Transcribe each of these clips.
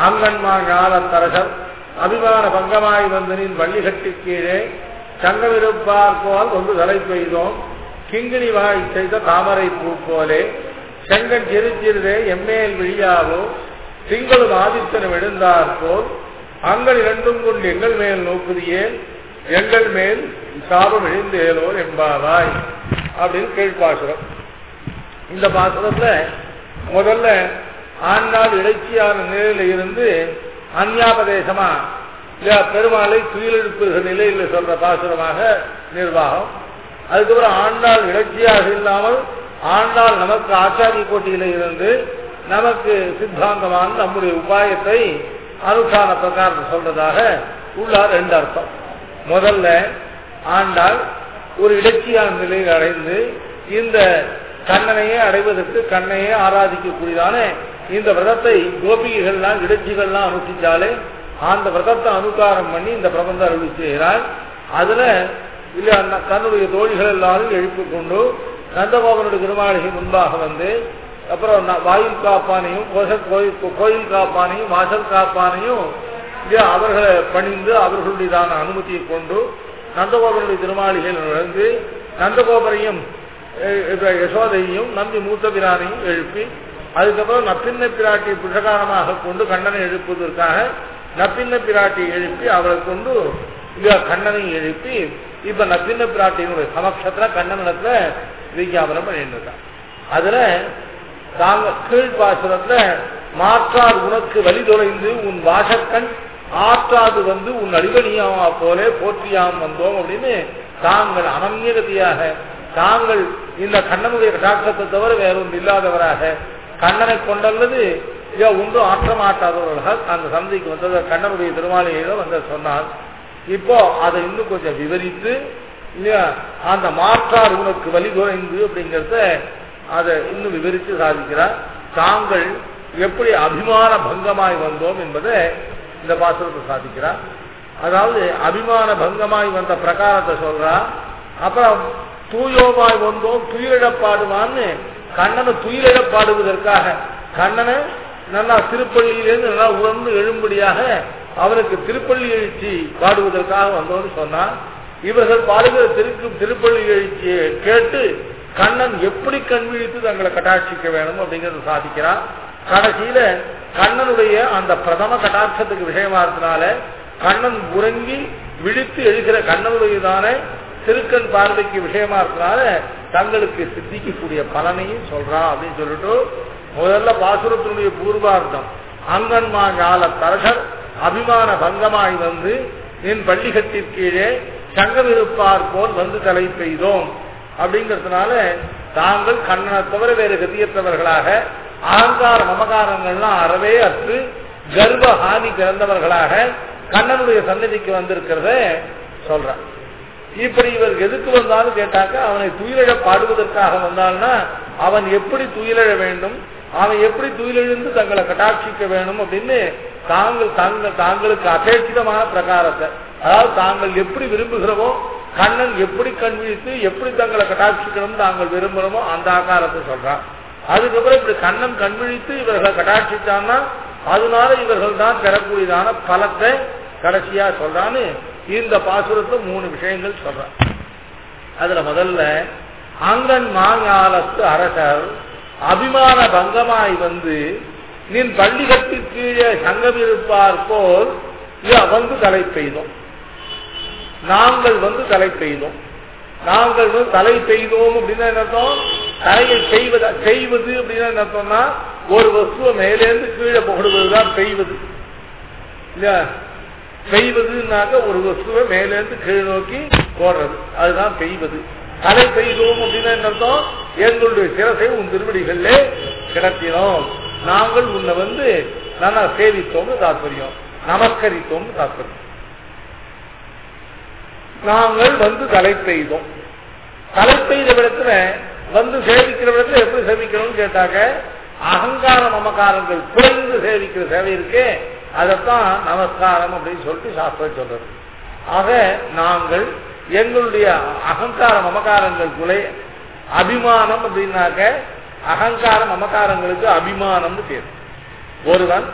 ஆங்கன்மா ஞானத்தரசர் அபிமான பங்கமாய் வந்தனின் வள்ளி கட்டி கீழே சங்கமிருப்பார் போல் வந்து தலை பெய்தோம் கிங்கிணி வாய் செய்த தாமரை பூ போலே செங்கன் சிறு சிறிதே எம்மேல் விழியாவோ திங்களும் ஆதித்தனும் எழுந்தார் போல் அங்கள் இரண்டும் கொண்டு எங்கள் மேல் நோக்குதியே எங்கள் மேல் சாபம் எழுந்தேலோ என்பாவாய் அப்படின்னு கீழ்பாசுரம் இந்த பாசுரத்துல முதல்ல ஆண்டாள் இடைச்சியான நிலையில இருந்து அந்யாபதேசமா இல்ல பெருமாளை துயிலெழுப்புகிற நிலையில சொல்ற பாசுரமாக நிர்வாகம் அதுக்கப்புறம் ஆண்டாள் இலட்சியாக இல்லாமல் ஆண்டாள் நமக்கு ஆச்சாரிய கோட்டியில இருந்து நமக்கு சித்தாந்தமான நம்முடைய உபாயத்தை அனுஷ்டான பிரகாரம் சொல்றதாக உள்ளார் ரெண்டு அர்த்தம் முதல்ல ஆண்டாள் ஒரு இலட்சியான நிலையில் அடைந்து இந்த கண்ணனையே அடைவதற்கு கண்ணையே ஆராதிக்கக்கூடியதான இந்த விரதத்தை கோபிகைகள்லாம் இடைச்சிகள்லாம் அனுஷ்டிச்சாலே அந்த விரதத்தை அனுகாரம் பண்ணி இந்த பிரபந்தம் அருளி செய்கிறார் அதுல இல்ல அந்த தன்னுடைய தோழிகள் எல்லாரும் எழுப்பி கொண்டு நந்தகோபனுடைய திருமாளிகை முன்பாக வந்து அப்புறம் ந- வாயில் காப்பானையும் கோச- கோயில் கோயில் காப்பானையும் வாசல் காப்பானையும் இல்ல அவர்களை பணிந்து அவர்களுடையதான அனுமதியை கொண்டு நந்தகோபனுடைய திருமாளிகையில் நுழைந்து நந்தகோபரையும் அஹ், இப்ப யசோதையும் நம்பி மூத்த பிரானையும் எழுப்பி அதுக்கப்புறம் நப்பின்ன பிராட்டியை புஷகாரமாக கொண்டு கண்ணனை எழுப்புவதற்காக நப்பின்ன பிராட்டியை எழுப்பி அவளை கொண்டு இல்ல கண்ணனை எழுப்பி இப்ப நப்பின்ன பிராட்டியினுடைய சமக்ஷத்துல கண்ணனிடத்துல விஞ்ஞாபனம் பண்ணிட்டு இருக்கான் அதுல தாங்க கீழ்பாசுரத்துல மாற்றார் உனக்கு வழி தொலைந்து உன் வாசக்கண் ஆற்றாது வந்து உன் அடிவணியாமா போலே போற்றியாம் வந்தோம் அப்படின்னு தாங்கள் அனன்யகதியாக தாங்கள் இந்த கண்ணனுடைய கட்டாட்சத்தை தவிர வேறொன்று இல்லாதவராக கண்ணனை கொண்டல்லது இதோ ஒன்றும் ஆற்ற மாட்டாதவர்களாக அந்த சந்தைக்கு வந்தது கண்ணனுடைய திருமாலையில வந்து சொன்னார் இப்போ அதை இன்னும் கொஞ்சம் விவரித்து இல்லையா அந்த மாற்றார் உனக்கு வழி குறைந்து அப்படிங்கிறத அதை இன்னும் விவரித்து சாதிக்கிறார் தாங்கள் எப்படி அபிமான பங்கமாய் வந்தோம் என்பதை இந்த பாசுரத்தை சாதிக்கிறார் அதாவது அபிமான பங்கமாய் வந்த பிரகாரத்தை சொல்றா அப்புறம் தூயோமாய் வந்தோம் துயிலிழப்பாடுவான்னு கண்ணனை துயிலிழப்பாடுவதற்காக கண்ணனை நல்லா திருப்பள்ளியிலிருந்து நல்லா உணர்ந்து எழும்படியாக அவனுக்கு திருப்பள்ளி எழுச்சி பாடுவதற்காக வந்தோம்னு சொன்னா இவர்கள் பாடுகிற திருக்கு திருப்பள்ளி எழுச்சியை கேட்டு கண்ணன் எப்படி கண் விழித்து தங்களை கட்டாட்சிக்க வேணும் அப்படிங்கறத சாதிக்கிறான் கடைசியில கண்ணனுடைய அந்த பிரதம கட்டாட்சத்துக்கு விஷயமா இருந்தனால கண்ணன் உறங்கி விழித்து எழுகிற கண்ணனுடையதான திருக்கண் பார்வைக்கு விஷயமா இருக்கனால தங்களுக்கு சித்திக்கக்கூடிய பலனையும் சொல்றான் அப்படின்னு சொல்லிட்டு முதல்ல பாசுரத்தினுடைய பூர்வார்த்தம் அங்கன்மா ஞால தரகர் அபிமான பங்கமாய் வந்து என் பள்ளிகத்திற்கு கீழே சங்கம் இருப்பார் போல் வந்து தலை பெய்தோம் அப்படிங்கிறதுனால தாங்கள் கண்ணனை தவிர வேறு கதியற்றவர்களாக அகங்கார மமகாரங்கள்லாம் அறவே அற்று கர்வ ஹானி பிறந்தவர்களாக கண்ணனுடைய சன்னதிக்கு வந்திருக்கிறத சொல்றான் இப்படி இவர் எதுக்கு வந்தாலும் கேட்டாக்க அவனை துயிலிழ பாடுவதற்காக வந்தால்னா அவன் எப்படி துயிலிழ வேண்டும் அவன் எப்படி துயிலெழுந்து தங்களை கட்டாட்சிக்க வேணும் அப்படின்னு தாங்கள் தாங்கள் தாங்களுக்கு அபேட்சிதமான பிரகாரத்தை அதாவது தாங்கள் எப்படி விரும்புகிறோமோ கண்ணன் எப்படி கண் விழித்து எப்படி தங்களை கட்டாட்சிக்கணும் தாங்கள் விரும்புகிறோமோ அந்த ஆகாரத்தை சொல்றான் அதுக்கப்புறம் இப்படி கண்ணன் கண் விழித்து இவர்களை கட்டாட்சிச்சான்னா அதனால இவர்கள் தான் பெறக்கூடியதான பலத்தை கடைசியா சொல்றான்னு இந்த பாசுரத்துல மூணு விஷயங்கள் சொல்றான் அதுல முதல்ல அங்கன் மாஞாலத்து அரசர் அபிமான பங்கமாய் வந்து நின் பள்ளிகத்திற்கு கீழே சங்கம் இருப்பார் போல் இத வந்து தலை பெய்தோம் நாங்கள் வந்து தலை பெய்தோம் நாங்கள் வந்து தலை பெய்தோம் அப்படின்னா என்ன அர்த்தம் தலையை செய்வது செய்வது அப்படின்னா என்ன அர்த்தம்னா ஒரு வஸ்துவை மேலேருந்து கீழே புகடுவதுதான் பெய்வது இல்லையா பெய்வதுனாக்க ஒரு வஸ்துவை மேலேருந்து கீழ் நோக்கி போடுறது அதுதான் பெய்வது தலை பெய்தோம் அப்படின்னா என்ன அர்த்தம் எங்களுடைய சிரசை உன் திருவடிகளிலே கிடத்தினோம் நாங்கள் உன்னை வந்து நல்லா சேவித்தோம்னு தாற்பயம் நமஸ்கரித்தோம்னு தாற்பயம் நாங்கள் வந்து தலை பெய்தோம் தலை பெய்த இடத்துல வந்து சேவிக்கிற இடத்துல எப்படி சேவிக்கணும்னு கேட்டாக்க அகங்கார மமகாரங்கள் குறைந்து சேவிக்கிற சேவை இருக்கே அதைத்தான் நமஸ்காரம் அப்படின்னு சொல்லிட்டு சாஸ்திரம் சொல்றது ஆக நாங்கள் எங்களுடைய அகங்கார மமகாரங்கள் குலை அபிமானம் அப்படின்னாக்க அகங்கார மமகாரங்களுக்கு அபிமானம்னு பேர் ஒருவன்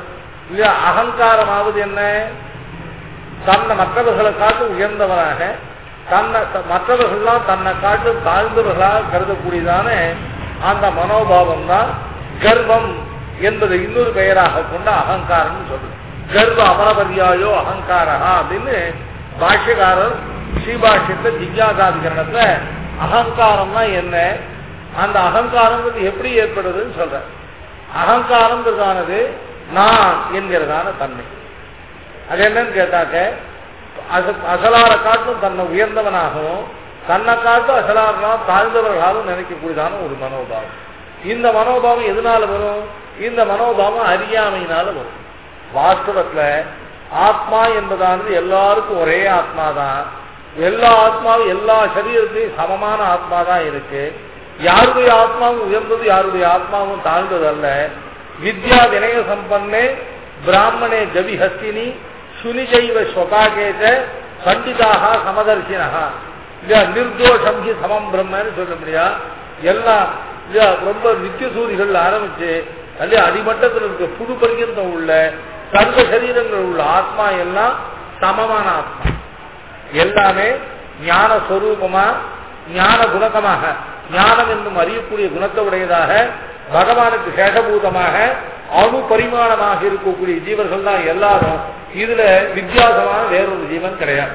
இல்லையா அகங்காரமாவது என்ன தன்னை மற்றவர்களை காட்டு உயர்ந்தவனாக தன்னை த- மற்றவர்கள்லாம் தன்னை காட்டு தாழ்ந்தவர்களாக கருதக்கூடியதான அந்த மனோபாவம் தான் கர்வம் என்பதை இன்னொரு பெயராக கொண்ட அகங்காரம் சொல்றது கர்வ அமரபரியாயோ அகங்காரா அப்படின்னு பாஷ்யக்காரர் ஸ்ரீபாஷ்யத்தை ஜிஜாகாதிகரணத்துல அகங்காரம்னா என்ன அந்த அகங்காரங்கிறது எப்படி ஏற்படுதுன்னு சொல்ற அகங்காரங்கிறதானது நான் என்கிறதான தன்மை அது என்னன்னு கேட்டாக்க அச- அசலார காட்டும் தன்னை உயர்ந்தவனாகவும் தன்னை காட்டும் அசலாரெல்லாம் தாழ்ந்தவர்களாகவும் நினைக்கக்கூடியதான ஒரு மனோபாவம் இந்த மனோபாவம் எதனால வரும் இந்த மனோபாவம் அறியாமையினால வரும் வாஸ்தவத்துல ஆத்மா என்பதானது எல்லாருக்கும் ஒரே ஆத்மா தான் எல்லா ஆத்மாவும் எல்லா சரீரத்திலையும் சமமான ஆத்மா தான் இருக்கு யாருடைய ஆத்மாவும் உயர்ந்தது யாருடைய ஆத்மாவும் தாழ்ந்தது அல்ல வித்யா வினய சம்பன்னே பிராமணே ஜவி ஹஸ்தினி சுனிஜைவ ஸ்வகாகேஜ பண்டிதாக சமதர்சினகா இல்லையா நிர்தோஷம் ஹி சமம் பிரம்மன்னு சொல்ல முடியா எல்லாம் இல்லையா ரொம்ப நித்தியசூரிகள் ஆரம்பிச்சு அல்லையா அடிமட்டத்தில் இருக்க புது பர்யந்தம் உள்ள சர்வ சரீரங்கள் உள்ள ஆத்மா எல்லாம் சமமான ஆத்மா எல்லாமே ஞான சொரூபமா ஞான குணகமாக ஞானம் என்னும் அறியக்கூடிய குணத்தை உடையதாக பகவானுக்கு சேஷபூதமாக அணு பரிமாணமாக இருக்கக்கூடிய ஜீவர்கள் தான் எல்லாரும் இதுல வித்தியாசமான வேறொரு ஜீவன் கிடையாது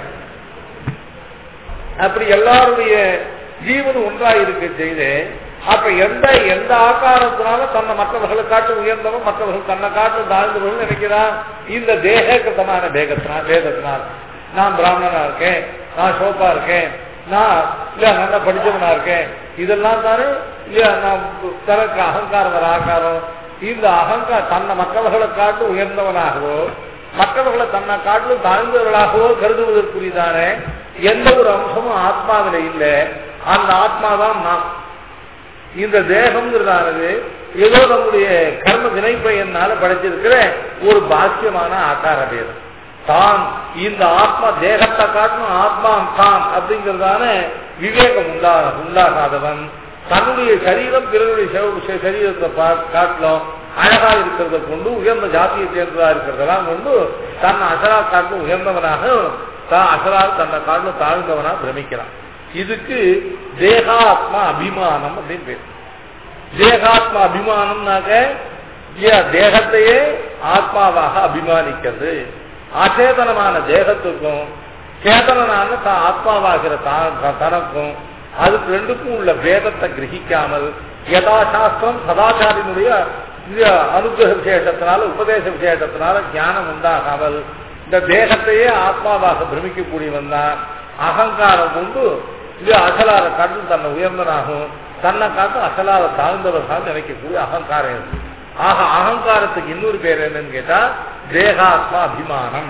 அப்படி எல்லாருடைய ஜீவன் ஒன்றா இருக்க செய்து அப்ப எந்த எந்த ஆகாரத்தினால தன்னை மற்றவர்களை காட்டு உயர்ந்தவன் மற்றவர்கள் தன்னை காட்டு தாழ்ந்தவர்கள் நினைக்கிறான் இந்த தேககிருத்தமான வேகத்தினால் வேதத்தினால் நான் பிராமணனா இருக்கேன் நான் சோப்பா இருக்கேன் நான் இல்ல நல்லா படிச்சவனா இருக்கேன் இதெல்லாம் தானே இல்ல நான் தனக்கு அகங்காரம் வர ஆகாரம் இந்த அகங்கார தன்னை மற்றவர்களை காட்டு உயர்ந்தவனாகவோ மற்றவர்களை தன்னை காட்டிலும் தாழ்ந்தவர்களாகவோ கருதுவதற்குரியதான எந்த ஒரு அம்சமும் ஆத்மாவில இல்லை அந்த ஆத்மா தான் நான் இந்த தேகம்ங்கிறதானது ஏதோ நம்முடைய கர்ம வினைப்பயனால படைச்சிருக்கிற ஒரு பாக்கியமான ஆகார பேதம் தான் இந்த ஆத்மா தேகத்தை காட்டணும் ஆத்மா தான் அப்படிங்கிறதான விவேகம் உண்டா உண்டாகாதவன் தன்னுடைய சரீரம் பிறருடைய செ- சரீரத்தை பா- காட்டிலும் அழகா இருக்கிறத கொண்டு உயர்ந்த ஜாதியை சேர்ந்ததா இருக்கிறதெல்லாம் கொண்டு தன்னை அசரா காட்டும் உயர்ந்தவனாக தான் அசரா தன்னை காட்டிலும் தாழ்ந்தவனா பிரமிக்கிறான் இதுக்கு தேகாத்மா அபிமானம் அப்படின்னு பேர் தேகாத்மா அபிமானம்னாக்க இல்லையா, தேகத்தையே ஆத்மாவாக அபிமானிக்கிறது அச்சேதனமான தேகத்துக்கும் சேதனனான தான் ஆத்மாவாகிற தான் த- தனக்கும் அதுக்கு ரெண்டுக்கும் உள்ள வேதத்தை கிரகிக்காமல் யதாசாஸ்திரம் சதாச்சாரியினுடைய இது அனுகிரக விசேஷத்தினால உபதேச விசேஷத்தினால ஞானம் உண்டாகாமல் இந்த தேகத்தையே ஆத்மாவாக பிரமிக்கக்கூடியவன் தான் அகங்காரம் கொண்டு இது அசலார காட்டு தன்னை உயர்ந்தனாகும் தன்னை காட்டு அசலார தாழ்ந்தவர்கள் நினைக்கக்கூடிய அகங்காரம் இருக்கு ஆக அகங்காரத்துக்கு இன்னொரு பேர் என்னன்னு கேட்டா தேகாத்மா அபிமானம்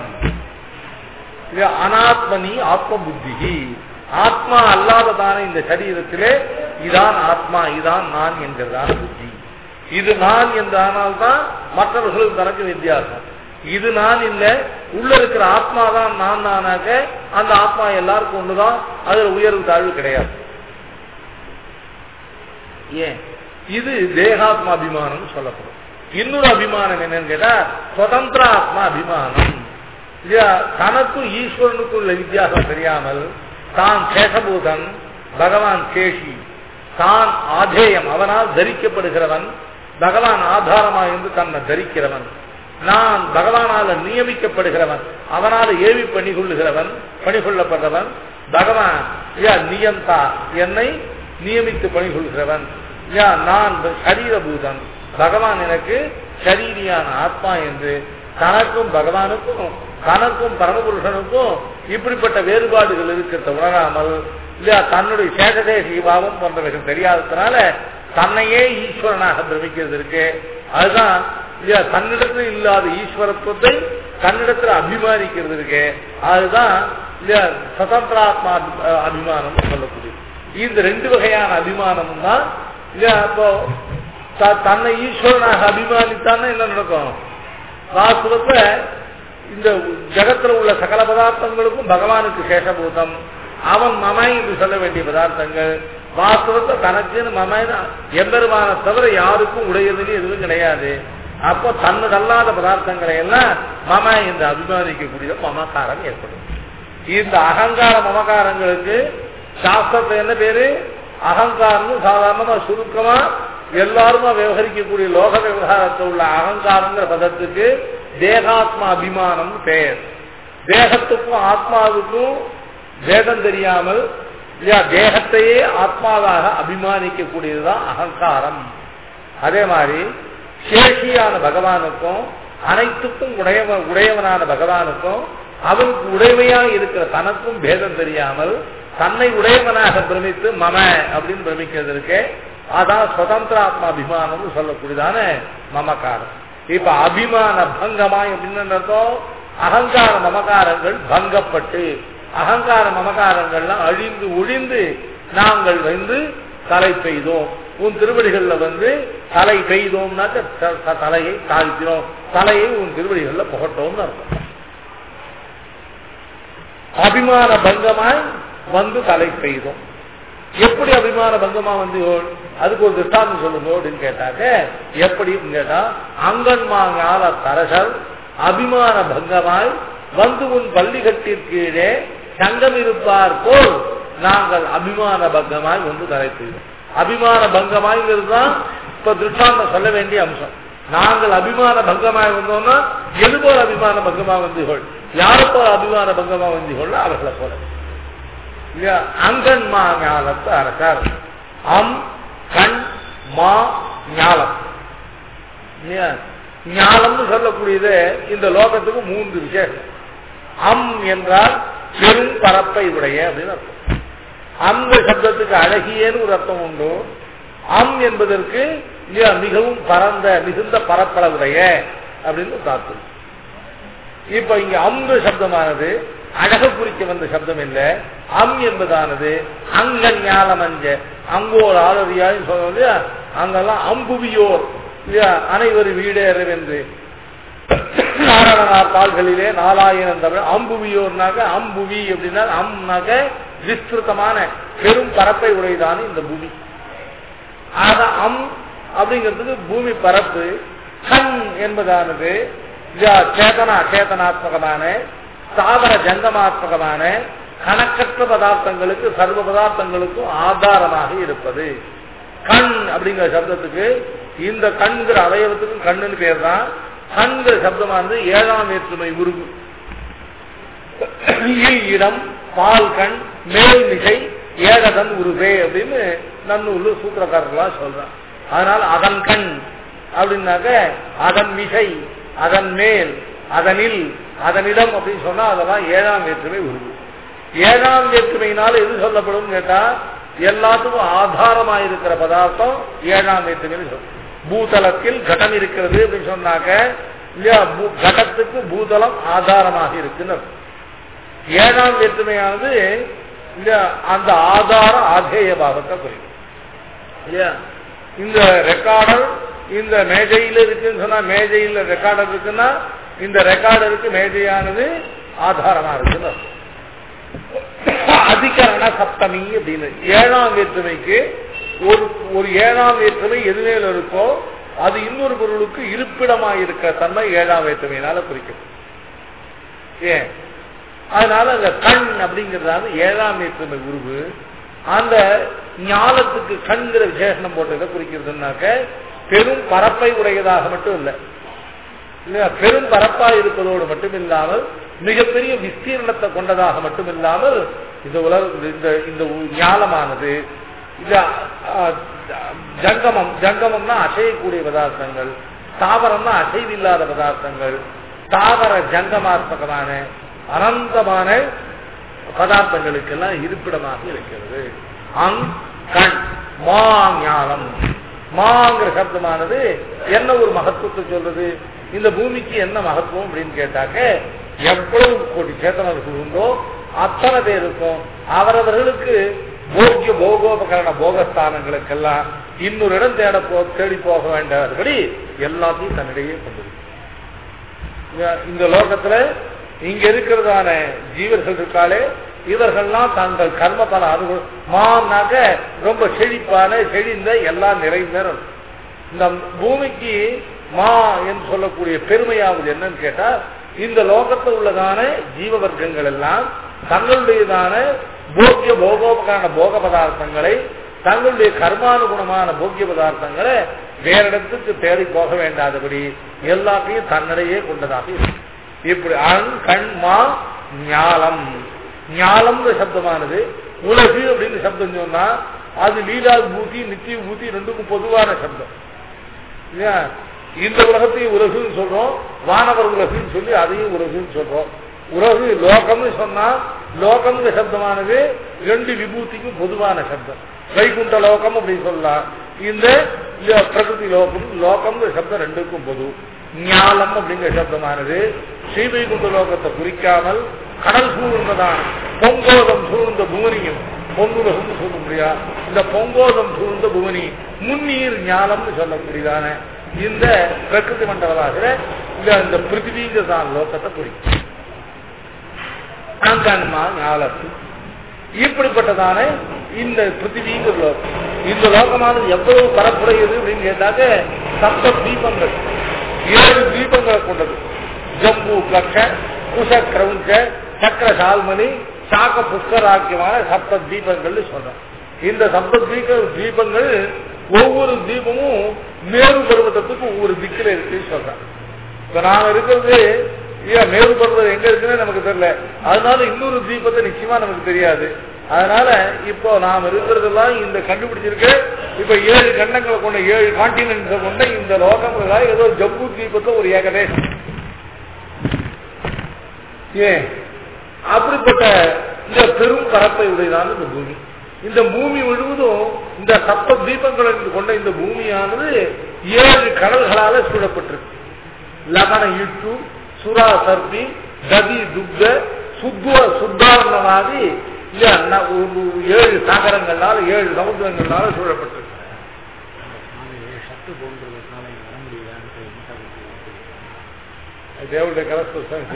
இது அனாத்மனி ஆத்ம புத்தி ஆத்மா அல்லாததான இந்த சரீரத்திலே இதான் ஆத்மா இதான் நான் என்கிறதான புத்தி இது நான் என்றானால்தான் மற்றவர்களுக்கு தனக்கு வித்தியாசம் இது நான் இல்லை உள்ள இருக்கிற ஆத்மா தான் நான் நானாக அந்த ஆத்மா எல்லாருக்கும் ஒண்ணுதான் அதுல உயர்வு தாழ்வு கிடையாது ஏன் இது தேகாத்மா அபிமானம் சொல்லப்படும் இன்னொரு அபிமானம் என்னன்னு கேட்டா சுதந்திர ஆத்மா அபிமானம் இல்லையா தனக்கும் ஈஸ்வரனுக்கும் உள்ள வித்தியாசம் தெரியாமல் தான் சேஷபூதன் பகவான் கேஷி தான் ஆதேயம் அவனால் தரிக்கப்படுகிறவன் பகவான் ஆதாரமாக இருந்து தன்னை தரிக்கிறவன் நான் பகவானால நியமிக்கப்படுகிறவன் அவனால ஏவி பணிகொள்ளுகிறவன் பணிகொள்ளப்பட்டவன் பகவான் யா நியந்தா என்னை நியமித்து பணிகொள்கிறவன் யா நான் சரீரபூதன் பகவான் எனக்கு சரீரியான ஆத்மா என்று தனக்கும் பகவானுக்கும் தனக்கும் பரமபுருஷனுக்கும் இப்படிப்பட்ட வேறுபாடுகள் இருக்கிறத உணராமல் இல்லையா தன்னுடைய சேஷதே சீபாவம் போன்றவைகள் தெரியாததுனால தன்னையே ஈஸ்வரனாக பிரமிக்கிறது இருக்கு அதுதான் இல்லையா தன்னிடத்தில் இல்லாத ஈஸ்வரத்துவத்தை தன்னிடத்தில் அபிமானிக்கிறது இருக்கு அதுதான் இல்லையா சுதந்திராத்மா அபி- அபிமானம் சொல்லக்கூடியது இந்த ரெண்டு வகையான அபிமானமும் தான் இல்லையா இப்போ த- தன்னை ஈஸ்வரனாக அபிமானித்தான்னா என்ன நடக்கும் வாஸ்தவத்துல இந்த ஜகத்துல உள்ள சகல பதார்த்தங்களுக்கும் பகவானுக்கு சேஷபூதம் அவன் மமை என்று சொல்ல வேண்டிய பதார்த்தங்கள் வாஸ்தவத்தை தனக்குன்னு மமைன்னு எம்பெருமான தவிர யாருக்கும் உடையதுன்னு எதுவும் கிடையாது அப்போ தன்னதல்லாத பதார்த்தங்களை எல்லாம் மம என்று அபிமானிக்கக்கூடிய மமக்காரம் ஏற்படும் இந்த அகங்கார மமகாரங்களுக்கு சாஸ்திரத்துல என்ன பேரு அகங்காரம்னு சாதாரணமா சுருக்கமா எல்லாருமா விவகரிக்கக்கூடிய லோக விவகாரத்தில் உள்ள அகங்காரங்கிற பதத்துக்கு தேகாத்மா அபிமானம் பெயர் தேகத்துக்கும் ஆத்மாவுக்கும் வேதம் தெரியாமல் இல்லையா தேகத்தையே ஆத்மாவாக அபிமானிக்கக்கூடியதுதான் அகங்காரம் அதே மாதிரி சேஷியான பகவானுக்கும் அனைத்துக்கும் உடையவ உடையவனான பகவானுக்கும் அவனுக்கு உடைமையாக இருக்கிற தனக்கும் பேதம் தெரியாமல் தன்னை உடையவனாக பிரமித்து மம அப்படின்னு பிரமிக்கிறது இருக்கே அதான் சுதந்திர ஆத்மா அபிமானம்னு சொல்லக்கூடியதான மமக்காரம் இப்ப அபிமான பங்கமாய் அப்படின்னு அர்த்தம் அகங்கார மமகாரங்கள் பங்கப்பட்டு அகங்கார மமகாரங்கள்லாம் அழிந்து ஒழிந்து நாங்கள் வந்து தலை பெய்தோம் உன் திருவடிகள்ல வந்து தலை பெய்தோம்னாக்க த- த- தலையை தாழ்த்தினோம் தலையை உன் திருவடிகள்ல புகட்டோம்னு அர்த்தம் அபிமான பங்கமாய் வந்து தலை பெய்தோம் எப்படி அபிமான பங்கமா வந்து அதுக்கு ஒரு திட்டாந்தம் சொல்லுங்க அப்படின்னு கேட்டாக்க எப்படின்னு கேட்டா அங்கன்மாங்கால தரசர் அபிமான பங்கமாய் வந்து உன் பள்ளிக்கட்டிற்கீழே சங்கம் இருப்பார் போல் நாங்கள் அபிமான பங்கமாய் வந்து தலை பெய்தோம் அபிமான பங்கமாய்ங்கிறது தான் இப்ப திருஷ்டாந்தம் சொல்ல வேண்டிய அம்சம் நாங்கள் அபிமான பங்கமாய் வந்தோம்னா எது போல அபிமான பங்கமா வந்தீர்கள் யாரு போல அபிமான பங்கமா வந்தீர்கள் அவர்களை போல இல்லையா அங்கன் மா ஞாலத்து அரசார் அம் கண் மா ஞாலம் இல்லையா ஞாலம்னு சொல்லக்கூடியது இந்த லோகத்துக்கு மூன்று விசேஷம் அம் என்றால் பெரும் பரப்பை உடைய அப்படின்னு அர்த்தம் அந்த சப்தத்துக்கு அழகியன்னு ஒரு அர்த்தம் உண்டு அம் என்பதற்கு இல்லையா மிகவும் பரந்த மிகுந்த பரப்பளவுடைய அப்படின்னு ஒரு அர்த்தம் இப்ப இங்க அம்பு சப்தமானது அழக குறிக்க வந்த சப்தம் இல்ல அம் என்பதானது அங்க ஞாலம் அஞ்ச அங்கோர் ஆதரியாய் சொல்றது அங்கெல்லாம் அம்புவியோர் இல்லையா அனைவரும் வீடேறவென்று நாராயணனார் கால்களிலே நாலாயிரம் தமிழ் அம்புவியோர்னாக்க அம்புவி அப்படின்னா அம்னாக்க விஸ்திருத்தமான பெரும் பரப்பை உடையதான இந்த பூமி ஆக அம் அப்படிங்கிறதுக்கு பூமி பரப்பு கண் என்பதானது இதா சேதனா சேதனாத்மகமான ஸ்தாவர ஜங்கமாத்மகமான கணக்கற்ற பதார்த்தங்களுக்கு சர்வ பதார்த்தங்களுக்கும் ஆதாரமாக இருப்பது கண் அப்படிங்கிற சப்தத்துக்கு இந்த கண்கிற அவயவத்துக்கும் கண்ணுன்னு பேர் தான் கண்கிற சப்தமானது ஏழாம் வேற்றுமை உருவு இல் இடம் பால் கண் மேல் மிகை ஏழதன் உருவே அப்படின்னு நன்னூல் சூத்திரக்காரர்களா சொல்றான் அதனால அதன் கண் அப்படின்னாக்க அதன் மிகை அதன் மேல் அதனில் அதனிடம் அப்படின்னு சொன்னா அதெல்லாம் ஏழாம் வேற்றுமை உருவு ஏழாம் வேற்றுமையினால எது சொல்லப்படும் கேட்டா எல்லாத்துக்கும் ஆதாரமா இருக்கிற பதார்த்தம் ஏழாம் வேற்றுமை சொல்லும் பூதலத்தில் கடம் இருக்கிறது அப்படின்னு சொன்னாக்க இல்லையா பூ- கடத்துக்கு பூதலம் ஆதாரமாக இருக்குன்னு அர்த்தம். ஏழாம் வேற்றுமையானது இல்லையா அந்த ஆதார ஆதேய பாவத்தை குறிக்கும் இல்லையா இந்த ரெக்கார்டர் இந்த மேஜையில் இருக்குன்னு சொன்னா மேஜையில் ரெக்கார்டர் இருக்குன்னா இந்த ரெக்கார்டருக்கு மேஜையானது ஆதாரமா இருக்குன்னு அர்த்தம். அதிகரண சப்தமி அப்படின்னு ஏழாம் வேற்றுமைக்கு ஒரு ஒரு ஏழாம் வேற்றுமை எது மேல இருக்கோ அது இன்னொரு பொருளுக்கு இருப்பிடமா இருக்கிற தன்மை ஏழாம் வேற்றுமையினால குறிக்கும் ஏன் அதனால அந்த கண் அப்படிங்கிறதால ஏழாம் வேற்றுமை உருவு அந்த ஞானத்துக்கு கண்கிற விசேஷனம் போட்டதை குறிக்கிறதுனாக்க பெரும் பரப்பை உடையதாக மட்டும் இல்லை இல்லையா பெரும் பரப்பா இருப்பதோடு மட்டும் இல்லாமல் மிகப்பெரிய விஸ்தீர்ணத்தை கொண்டதாக மட்டும் இல்லாமல் இந்த உலக இந்த இந்த ஞானமானது இந்த ஆ, ஜங்கமம் ஜங்கமம்னா அசையக்கூடிய பதார்த்தங்கள் தாவரம்னா அசைவில்லாத பதார்த்தங்கள் தாவர ஜங்கமாத்மகமான அனந்தமான பதார்த்தங்களுக்கெல்லாம் இருப்பிடமாக இருக்கிறது அங் கண் மா ஞானம் மாங்கிற சப்தமானது என்ன ஒரு மகத்துவத்தை சொல்றது இந்த பூமிக்கு என்ன மகத்துவம் அப்படின்னு கேட்டாக்க எவ்வளவு கோடி சேத்தனர்கள் உண்டோ அத்தனை பேருக்கும் அவரவர்களுக்கு போக்கிய போகோபகரண போகஸ்தானங்களுக்கெல்லாம் இன்னொரு இடம் தேட போ தேடி போக வேண்டாதபடி எல்லாத்தையும் தன்னிடையே கொண்டிருக்கு இந்த- இந்த லோகத்துல இங்க இருக்கிறதான ஜீவர்கள் இருக்காளே இவர்கள்லாம் தங்கள் கர்ம பல அனுபவ மானாக்க ரொம்ப செழிப்பான செழிந்த எல்லாம் நிறைந்த இந்த பூமிக்கு மா என்று சொல்லக்கூடிய பெருமையாவது என்னன்னு கேட்டா இந்த லோகத்தில் உள்ளதான ஜீவ வர்க்கங்கள் எல்லாம் தங்களுடையதான போக்கிய போகோபகான போக பதார்த்தங்களை தங்களுடைய கர்மானுகுணமான போக்கிய பதார்த்தங்களை வேற இடத்துக்கு தேடி போக வேண்டாதபடி எல்லாத்தையும் தன்னிடையே கொண்டதாக இருக்கு இப்படி அண் கண் மா ஞாலம் ஞாலம்ன்ற சப்தமானது உலகு அப்படின்னு சப்தம் சொன்னா அது லீலா பூதி நித்திய பூதி ரெண்டுக்கும் பொதுவான சப்தம் இல்லையா இந்த உலகத்தையும் உலகுன்னு சொல்றோம் வானவர் உலகுன்னு சொல்லி அதையும் உலகுன்னு சொல்றோம் உலகு லோகம்னு சொன்னா லோகம்ங்கிற சப்தமானது ரெண்டு விபூதிக்கும் பொதுவான சப்தம் வைகுண்ட லோகம் அப்படின்னு சொல்லலாம் இந்த பிரகிருதி லோகம் லோகம்ங்கிற சப்தம் ரெண்டுக்கும் பொது ஞாலம் அப்படிங்கிற சப்தமானது ஸ்ரீவைகுண்ட லோகத்தை குறிக்காமல் கடல் சூழ்ந்ததான் பொங்கோதம் சூழ்ந்த புவனியும் பொங்குலகம் சொல்ல முடியா இந்த பொங்கோதம் சூழ்ந்த புவனி முன்னீர் ஞானம்னு சொல்லக்கூடியதான இந்த பிரகிருதி மண்டலமாக இந்த பிருத்திவிங்கிறதான் லோகத்தை குறிக்கும் அங்கன்மா ஞாலத்து இப்படிப்பட்டதான இந்த பிருத்திவிங்கிற லோகம் இந்த லோகமானது எவ்வளவு பரப்புடையது அப்படின்னு கேட்டாக்க சப்த தீபங்கள் ஏழு தீபங்களை கொண்டது ஜம்பு கக்க குஷ கிரௌஞ்ச சக்கர சால்மணி சாக்க புஷ்கராக்கியமான சப்த தீபங்கள் சொல்றோம் இந்த சப்த தீப தீபங்கள் ஒவ்வொரு தீபமும் மேரு பருவத்தத்துக்கு ஒவ்வொரு திக்கில் இருக்குன்னு சொல்றேன் இப்ப நாம இருக்கிறது ஏன் மேரு பருவம் எங்க இருக்குன்னு நமக்கு தெரியல அதனால இன்னொரு தீபத்தை நிச்சயமா நமக்கு தெரியாது அதனால இப்போ நாம் இருக்கிறதெல்லாம் இந்த கண்டுபிடிச்சிருக்க இப்ப ஏழு கண்டங்களை கொண்ட ஏழு கான்டினென்ட்ஸை கொண்ட இந்த லோகங்களா ஏதோ ஜம்மு தீபத்துல ஒரு ஏகதேசம் ஏன் அப்படிப்பட்ட இந்த பெரும் பரப்பை உடையதான இந்த பூமி இந்த பூமி முழுவதும் இந்த சப்த தீபங்களை கொண்ட இந்த பூமியானது ஏழு கடல்களால சூழப்பட்டிருக்கு லவண இட்டு சுரா சர்பி கதி துக்க சுத்துவ சுத்தாரணமாகி ஏழு சாகரங்களால ஏழு சமுத்திரங்களால சூழப்பட்டிருக்கு தேவனுடைய கலஸ்தான்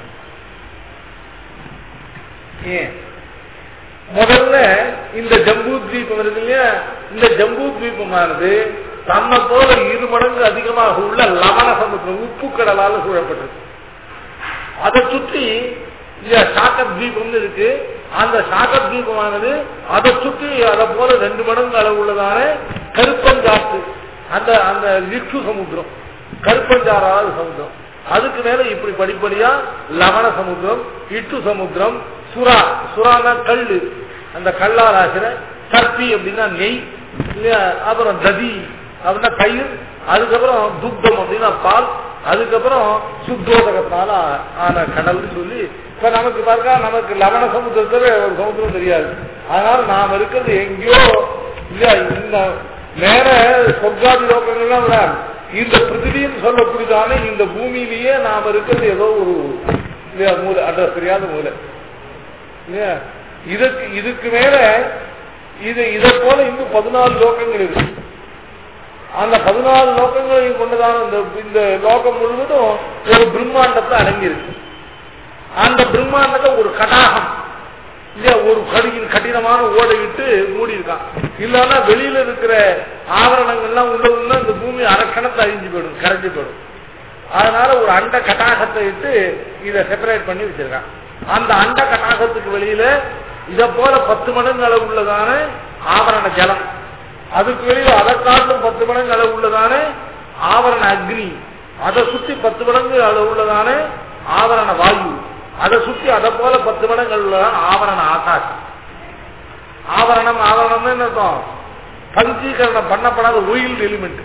ஏன் முதல்ல இந்த ஜம்பூ தீபம் இருக்கு இல்லையா இந்த ஜம்பூ தீபமானது தன்னை போல இரு மடங்கு அதிகமாக உள்ள லவண சமுத்திரம் உப்பு கடலால் சூழப்பட்டிருக்கு அதை சுற்றி சாக்கத் தீபம்னு இருக்கு அந்த சாக்கத் தீபமானது அதை சுற்றி அதை போல ரெண்டு மடங்கு அளவு உள்ளதான கருப்பஞ்சாத்து அந்த அந்த லிட்டு சமுத்திரம் கருப்பஞ்சாறாவது சமுத்திரம் அதுக்கு மேல இப்படி படிப்படியா லவண சமுத்திரம் இட்டு சமுத்திரம் சுறா சுறானா கல்லு அந்த கல்லால் ஆகிற கற்பி அப்படின்னா நெய் இல்லையா அப்புறம் ததி அப்படின்னா தயிர் அதுக்கப்புறம் துக்தம் அப்படின்னா பால் அதுக்கப்புறம் சுத்தோதகத்தால ஆன கடல்னு சொல்லி இப்ப நமக்கு பார்த்தா நமக்கு லவண சமுத்திரத்துல ஒரு சமுத்திரம் தெரியாது அதனால நாம் இருக்கிறது எங்கேயோ இல்லையா இந்த நேர சொர்க்காதி லோகங்கள்லாம் விட இந்த பிருத்திவின்னு சொல்லக்கூடியதான இந்த பூமியிலேயே நாம் இருக்கிறது ஏதோ ஒரு இல்லையா மூலை அட்ரஸ் தெரியாத மூலை இல்லையா இதுக்கு இதுக்கு மேல இது இதை போல இன்னும் பதினாலு லோகங்கள் இருக்கு அந்த பதினாலு லோகங்களையும் கொண்டுதான் இந்த இந்த லோகம் முழுவதும் ஒரு பிரம்மாண்டத்தை அடங்கியிருக்கு அந்த பிரம்மாண்டத்தை ஒரு கடாகம் இல்லையா ஒரு கடின கடினமான ஓடை விட்டு மூடி இருக்கான் இல்லைன்னா வெளியில இருக்கிற ஆவரணங்கள்லாம் உள்ள உள்ள இந்த பூமி அரக்கணத்தை அழிஞ்சு போயிடும் கரைஞ்சு போயிடும் அதனால ஒரு அண்ட கட்டாகத்தை இட்டு இதை செப்பரேட் பண்ணி வச்சிருக்கான் அந்த அண்ட கட்டாகத்துக்கு வெளியில இதை போல பத்து மடங்கு அளவு உள்ளதான ஆவரண ஜலம் அதுக்கு வெளியில அதை காட்டிலும் பத்து மடங்கு அளவு உள்ளதான ஆவரண அக்னி அதை சுத்தி பத்து மடங்கு அளவு உள்ளதான ஆவரண வாயு அதை சுத்தி அதை போல பத்து மடங்கு உள்ளதான ஆவரண ஆகாசம் ஆவரணம் ஆவரணம் என்ன அர்த்தம் பஞ்சீகரணம் பண்ணப்படாத ஒயில் எலிமெண்ட்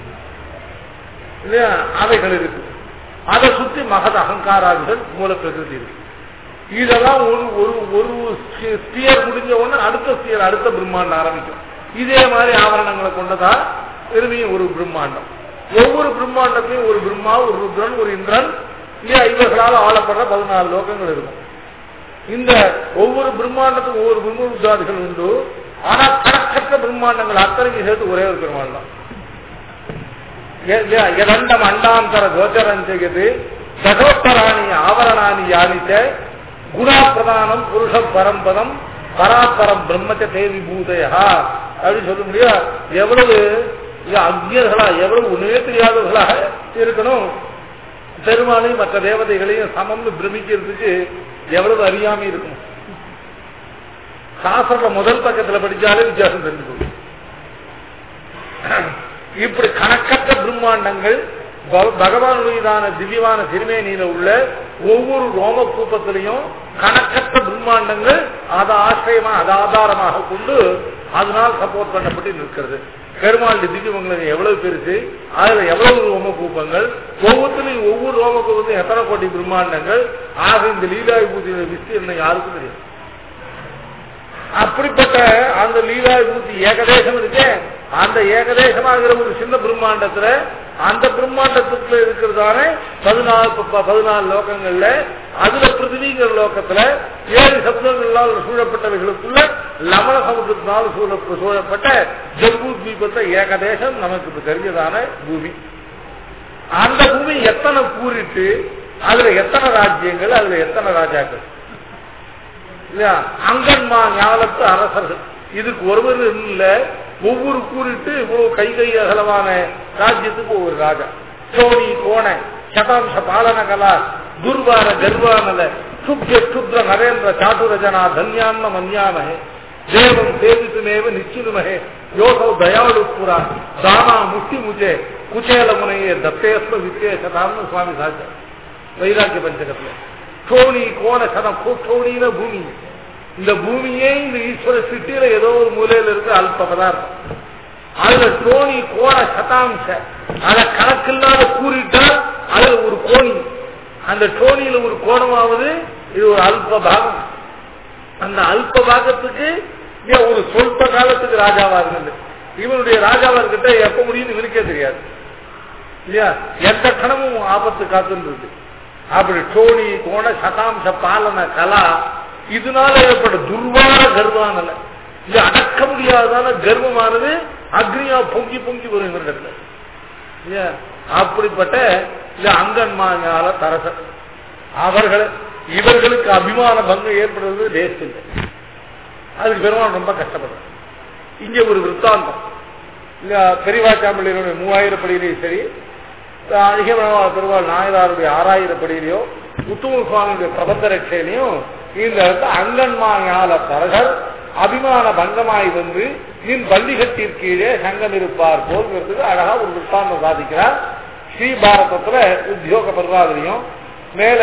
இல்லையா அவைகள் இருக்கு அதை சுத்தி மகத அகங்காராதிகள் மூல பிரகிருதி இருக்கு இதெல்லாம் ஒரு ஒரு ஒரு ஸ்டியர் முடிஞ்ச உடனே அடுத்த ஸ்டியர் அடுத்த பிரம்மாண்டம் ஆரம்பிக்கும் இதே மாதிரி ஆவரணங்களை கொண்டதா திரும்பியும் ஒரு பிரம்மாண்டம் ஒவ்வொரு பிரம்மாண்டத்திலையும் ஒரு பிரம்மா ஒரு ருத்ரன் ஒரு இந்திரன் இல்லையா இவர்களால் ஆளப்படுற பதினாலு லோகங்கள் இருக்கும் இந்த ஒவ்வொரு பிரம்மாண்டத்துக்கும் ஒவ்வொரு பிரம்மருத்தாதிகள் உண்டு ஆனா கணக்கற்ற பிரம்மாண்டங்கள் அத்தனைக்கு சேர்த்து ஒரே ஒரு பிரம்மாண்டம் எதண்டம் அண்டாந்தர கோச்சரம் செய்யுது சகோத்தராணி ஆவரணானி யானிச்ச குணா பிரதானம் புருஷ பரம்பதம் பராபரம் பிரம்மச்ச தேவி பூதயா அப்படின்னு சொல்ல முடியா எவ்வளவு இல்ல அக்ஞர்களா எவ்வளவு உண்மையே தெரியாதவர்களாக இருக்கணும் பெருமாளையும் மற்ற தேவதைகளையும் சமம்னு பிரமிக்கிறதுக்கு எவ்வளவு அறியாமை இருக்கும் சாஸ்திர முதல் பக்கத்துல படிச்சாலே வித்தியாசம் தெரிஞ்சு போகும் இப்படி கணக்கற்ற பிரம்மாண்டங்கள் ப- பகவானுடையதான திவ்யமான திருமேனியில உள்ள ஒவ்வொரு ரோம கூப்பத்திலையும் கணக்கற்ற பிரம்மாண்டங்கள் அதை ஆசிரியமா அதை ஆதாரமாக கொண்டு அதனால் சப்போர்ட் பண்ணப்பட்டு நிற்கிறது பெருமாளுடைய திவ்யமங்கலம் எவ்வளவு பெருசு அதுல எவ்வளவு ரோம கூப்பங்கள் ஒவ்வொருத்திலையும் ஒவ்வொரு ரோம கூப்பத்திலும் எத்தனை கோடி பிரம்மாண்டங்கள் ஆக இந்த லீலா விபூதியோட விஸ்தீர்ணம் யாருக்கும் தெரியும் அப்படிப்பட்ட அந்த லீலா விபூதி ஏகதேசம் இருக்கே அந்த ஏகதேசமாகிற ஒரு சின்ன பிரம்மாண்டத்துல அந்த பிரம்மாண்டத்துக்குள்ள இருக்கிறதான பதினாலு ப- பதினாலு லோகங்கள்ல அதுல பிருத்திவிங்கிற லோகத்துல ஏழு சப்தங்களால் சூழப்பட்டவைகளுக்குள்ள லவண சமுத்திரத்தினால் சூழ சூழப்பட்ட ஜம்பு தீபத்தை ஏகதேசம் நமக்கு இப்ப தெரிஞ்சதான பூமி அந்த பூமி எத்தனை கூறிட்டு அதுல எத்தனை ராஜ்யங்கள் அதுல எத்தனை ராஜாக்கள் இல்லையா அங்கன்மா ஞானத்து அரசர்கள் இதுக்கு ஒருவர் இல்ல ஒவ்வொரு கூறிட்டு இவ்வளவு கை கை அகலமான ராஜ்யத்துக்கு ஒவ்வொரு ராஜா சோனி கோண சதாம்ச பாலன கலா துர்வார கர்வானல சுப்ய சுப்ர நரேந்திர சாதுரஜனா தன்யான்ன மன்யாமஹே தேவம் சேவித்துமேவ நிச்சினுமஹே யோகோ தயாளு புரா தானா முக்தி முஜே குச்சேல முனையே தத்தேஸ்ம வித்தேசதாம்னு சுவாமி சாச்சா வைராக்கிய பஞ்சகத்துல டோனி கோண சதம் டோனின பூமி இந்த பூமியே இந்த ஈஸ்வர சிட்டியில ஏதோ ஒரு மூலையில இருக்கு அல்ப பதார்த்தம் அதுல டோனி கோண சதாம்ச அத கணக்கில்லாத கூறிட்டால் அதுல ஒரு கோணி அந்த டோனியில ஒரு கோணமாவது இது ஒரு அல்ப பாகம் அந்த அல்ப பாகத்துக்கு இங்க ஒரு சொல்ப காலத்துக்கு ராஜாவா இருந்தது இவனுடைய ராஜாவா இருக்கிட்ட எப்ப முடியும்னு இவனுக்கே தெரியாது இல்லையா எந்த கணமும் ஆபத்து காத்துன்றது அப்படி டோனி கோண சதாம்ச பாலன கலா இதனால ஏற்பட்ட துர்வார கர்வானல இது அடக்க முடியாதான கர்வமானது அக்னியா பொங்கி பொங்கி வரும் இவரிடத்துல இல்லையா அப்படிப்பட்ட இந்த அங்கன்மாஞால தரசர் அவர்கள் இவர்களுக்கு அபிமான பங்கம் ஏற்படுறது லேஸ் இல்லை அதுக்கு பெருமாள் ரொம்ப கஷ்டப்படுறார் இங்கே ஒரு விற்த்தாந்தம் இல்ல பெரியவாச்சாம்பிள்ளையினுடைய மூவாயிரம் படியிலையும் சரி அதிகமான பெருமாள் நாயனாருடைய ஆறாயிரம் படியிலையோ உத்தும சுவாமியுடைய பிரபந்த ரட்சையிலையும் இந்த இடத்துல அங்கன்மா ஞால தரகர் அபிமான பங்கமாய் வந்து நின் பள்ளிகட்டிற்கு கீழே சங்கம் இருப்பார் போல்ங்கிறதுக்கு அழகா ஒரு விற்த்தாந்தம் சாதிக்கிறார் ஸ்ரீ பாரதத்துல உத்தியோக பருவாதிலையும் மேல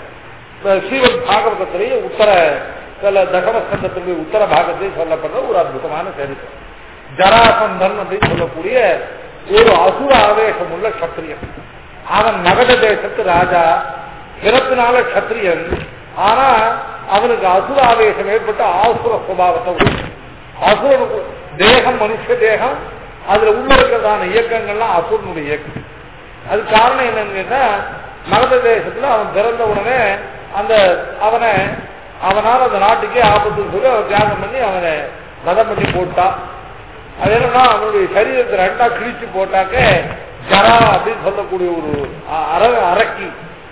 ஸ்ரீவத் பாகவதத்திலேயே உத்தர சில தசமஸ்கந்தத்தினுடைய உத்தர பாகத்தில் சொல்லப்படுற ஒரு அற்புதமான சரித்திரம் ஜராசந்தன் அப்படின்னு சொல்லக்கூடிய ஒரு அசுர ஆவேசம் உள்ள கத்திரியன் அவன் மகத தேசத்து ராஜா பிறப்பினால கத்திரியன் ஆனா அவனுக்கு அசுர ஆவேசம் ஏற்பட்ட ஆசுர சுபாவத்தை உண்டு. அசுரனுக்கு தேகம் மனுஷ தேகம் அதுல உள்ள இருக்கிறதான இயக்கங்கள்லாம் அசுரனுடைய இயக்கம் அது காரணம் என்னன்னு கேட்டா மகத தேசத்துல அவன் பிறந்த உடனே அந்த அவனை அவனால் அந்த நாட்டுக்கே ஆபத்து சொல்லி அவன் தியாகம் பண்ணி அவனை வதம் பண்ணி போட்டான் அது என்னன்னா அவனுடைய சரீரத்தை ரெண்டா கிழிச்சு போட்டாக்க ஜரா அப்படின்னு சொல்லக்கூடிய ஒரு அ- அர அரக்கி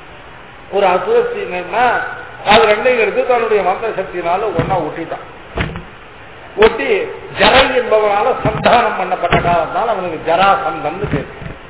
ஒரு அசுரத்தி என்னன்னா அது ரெண்டையும் எடுத்து தன்னுடைய மந்திர சக்தியினால ஒன்னா ஒட்டிட்டான் ஒட்டி ஜரை என்பவனால சந்தானம் பண்ணப்பட்ட காலத்தால் அவனுக்கு ஜராசந்தன் பேர்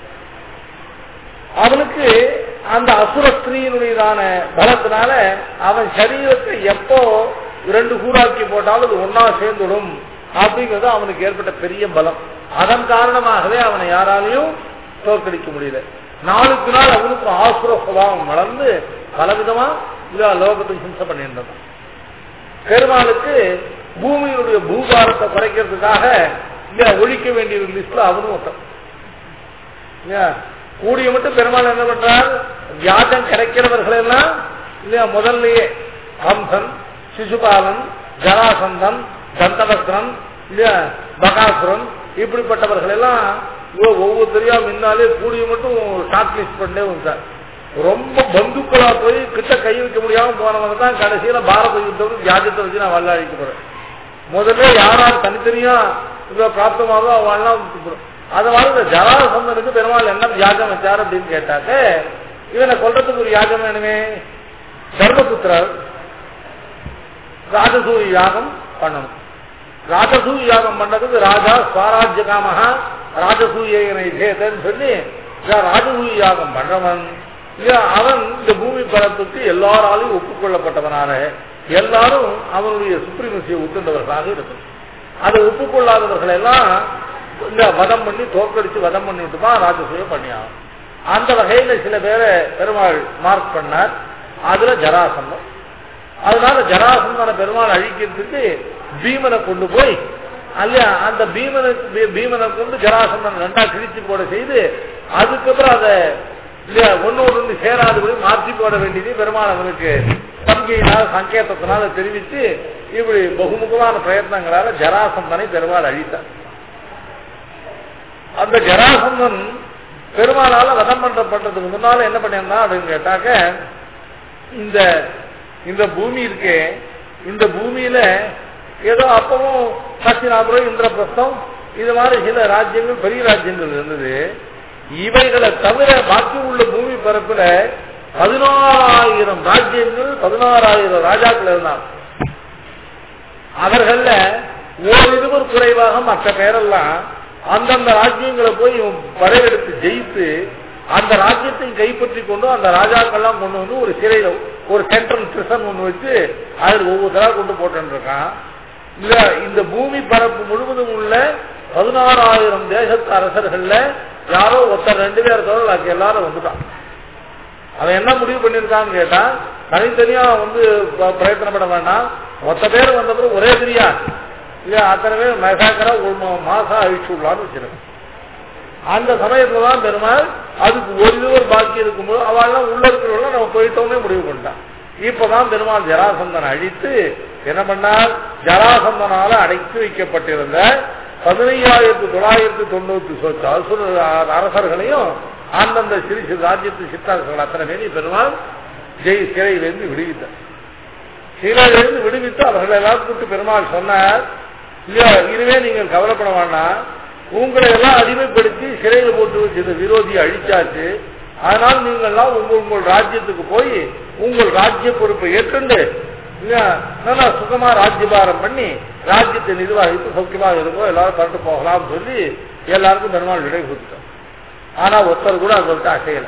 அவனுக்கு அந்த அசுர ஸ்திரீனுடையதான பலத்தினால அவன் சரீரத்தை எப்போ இரண்டு கூறாக்கி போட்டாலும் அது ஒன்னா சேர்ந்துடும் அப்படிங்கிறது அவனுக்கு ஏற்பட்ட பெரிய பலம் அதன் காரணமாகவே அவனை யாராலையும் தோற்கடிக்க முடியல நாளுக்கு நாள் அவனுக்கு ஆசுர சுபாவம் வளர்ந்து பலவிதமா இதா லோகத்தை ஹிம்சை பண்ணிட்டு இருந்தான் பெருமாளுக்கு பூமியினுடைய பூபாரத்தை குறைக்கிறதுக்காக இங்க ஒழிக்க வேண்டிய ஒரு லிஸ்ட்ல அவனும் ஒருத்தன் இல்லையா? கூடிய மட்டும் பெருமாள் என்ன பண்றார் வியாஜம் கிடைக்கிறவர்கள் எல்லாம் இல்லையா முதல்லயே ஹம்சன் சிசுபாலன் ஜராசந்தன் தந்தவஸ்திரன் இல்லையா பகாசுரன் இப்படிப்பட்டவர்கள் எல்லாம் ஒ- ஒவ்வொருத்தரையா முன்னாலே கூடிய மட்டும் ஷார்ட் லிஸ்ட் பண்ணே வந்தார் ரொம்ப பந்துக்களா போய் கிட்ட கை வைக்க முடியாம போனவங்க தான் கடைசியில பாரத யுத்தம் வியாஜத்தை வச்சு நான் வல்லாழிக்க போறேன் முதல்ல யாரார் தனித்தனியா இவ்வளவு பிராப்தமாகவோ அவெல்லாம் அதை வாழ்ந்த ஜராசந்தனுக்கு பெருமாள் என்ன யாகம் வச்சார் அப்படின்னு கேட்டாக்க இவனை கொல்றதுக்கு ஒரு யாகம் வேணுமே தர்மபுத்திரர் ராஜசூரி யாகம் பண்ணணும் ராஜசூய யாகம் பண்ணதுக்கு ராஜா ஸ்வராஜ்ய காமகா ராஜசூயனை சேதன்னு சொல்லி இவன் ராஜசூய யாகம் பண்றவன் இவன் அவன் இந்த பூமி பரப்புக்கு எல்லாராலையும் ஒப்புக்கொள்ளப்பட்டவனான எல்லாரும் அவனுடைய சுப்ரீமசியை ஒத்துண்டவர்களாக இருக்கும் அதை ஒப்புக்கொள்ளாதவர்கள் எல்லாம் இந்த வதம் பண்ணி தோற்கடிச்சு வதம் பண்ணி விட்டு தான் ராஜசூயம் பண்ணியாகும் அந்த வகையில சில பேரை பெருமாள் மார்க் பண்ணார் அதுல ஜராசந்தம் அதனால ஜராசந்தன பெருமாள் அழிக்கிறதுக்கு பீமனை கொண்டு போய் அல்ல அந்த பீமனுக்கு பீ- பீமனை கொண்டு ஜராசந்தன் ரெண்டா கிழிச்சு போட செய்து அதுக்கப்புறம் அதை இல்லையா ஒன்னோடு ஒன்று சேராதபடி மாற்றி போட வேண்டியது பெருமாள் அவனுக்கு சம்கையினால சங்கேதத்தினால தெரிவித்து இப்படி பகுமுகமான பிரயத்னங்களால ஜராசந்தனை பெருமாள் அழித்தார் அந்த ஜராசந்தன் பெருமாளால வதம் பண்ணப்பட்டதுக்கு முன்னால என்ன பண்ணியிருந்தான் அப்படின்னு கேட்டாக்க இந்த இந்த பூமி இருக்கே இந்த பூமியில ஏதோ அப்பவும் காசிநாபுரம் இந்திரபிரஸ்தம் இது மாதிரி சில ராஜ்யங்கள் பெரிய ராஜ்யங்கள் இருந்தது இவைகளை தவிர பாக்கி உள்ள பூமி பரப்புல பதினாறாயிரம் ராஜ்யங்கள் பதினாறாயிரம் ராஜாக்கள் இருந்தாங்க அவர்கள ஓரிருவர் குறைவாக மற்ற பேரெல்லாம் அந்தந்த ராஜ்யங்களை போய் இவன் படையெடுத்து ஜெயித்து அந்த ராஜ்யத்தை கைப்பற்றி கொண்டு அந்த ராஜாக்கள்லாம் கொண்டு வந்து ஒரு சிறையில ஒரு சென்ட்ரல் பிரிசன் ஒண்ணு வச்சு அதில் ஒவ்வொருத்தரா கொண்டு போட்டு இருக்கான் இல்ல இந்த பூமி பரப்பு முழுவதும் உள்ள பதினாறாயிரம் தேசத்து அரசர்கள்ல யாரோ ஒருத்தர் ரெண்டு பேர் தவிர பாக்கி எல்லாரும் வந்துட்டான் அவன் என்ன முடிவு பண்ணிருக்கான்னு கேட்டா தனித்தனியா வந்து ப- பிரயத்தனப்பட வேண்டாம் மொத்த பேர் வந்த பிறகு ஒரே தெரியா இல்ல அத்தனை பேர் மெசாக்கரா ஒரு மா- மாசம் அழிச்சு விடலான்னு வச்சிருக்கேன் அந்த சமயத்துல தான் பெருமாள் அதுக்கு ஒரு இதுவர் பாக்கி இருக்கும்போது அவெல்லாம் உள்ள இருக்கிறவங்க நம்ம போயிட்டோமே முடிவு பண்ணிட்டான் இப்பதான் பெருமாள் ஜராசந்தனை அழித்து என்ன பண்ணார் ஜராசந்தனால அடைத்து வைக்கப்பட்டிருந்த பதினையாயிரத்தி தொள்ளாயிரத்தி தொண்ணூத்தி சொத்து அசுர அரசர்களையும் அந்தந்த சிறு சிறு ராஜ்யத்து சிற்றரசர்கள் அத்தனை பேரையும் பெருமாள் ஜெய் சிறையிலிருந்து விடுவித்தார் சிறையிலிருந்து விடுவித்து அவர்கள் எல்லாரும் கூட்டு பெருமாள் சொன்னார் இல்லையா இனிமே நீங்கள் கவலைப்பட வேண்டாம் உங்களை எல்லாம் அடிமைப்படுத்தி சிறையில் போட்டு வச்சது விரோதியை அழிச்சாச்சு அதனால் நீங்கள்லாம் உங்கள் உங்கள் ராஜ்யத்துக்கு போய் உங்கள் ராஜ்ய பொறுப்பை ஏற்றுண்டு இல்லையா, நல்லா சுகமா ராஜ்யபாரம் பண்ணி ராஜ்யத்தை நிர்வாகித்து சௌக்கியமாக இருக்கும் எல்லாரும் பரட்டு போகலாம்னு சொல்லி எல்லாருக்கும் பெருமாள் விடை கொடுத்துட்டோம் ஆனா ஒருத்தர் கூட அவங்கள்ட்ட அசையல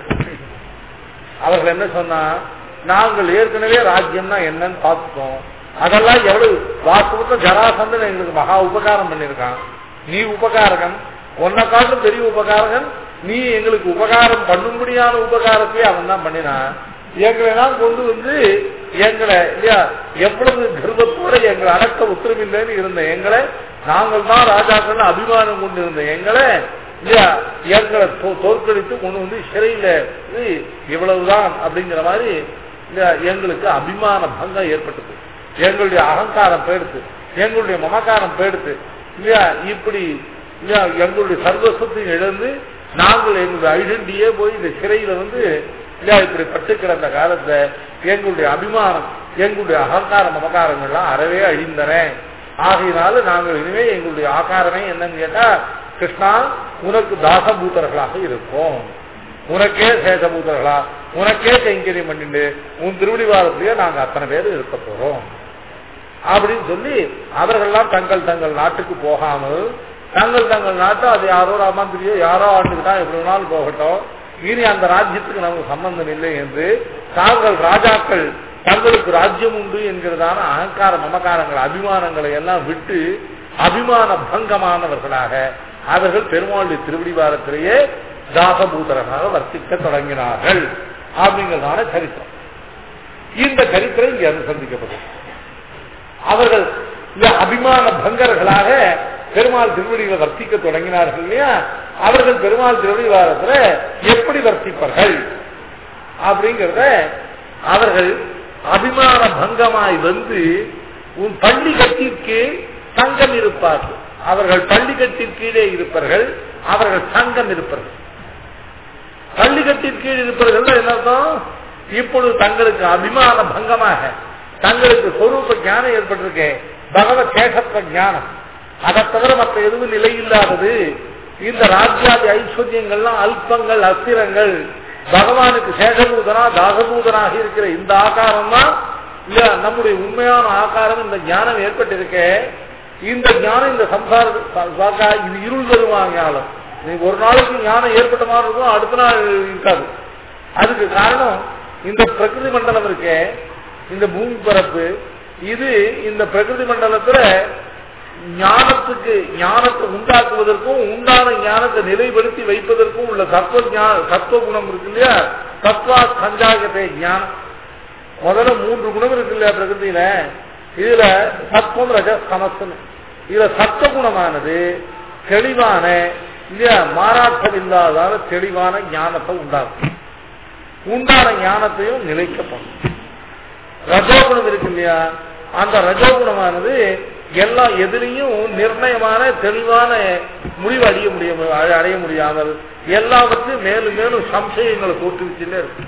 அவர்கள் என்ன சொன்னா நாங்கள் ஏற்கனவே ராஜ்யம்னா என்னன்னு பார்த்துட்டோம் அதெல்லாம் எவ்வளவு வாஸ்தவத்தை ஜராசந்தன் எங்களுக்கு மகா உபகாரம் பண்ணியிருக்கான் நீ உபகாரகன் உன்னை காட்டிலும் பெரிய உபகாரகன் நீ எங்களுக்கு உபகாரம் பண்ணும்படியான உபகாரத்தையே அவன் தான் பண்ணினான் எங்களை எல்லாம் கொண்டு வந்து எங்களை இல்லையா எவ்வளவு கர்வத்தோட எங்களை அடக்க உத்தரவில்லைன்னு இருந்த எங்களை நாங்கள் தான் ராஜாக்கள் அபிமானம் கொண்டு இருந்த எங்களை இல்லையா எங்களை தோ- தோற்கடித்து கொண்டு வந்து சிறையில இது இவ்வளவுதான் அப்படிங்கிற மாதிரி இல்லையா எங்களுக்கு அபிமான பங்கம் ஏற்பட்டது எங்களுடைய அகங்காரம் போயிடுத்து எங்களுடைய மமக்காரம் போயிடுத்து இல்லையா இப்படி இல்லையா எங்களுடைய சர்வஸ்வத்தையும் இழந்து நாங்கள் எங்களுடைய ஐடென்டியே போய் இந்த சிறையில வந்து இல்லையா இப்படி பட்டு கிடந்த காலத்தை எங்களுடைய அபிமானம் எங்களுடைய அகங்கார மமகாரங்கள்லாம் அறவே அழிந்தன ஆகையினால நாங்கள் இனிமே எங்களுடைய ஆகாரமே என்னன்னு கேட்டா கிருஷ்ணா உனக்கு தாசபூதர்களாக இருப்போம் உனக்கே சேஷபூதர்களா உனக்கே கைங்கரியம் பண்ணிட்டு உன் திருவடிவாரத்திலேயே நாங்க அத்தனை பேர் இருக்க போறோம் அப்படின்னு சொல்லி அவர்கள்லாம் தங்கள் தங்கள் நாட்டுக்கு போகாமல் தங்கள் தங்கள் நாட்டு அது யாரோ ராமாந்திரியோ யாரோ ஆண்டுக்கிட்டா எப்படி வேணாலும் போகட்டும் இனி அந்த ராஜ்யத்துக்கு நமக்கு சம்பந்தம் இல்லை என்று தாங்கள் ராஜாக்கள் தங்களுக்கு ராஜ்யம் உண்டு என்கிறதான அகங்கார மமகாரங்கள் அபிமானங்களை எல்லாம் விட்டு அபிமான பங்கமானவர்களாக அவர்கள் பெருமாளுடைய திருவடிவாரத்திலேயே தாசபூதரனாக வர்த்திக்க தொடங்கினார்கள் அப்படிங்கிறதான சரித்திரம் இந்த சரித்திரம் இங்கே அனுசந்திக்கப்படும் அவர்கள் இந்த அபிமான பங்கர்களாக பெருமாள் திருவடிகளை வர்த்திக்க தொடங்கினார்கள் இல்லையா அவர்கள் பெருமாள் திருவடி வாரத்துல எப்படி வர்த்திப்பார்கள் அப்படிங்கிறத அவர்கள் அபிமான பங்கமாய் வந்து உன் பள்ளி கட்டிற்கு சங்கம் இருப்பார்கள் அவர்கள் பள்ளி கீழே இருப்பார்கள் அவர்கள் சங்கம் இருப்பார்கள் பள்ளி கீழ் இருப்பார்கள் என்ன அர்த்தம் இப்பொழுது தங்களுக்கு அபிமான பங்கமாக தங்களுக்கு சொரூப ஞானம் ஏற்பட்டிருக்கே பகவத் சேஷத்துவ ஞானம் அதை தவிர மற்ற எதுவும் நிலையில்லாதது இந்த ராஜ்யாதி ஐஸ்வர்யங்கள்லாம் அல்பங்கள் அஸ்திரங்கள் பகவானுக்கு சேஷபூதனா தாசபூதனாக இருக்கிற இந்த ஆகாரம் தான் இல்ல நம்முடைய உண்மையான ஆகாரம் இந்த ஞானம் ஏற்பட்டிருக்கே இந்த ஞானம் இந்த சம்சார வாக்கா இது இருள் தருமா ஞானம் நீ ஒரு நாளைக்கு ஞானம் ஏற்பட்ட மாதிரி இருக்கும் அடுத்த நாள் இருக்காது அதுக்கு காரணம் இந்த பிரகிருதி மண்டலம் இருக்கே இந்த பூமி பரப்பு இது இந்த பிரகிருதி மண்டலத்துல ஞானத்துக்கு ஞானத்தை உண்டாக்குவதற்கும் உண்டான ஞானத்தை நிலைப்படுத்தி வைப்பதற்கும் உள்ள தத்துவ ஞா- தத்துவ குணம் இருக்கு இல்லையா தத்வா சஞ்சாகத்தை ஞானம் முதல்ல மூன்று குணம் இருக்கு இல்லையா பிரகிருதியில இதுல சத்துவம் ரஜ சமஸ்தம் இதுல சத்துவ குணமானது தெளிவான இல்லையா மாறாட்டம் இல்லாதான தெளிவான ஞானத்தை உண்டாக்கும் உண்டான ஞானத்தையும் நிலைக்கப்படும் ரஜோகுணம் இருக்கு இல்லையா அந்த ரஜோகுணமானது எல்லா எதிலையும் நிர்ணயமான தெளிவான முடிவு அடைய முடியும் அடைய முடியாமல் எல்லாவற்றையும் மேலும் மேலும் சம்சயங்களை தோற்றுவிச்சுட்டே இருக்கு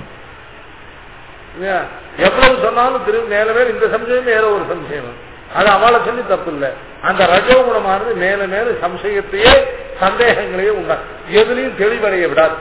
இல்லையா? எவ்வளவு சொன்னாலும் திரும்பி மேல மேல இந்த சம்சயம் வேற ஒரு சம்சயம் அது அவளை சொல்லி தப்பு இல்லை அந்த ரஜோகுணமானது மேல மேல சம்சயத்தையே சந்தேகங்களையே உண்டா எதுலையும் தெளிவடைய விடாது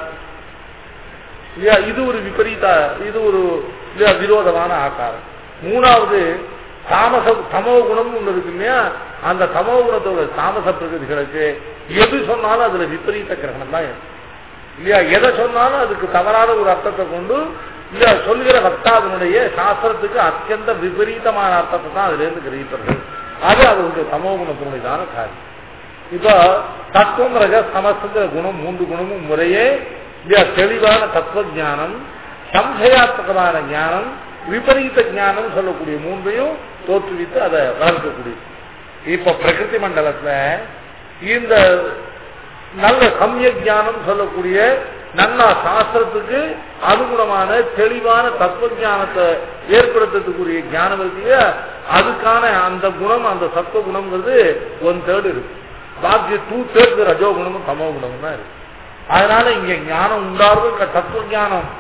இல்லையா இது ஒரு விபரீத இது ஒரு இல்லையா விரோதமான ஆக்காரம் மூணாவது தாமச தமோ குணம் ஒண்ணு இருக்கு இல்லையா அந்த தமோ குணத்தோட தாமச பிரகதிகளுக்கு எது சொன்னாலும் அதுல விபரீத கிரகணம் தான் இருக்கும். இல்லையா எதை சொன்னாலும் அதுக்கு தவறான ஒரு அர்த்தத்தை கொண்டு இல்லையா சொல்கிற வக்தாவினுடைய சாஸ்திரத்துக்கு அத்தியந்த விபரீதமான அர்த்தத்தை தான் அதுல இருந்து கிரகிப்பார்கள் அது அவருடைய தமோ குணத்தினுடையதான காரியம் இப்போ தத்துவம் ரஜ சமஸ்திர குணம் மூன்று குணமும் முறையே இல்லையா தெளிவான தத்துவ ஞானம் சம்சயாத்மகமான ஞானம் விபரீத ஞானம் சொல்லக்கூடிய மூன்றையும் தோற்றுவித்து அதை வளர்க்கக்கூடிய இப்ப பிரகிருதி மண்டலத்துல இந்த நல்ல சமய ஞானம் சொல்லக்கூடிய நல்ல சாஸ்திரத்துக்கு அனுகுணமான தெளிவான தத்துவ ஞானத்தை ஏற்படுத்துறதுக்குரிய ஞானம் இருக்கு இல்லையா அதுக்கான அந்த குணம் அந்த சத்துவ குணம்ங்கிறது ஒன் தேர்டு இருக்கு பாக்கி டூ தேர்ட் ரஜோ குணமும் தமோ குணமும் தான் இருக்கு அதனால இங்க ஞானம் உண்டாறது க- தத்துவ ஞானம்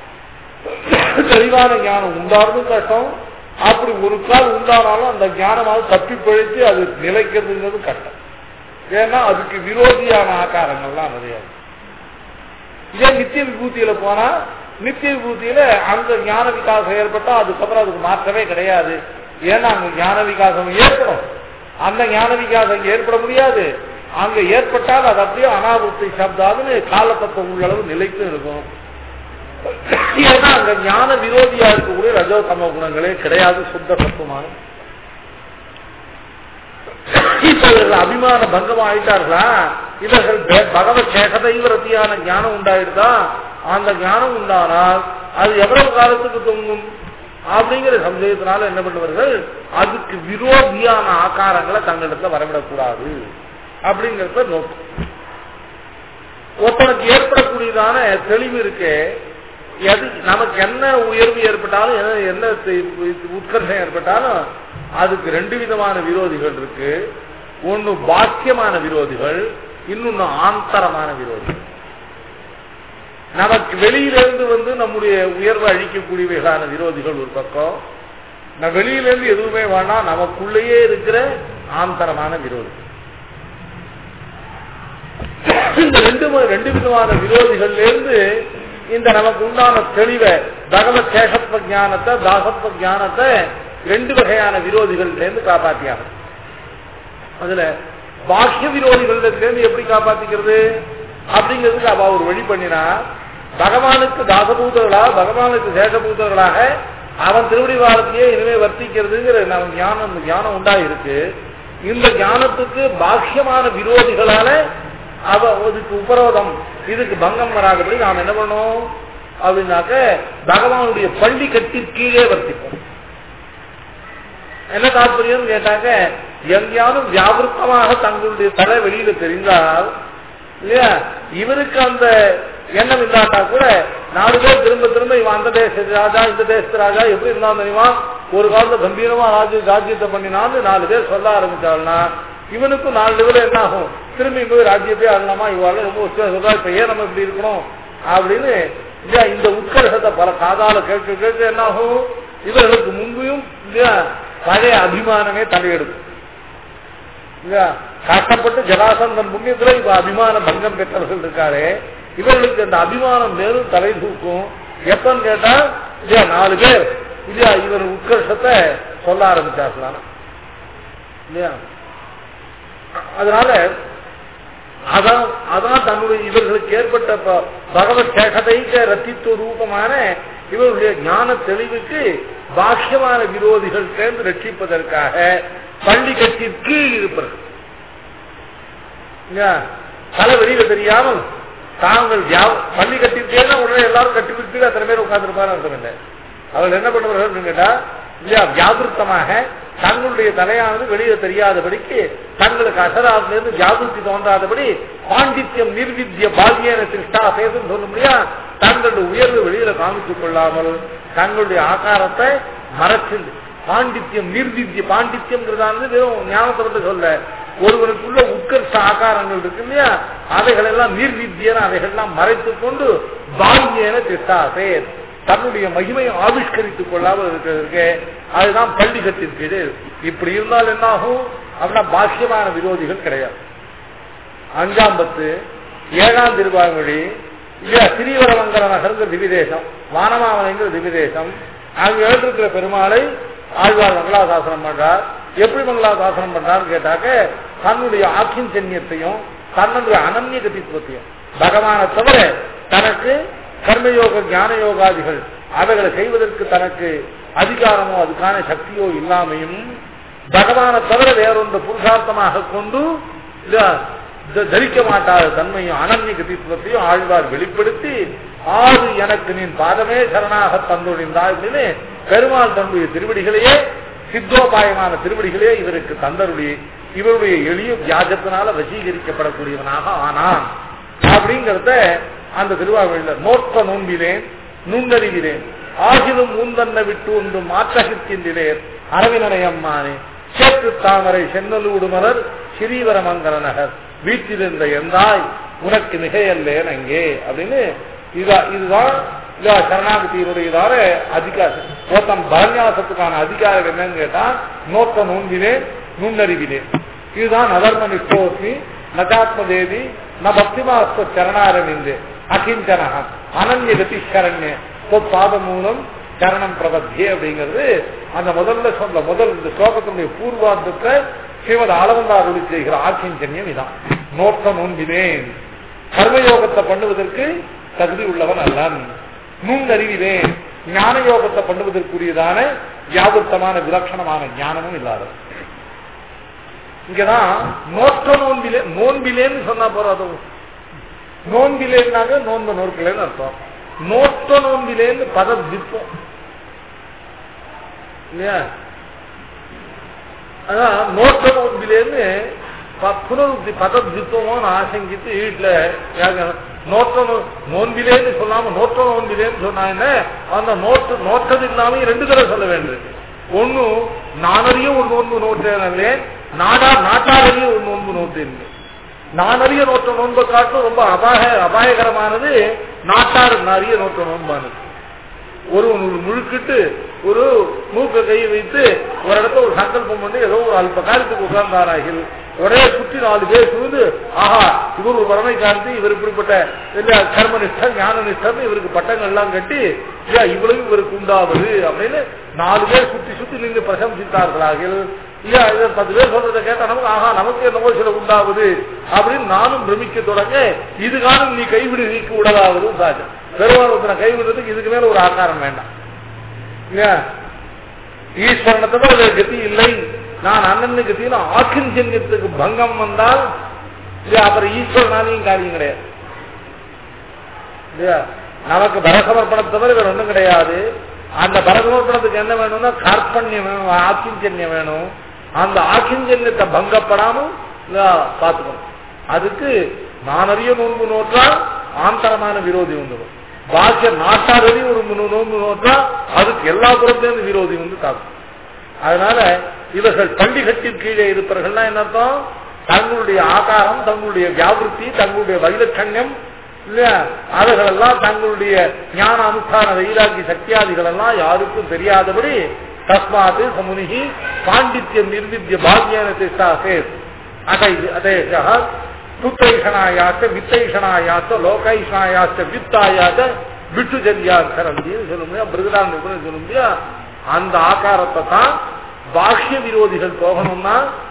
தெளிவான ஞானம் உண்டாறதும் கஷ்டம் அப்படி ஒரு கால் உண்டானாலும் அந்த ஞானமாவது தப்பி பிழைத்து அது நிலைக்கிறதுங்கிறது கஷ்டம் ஏன்னா அதுக்கு விரோதியான ஆக்காரங்கள்லாம் நிறைய இருக்கு. இதே நித்திய விபூதியில போனா நித்திய விபூதியில அந்த ஞான விகாசம் ஏற்பட்டா அதுக்கப்புறம் அதுக்கு மாற்றமே கிடையாது ஏன்னா அங்க ஞான விகாசம் ஏற்படும் அந்த ஞான விகாசம் இங்க ஏற்பட முடியாது அங்க ஏற்பட்டால் அது அப்படியே அனாபுத்தி சப்தாதுன்னு காலத்தத்துவம் உள்ளளவு நிலைத்து இருக்கும் ஏன்னா அங்க ஞான விரோதியா இருக்கக்கூடிய ரஜோ தமோ குணங்களே கிடையாது சுத்த தத்துவமான இப்ப இவர்கள் அபிமான பங்கம் ஆயிட்டார்களா இவர்கள் பே- பகவத் சேகதைவரத்தியான ஞானம் உண்டாயிடுதா அந்த ஞானம் உண்டானால் அது எவ்வளவு காலத்துக்கு தொங்கும் அப்படிங்கிற சந்தேகத்தினால என்ன பண்ணுவார்கள் அதுக்கு விரோதியான ஆக்காரங்களை தங்களிடத்துல வரவிடக்கூடாது அப்படிங்கிறத நோக்கம் ஒருத்தனுக்கு ஏற்படக்கூடியதான தெளிவு இருக்கு எது நமக்கு என்ன உயர்வு ஏற்பட்டாலும் என்ன என்ன தி- உத்கர்ஷம் ஏற்பட்டாலும் அதுக்கு ரெண்டு விதமான விரோதிகள் இருக்கு ஒன்னு பாக்கியமான விரோதிகள் இன்னொன்னு ஆந்தரமான விரோதிகள் நமக்கு வெளியிலிருந்து வந்து நம்முடைய உயர்வை அழிக்கக்கூடியவைகளான விரோதிகள் ஒரு பக்கம் நான் வெளியிலிருந்து எதுவுமே வேணாம் நமக்குள்ளேயே இருக்கிற ஆந்தரமான விரோதி இந்த ரெண்டு ம- ரெண்டு விதமான விரோதிகள்ல இருந்து இந்த நமக்கு உண்டான தெளிவை பகவத் சேஷத்வ ஞானத்தை தாசத்வ ஞானத்தை ரெண்டு வகையான விரோதிகள்ல இருந்து காப்பாத்தியாங்க அதுல பாக்கிய விரோதிகள்ல இருந்து எப்படி காப்பாத்திக்கிறது அப்படிங்கிறதுக்கு அவ ஒரு வழி பண்ணினா பகவானுக்கு தாசபூதர்களா பகவானுக்கு சேஷபூதர்களாக அவன் திருவடி வாரத்திலேயே இனிமே வர்த்திக்கிறதுங்கிற நம்ம ஞானம் ஞானம் உண்டாயிருக்கு இந்த ஞானத்துக்கு பாக்கியமான விரோதிகளால அவ இதுக்கு உபரோதம் இதுக்கு பங்கம் வராதபடி நாம் என்ன பண்ணோம் அப்படின்னாக்க பகவானுடைய பள்ளி கட்டி கீழே வர்த்திப்போம் என்ன தாற்பயம் கேட்டாக்க எங்கேயாவது வியாபிருத்தமாக தங்களுடைய தலை வெளியில தெரிந்தால் இல்லையா இவருக்கு அந்த எண்ணம் இல்லாட்டா கூட நாலு பேர் திரும்ப திரும்ப இவன் அந்த தேசத்து ராஜா இந்த தேசத்து ராஜா எப்படி இருந்தா தெரியுமா ஒரு காலத்துல கம்பீரமா ராஜ்ய ராஜ்யத்தை பண்ணினான்னு நாலு பேர் சொல்ல ஆரம்பிச்சாள்னா இவனுக்கும் நாலு பேர் என்ன ஆகும் திரும்பி போய் ராஜ்யத்தை ஆடலாமா இவாள் ரொம்ப உற்சாகம் சொல்றா இப்ப ஏன் நம்ம இப்படி இருக்கணும் அப்படின்னு இல்லையா இந்த உட்கர்ஷத்தை பல காதால கேட்க கேட்க என்ன ஆகும் இவர்களுக்கு முன்பையும் இல்லையா பழைய அபிமானமே தலையெடுக்கும் இல்லையா கஷ்டப்பட்டு ஜலாசந்தன் புண்ணியத்துல இப்ப அபிமான பங்கம் பெற்றவர்கள் இருக்காரு இவர்களுக்கு அந்த அபிமானம் மேலும் தலை தூக்கும் எப்பன்னு கேட்டா இல்லையா நாலு பேர் இல்லையா இவர் உட்கர்ஷத்தை சொல்ல ஆரம்பிச்சார்களாம் இல்லையா அதனால அதான் அதான் தன்னுடைய இவர்களுக்கு ஏற்பட்ட ப- பகவத் சேகதைக்க ரத்தித்துவ ரூபமான இவருடைய ஞான தெளிவுக்கு பாக்கியமான விரோதிகள் சேர்ந்து ரட்சிப்பதற்காக பள்ளி கட்டிற்கு இருப்பார்கள் இல்லையா? தலை வெளியில தெரியாமல் தாங்கள் வியா- பள்ளி கட்டிருக்கேன்னா உடனே எல்லாரும் கட்டி பிடித்து அத்தனை பேர் உட்கார்ந்துருப்பாரு அர்த்தம் இல்லை அவர்கள் என்ன பண்ணுவார்கள் கேட்டா இல்லையா வியாபிருத்தமாக தங்களுடைய தலையானது வெளியே தெரியாதபடிக்கு தங்களுக்கு அசராதிலிருந்து ஜாகிருத்தி தோன்றாதபடி பாண்டித்யம் நிர்வித்திய பால்யன திருஷ்டா சேதுன்னு சொல்ல முடியா தங்களுடைய உயர்வு வெளியில காமித்துக் கொள்ளாமல் தங்களுடைய ஆகாரத்தை மறைச்சு பாண்டித்யம் நிர்வித்திய பாண்டித்யம்ங்கிறதானது வெறும் ஞானத்தை மட்டும் சொல்ல ஒருவனுக்குள்ள உட்கர்ஷ ஆகாரங்கள் இருக்கு இல்லையா அவைகள் எல்லாம் நிர்வித்தியன அவைகள் எல்லாம் மறைத்துக் கொண்டு பால்யன திருஷ்டாசே தன்னுடைய மகிமையை ஆவிஷ்கரித்துக் கொள்ளாமல் இருக்கிறதுக்கு அதுதான் பள்ளி கட்டிருக்கிறது இப்படி இருந்தால் என்ன ஆகும் அப்படின்னா பாக்கியமான விரோதிகள் கிடையாது அஞ்சாம் பத்து ஏழாம் திருவாமொழி இல்லையா சிறீவரமங்கல நகர்ங்கிற திவிதேசம் வானமாவனைங்கிற திவிதேசம் அங்க எழுந்திருக்கிற பெருமாளை ஆழ்வார் மங்களாசாசனம் பண்றார் எப்படி மங்களாசாசனம் பண்றான்னு கேட்டாக்க தன்னுடைய ஆக்கிஞ்சன்யத்தையும் தன்னுடைய அனன்ய கதித்துவத்தையும் பகவானை தவிர தனக்கு கர்மயோக ஞான யோகாதிகள் அவைகளை செய்வதற்கு தனக்கு அதிகாரமோ அதுக்கான சக்தியோ இல்லாமையும் பகவானை தவிர வேறொன்று புருஷார்த்தமாக கொண்டு இல்ல, த- தரிக்க மாட்டாத தன்மையும் அனன்ய கதித்துவத்தையும் ஆழ்வார் வெளிப்படுத்தி ஆறு எனக்கு நீ பாதமே சரணாக தந்துழிந்தாய் அப்படின்னு பெருமாள் தன்னுடைய திருவடிகளையே சித்தோபாயமான திருவடிகளே இவருக்கு தந்தருளி இவருடைய எளிய வியாஜத்தினால வசீகரிக்கப்படக்கூடியவனாக ஆனான் அப்படிங்கறத அந்த திருவாவூரில் நோக்க நோன்பினேன் நுண்ணறிகிறேன் ஆகிலும் ஊந்தன்ன விட்டு ஒன்று மாற்றகிற்கின்றேன் அரவினரையம்மானே சேற்று தாமரை சென்னலூடு மலர் ஸ்ரீவரமங்கல நகர் வீட்டிலிருந்த எந்தாய் உனக்கு மிகையல்லேன் அங்கே அப்படின்னு இதா இதுதான் இதா சரணாகதியினுடையதான அதிகாரம் ஒருத்தன் பரநியாசத்துக்கான அதிகாரம் என்னன்னு கேட்டா நோக்க நோன்பினேன் நுண்ணறிவினேன் இதுதான் நதர்ம நிஷ்டோஸ்மி நகாத்ம தேதி ந பக்திமாஸ்த சரணாரவிந்து அகிஞ்சனகம் அனன்ய கதி சரண்ய பாத மூலம் சரணம் பிரபத்தியே அப்படிங்கிறது அந்த முதல்ல சொன்ன முதல் இந்த ஸ்லோகத்தினுடைய பூர்வாந்தத்தை ஸ்ரீமத் ஆலவந்தார் ஒளி செய்கிற ஆக்கிஞ்சன்யம் இதான் நோக்க நோன்பினேன் கர்மயோகத்தை பண்ணுவதற்கு தகுதி உள்ளவன் அல்லன் நுண்ணறிவினேன் ஞான யோகத்தை பண்ணுவதற்குரியதான வியாபுத்தமான விலட்சணமான ஞானமும் இல்லாதவன் இங்கதான் நோற்ற நோன்பிலே நோன்பிலேன்னு சொன்னா போறாது நோன்பிலேன்னாங்க நோன்பு நோற்கலன்னு அர்த்தம் நோற்ற நோன்பிலேன்னு பதம் திப்போம் இல்லையா அதான் நோற்ற நோன்பிலேன்னு ப- புனருக்தி பதம் திப்பமோன்னு ஆசங்கித்து வீட்டுல யாருங்க, நோற்ற நோ- நோன்பிலேன்னு சொல்லாம நோற்ற நோன்பிலேன்னு சொன்னாங்க அந்த நோட்டு நோட்டது இல்லாம ரெண்டு தடவை சொல்ல வேண்டியிருக்கு ஒண்ணு நானறிய ஒரு நோன்பு நோட்டே நாடா நாட்டாரையே ஒரு நோன்பு நோட்டேன் நான் அறிய நோட்ட நோன்பை காட்டும் ரொம்ப அபாய அபாயகரமானது நாட்டார் அறிய நோட்ட நோன்பானது ஒரு முழுக்கிட்டு ஒரு மூக்க கை வைத்து ஒரு இடத்துல ஒரு சங்கல்பம் பண்ணி ஏதோ ஒரு அல்ப காலத்துக்கு உட்கார்ந்தாராகில் ஒரே சுற்றி நாலு பேர் சூழ்ந்து ஆஹா இவர் ஒரு பரமை காந்தி இவர் இப்படிப்பட்ட இல்ல கர்மனிஷ்டர் ஞான நிஷ்டர் இவருக்கு பட்டங்கள் எல்லாம் கட்டி இல்ல இவ்வளவு இவருக்கு உண்டாவது அப்படின்னு நாலு பேர் சுத்தி சுத்தி நின்று பிரசம்சித்தார்களாகில் இல்ல இதை பத்து பேர் சொல்றதை கேட்டா நமக்கு ஆஹா நமக்கு என்னவோ சில உண்டாவது அப்படின்னு நானும் பிரமிக்க தொடங்க இது காலம் நீ கைவிடு நீக்கு உடலாவது சாஜ் பெருமாள் கைவிடுறதுக்கு இதுக்கு மேல ஒரு ஆக்காரம் வேண்டாம் இல்லையா ஈஸ்வரனத்தோட ஒரு கதி இல்லை நான் அண்ணன் கத்தியில ஆக்கிஞ்சன்யத்துக்கு பங்கம் வந்தால் இல்லையா அப்புறம் ஈஸ்வரனாலையும் காரியம் கிடையாது இல்லையா நமக்கு பரசமர்ப்பணம் தவிர வேற ஒண்ணும் கிடையாது அந்த பரசமர்ப்பணத்துக்கு என்ன வேணும்னா கார்பண்யம் வேணும் ஆக்கிஞ்சன்யம் வேணும் அந்த ஆக்கிஞ்சன்யத்தை பங்கப்படாமல் இல்லையா, பார்த்துக்கணும் அதுக்கு நான் அறிய நோன்பு நோற்றா ஆந்தரமான விரோதி வந்துடும் பாக்கிய நாட்டாரடி ஒரு முன்னு நோன்பு நோற்றா அதுக்கு எல்லா புறத்திலிருந்து விரோதி வந்து தாக்கும் அதனால இவர்கள் பண்டிகத்தின் கீழே இருப்பவர்கள்னா என்ன அர்த்தம் தங்களுடைய ஆகாரம் தங்களுடைய வியாபிருத்தி தங்களுடைய வைலட்சண்யம் இல்லையா அவைகளெல்லாம் தங்களுடைய ஞான அனுஷ்டான வைராகி சக்தியாதிகள் எல்லாம் யாருக்கும் தெரியாதபடி தஸ்மாத் சமுனிகி பாண்டித்யம் நிர்வித்திய பாக்யான திஷ்டாசே அதை அதேஷா சுத்தைஷனாயாச்ச வித்தைஷனாயாச்ச லோகைஷனாயாச்ச வித்தாயாச்ச விட்டுஜன்யார் சரந்தின்னு சொல்ல முடியும் பிருகதான் சொல்ல முடியும் அந்த ஆகாரத்தை தான் பாஹ்ய விரோதிகள் போகணும்னா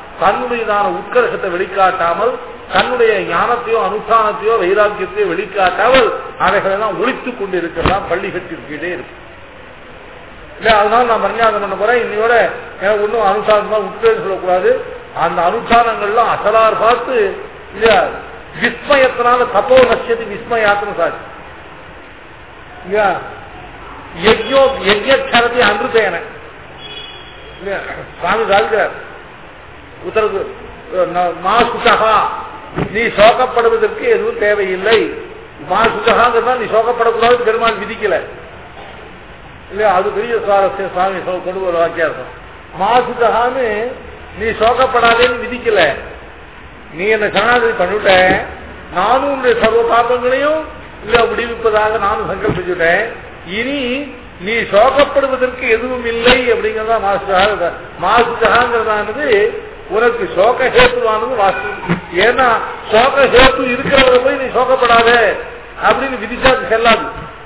தன்னுடையதான உட்கர்ஷத்தை வெளிக்காட்டாமல் தன்னுடைய ஞானத்தையோ அனுஷ்டானத்தையோ வைராக்கியத்தையோ வெளிக்காட்டாமல் அவைகளெல்லாம் ஒழித்துக் கொண்டு இருக்கிறதா பள்ளிகட்டிற்கு கீழே இருக்கு இல்ல அதனால நான் மரியாதை பண்ண போறேன் இன்னையோட எனக்கு ஒன்றும் அனுஷ்டானமா உட்கேன்னு சொல்லக்கூடாது அந்த அனுஷ்டானங்கள்லாம் அசலார் பார்த்து இல்ல விஸ்மயத்தினால தப்போ நஷ்யத்து விஸ்மயாத்திரம் சாட்சி இல்லையா யஜ்யோ யஜ்யக்ஷரத்தை அமிர்தேன இல்லையா? சுவாமி சாதிக்கிறார் உத்தரவு மா சுகா நீ சோகப்படுவதற்கு எதுவும் தேவையில்லை மா சுகங்கிறதா நீ சோகப்படக்கூடாது பெருமாள் விதிக்கல இல்லையா அது பெரிய சுவாரஸ்யம் சுவாமி சொல் கொண்டு ஒரு வாக்கியாசம் மா சுகஹான்னு நீ சோகப்படாதேன்னு விதிக்கல நீ என்ன சரணாகதி பண்ணிவிட்ட நானும் உன்னுடைய சர்வ பாப்பங்களையும் இல்ல விடுவிப்பதாக நானும் சங்கல்பிச்சுட்டேன் இனி நீ சோகப்படுவதற்கு எதுவும் இல்லை அப்படிங்கறதா மாசுகா மாசுகாங்கிறதானது உனக்கு சோக ஹேத்துவானது வாஸ்து ஏன்னா சோக ஹேத்து இருக்கிறவரை போய் நீ சோகப்படாத அப்படின்னு விதிச்சா அது செல்லாது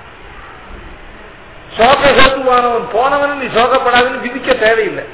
சோக ஹேத்துவானவன் போனவன் நீ சோகப்படாதுன்னு விதிக்க தேவையில்லை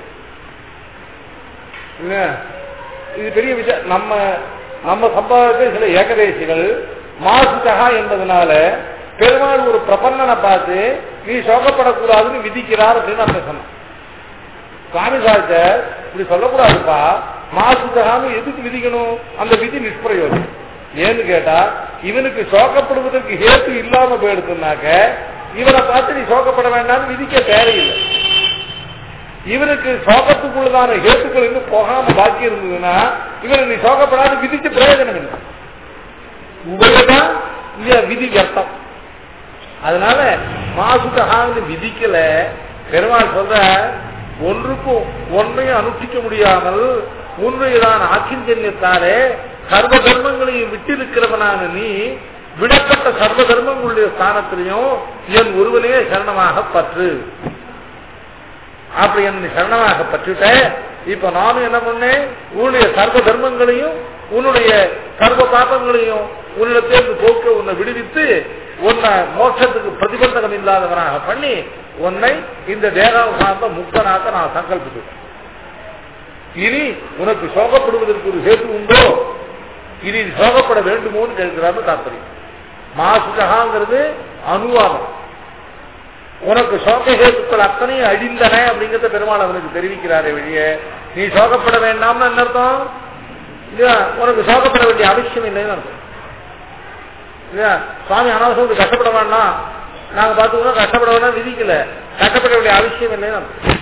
இல்ல? இது பெரிய விஷயம் நம்ம நம்ம சம்பாதத்தில் சில ஏகதேசிகள் மாசுகா என்பதனால பெருமாள் ஒரு பிரபன்னனை பார்த்து நீ சோகப்படக்கூடாதுன்னு விதிக்கிறார் அப்படின்னு நான் பேசணும் சுவாமி சாஸ்டர் இப்படி சொல்லக்கூடாதுப்பா மாசுககான்னு எதுக்கு விதிக்கணும் அந்த விதி நிஷ்பிரயோஜனம் ஏன்னு கேட்டா இவனுக்கு சோகப்படுவதற்கு ஹேத்து இல்லாம போயிடுச்சுனாக்க இவனை பார்த்து நீ சோகப்பட வேண்டாம்னு விதிக்க தேவையில்லை இவனுக்கு சோகத்துக்குள்ளதான ஹேத்துக்கள் இன்னும் போகாம பாக்கி இருந்ததுன்னா இவனை நீ சோகப்படாத விதிச்சு பிரயோஜனம் இல்லை உபயோகம் இல்லையா விதி வியர்த்தம் அதனால மாசுகான்னு விதிக்கல பெருமாள் சொல்ற ஒன்றுக்கும் ஒன்றையும் அனுஷ்டிக்க முடியாமல் உன்னுடையதான ஆக்கிஞ்சன்யத்தாலே சர்வ தர்மங்களையும் விட்டிருக்கிறவனான நீ விடப்பட்ட சர்வ தர்மங்களுடைய ஸ்தானத்திலையும் என் ஒருவனே சரணமாக பற்று அப்படி என்னை சரணமாக பற்றுட்ட இப்ப நானும் என்ன பண்ணேன் உன்னுடைய சர்வ தர்மங்களையும் உன்னுடைய சர்வ பாபங்களையும் உன்னிடத்திலிருந்து போக்க உன்னை விடுவித்து உன்னை மோட்சத்துக்கு பிரதிபந்தகம் இல்லாதவனாக பண்ணி உன்னை இந்த தேகாவை சார்ந்த முக்தனாக நான் சங்கல்பித்துட்டேன் இனி உனக்கு சோகப்படுவதற்கு ஒரு ஹேத்து உண்டோ இனி நீ சோகப்பட வேண்டுமோன்னு கேட்கிறாரு தாற்பயம் மாசுகாங்கிறது அனுவாதம் உனக்கு சோக ஹேத்துக்கள் அத்தனையும் அழிந்தன அப்படிங்கறத பெருமாள் அவனுக்கு தெரிவிக்கிறாரே வெளியே நீ சோகப்பட வேண்டாம்னு என்ன அர்த்தம் இல்லையா உனக்கு சோகப்பட வேண்டிய அவசியம் இல்லைன்னு அர்த்தம் இல்லையா சுவாமி அனாவசியம் கஷ்டப்பட வேண்டாம் நாங்க பார்த்துக்கணும் கஷ்டப்பட வேண்டாம் விதிக்கல கஷ்டப்பட வேண்டிய அவசியம் இல்லைன்னு அர்த்தம்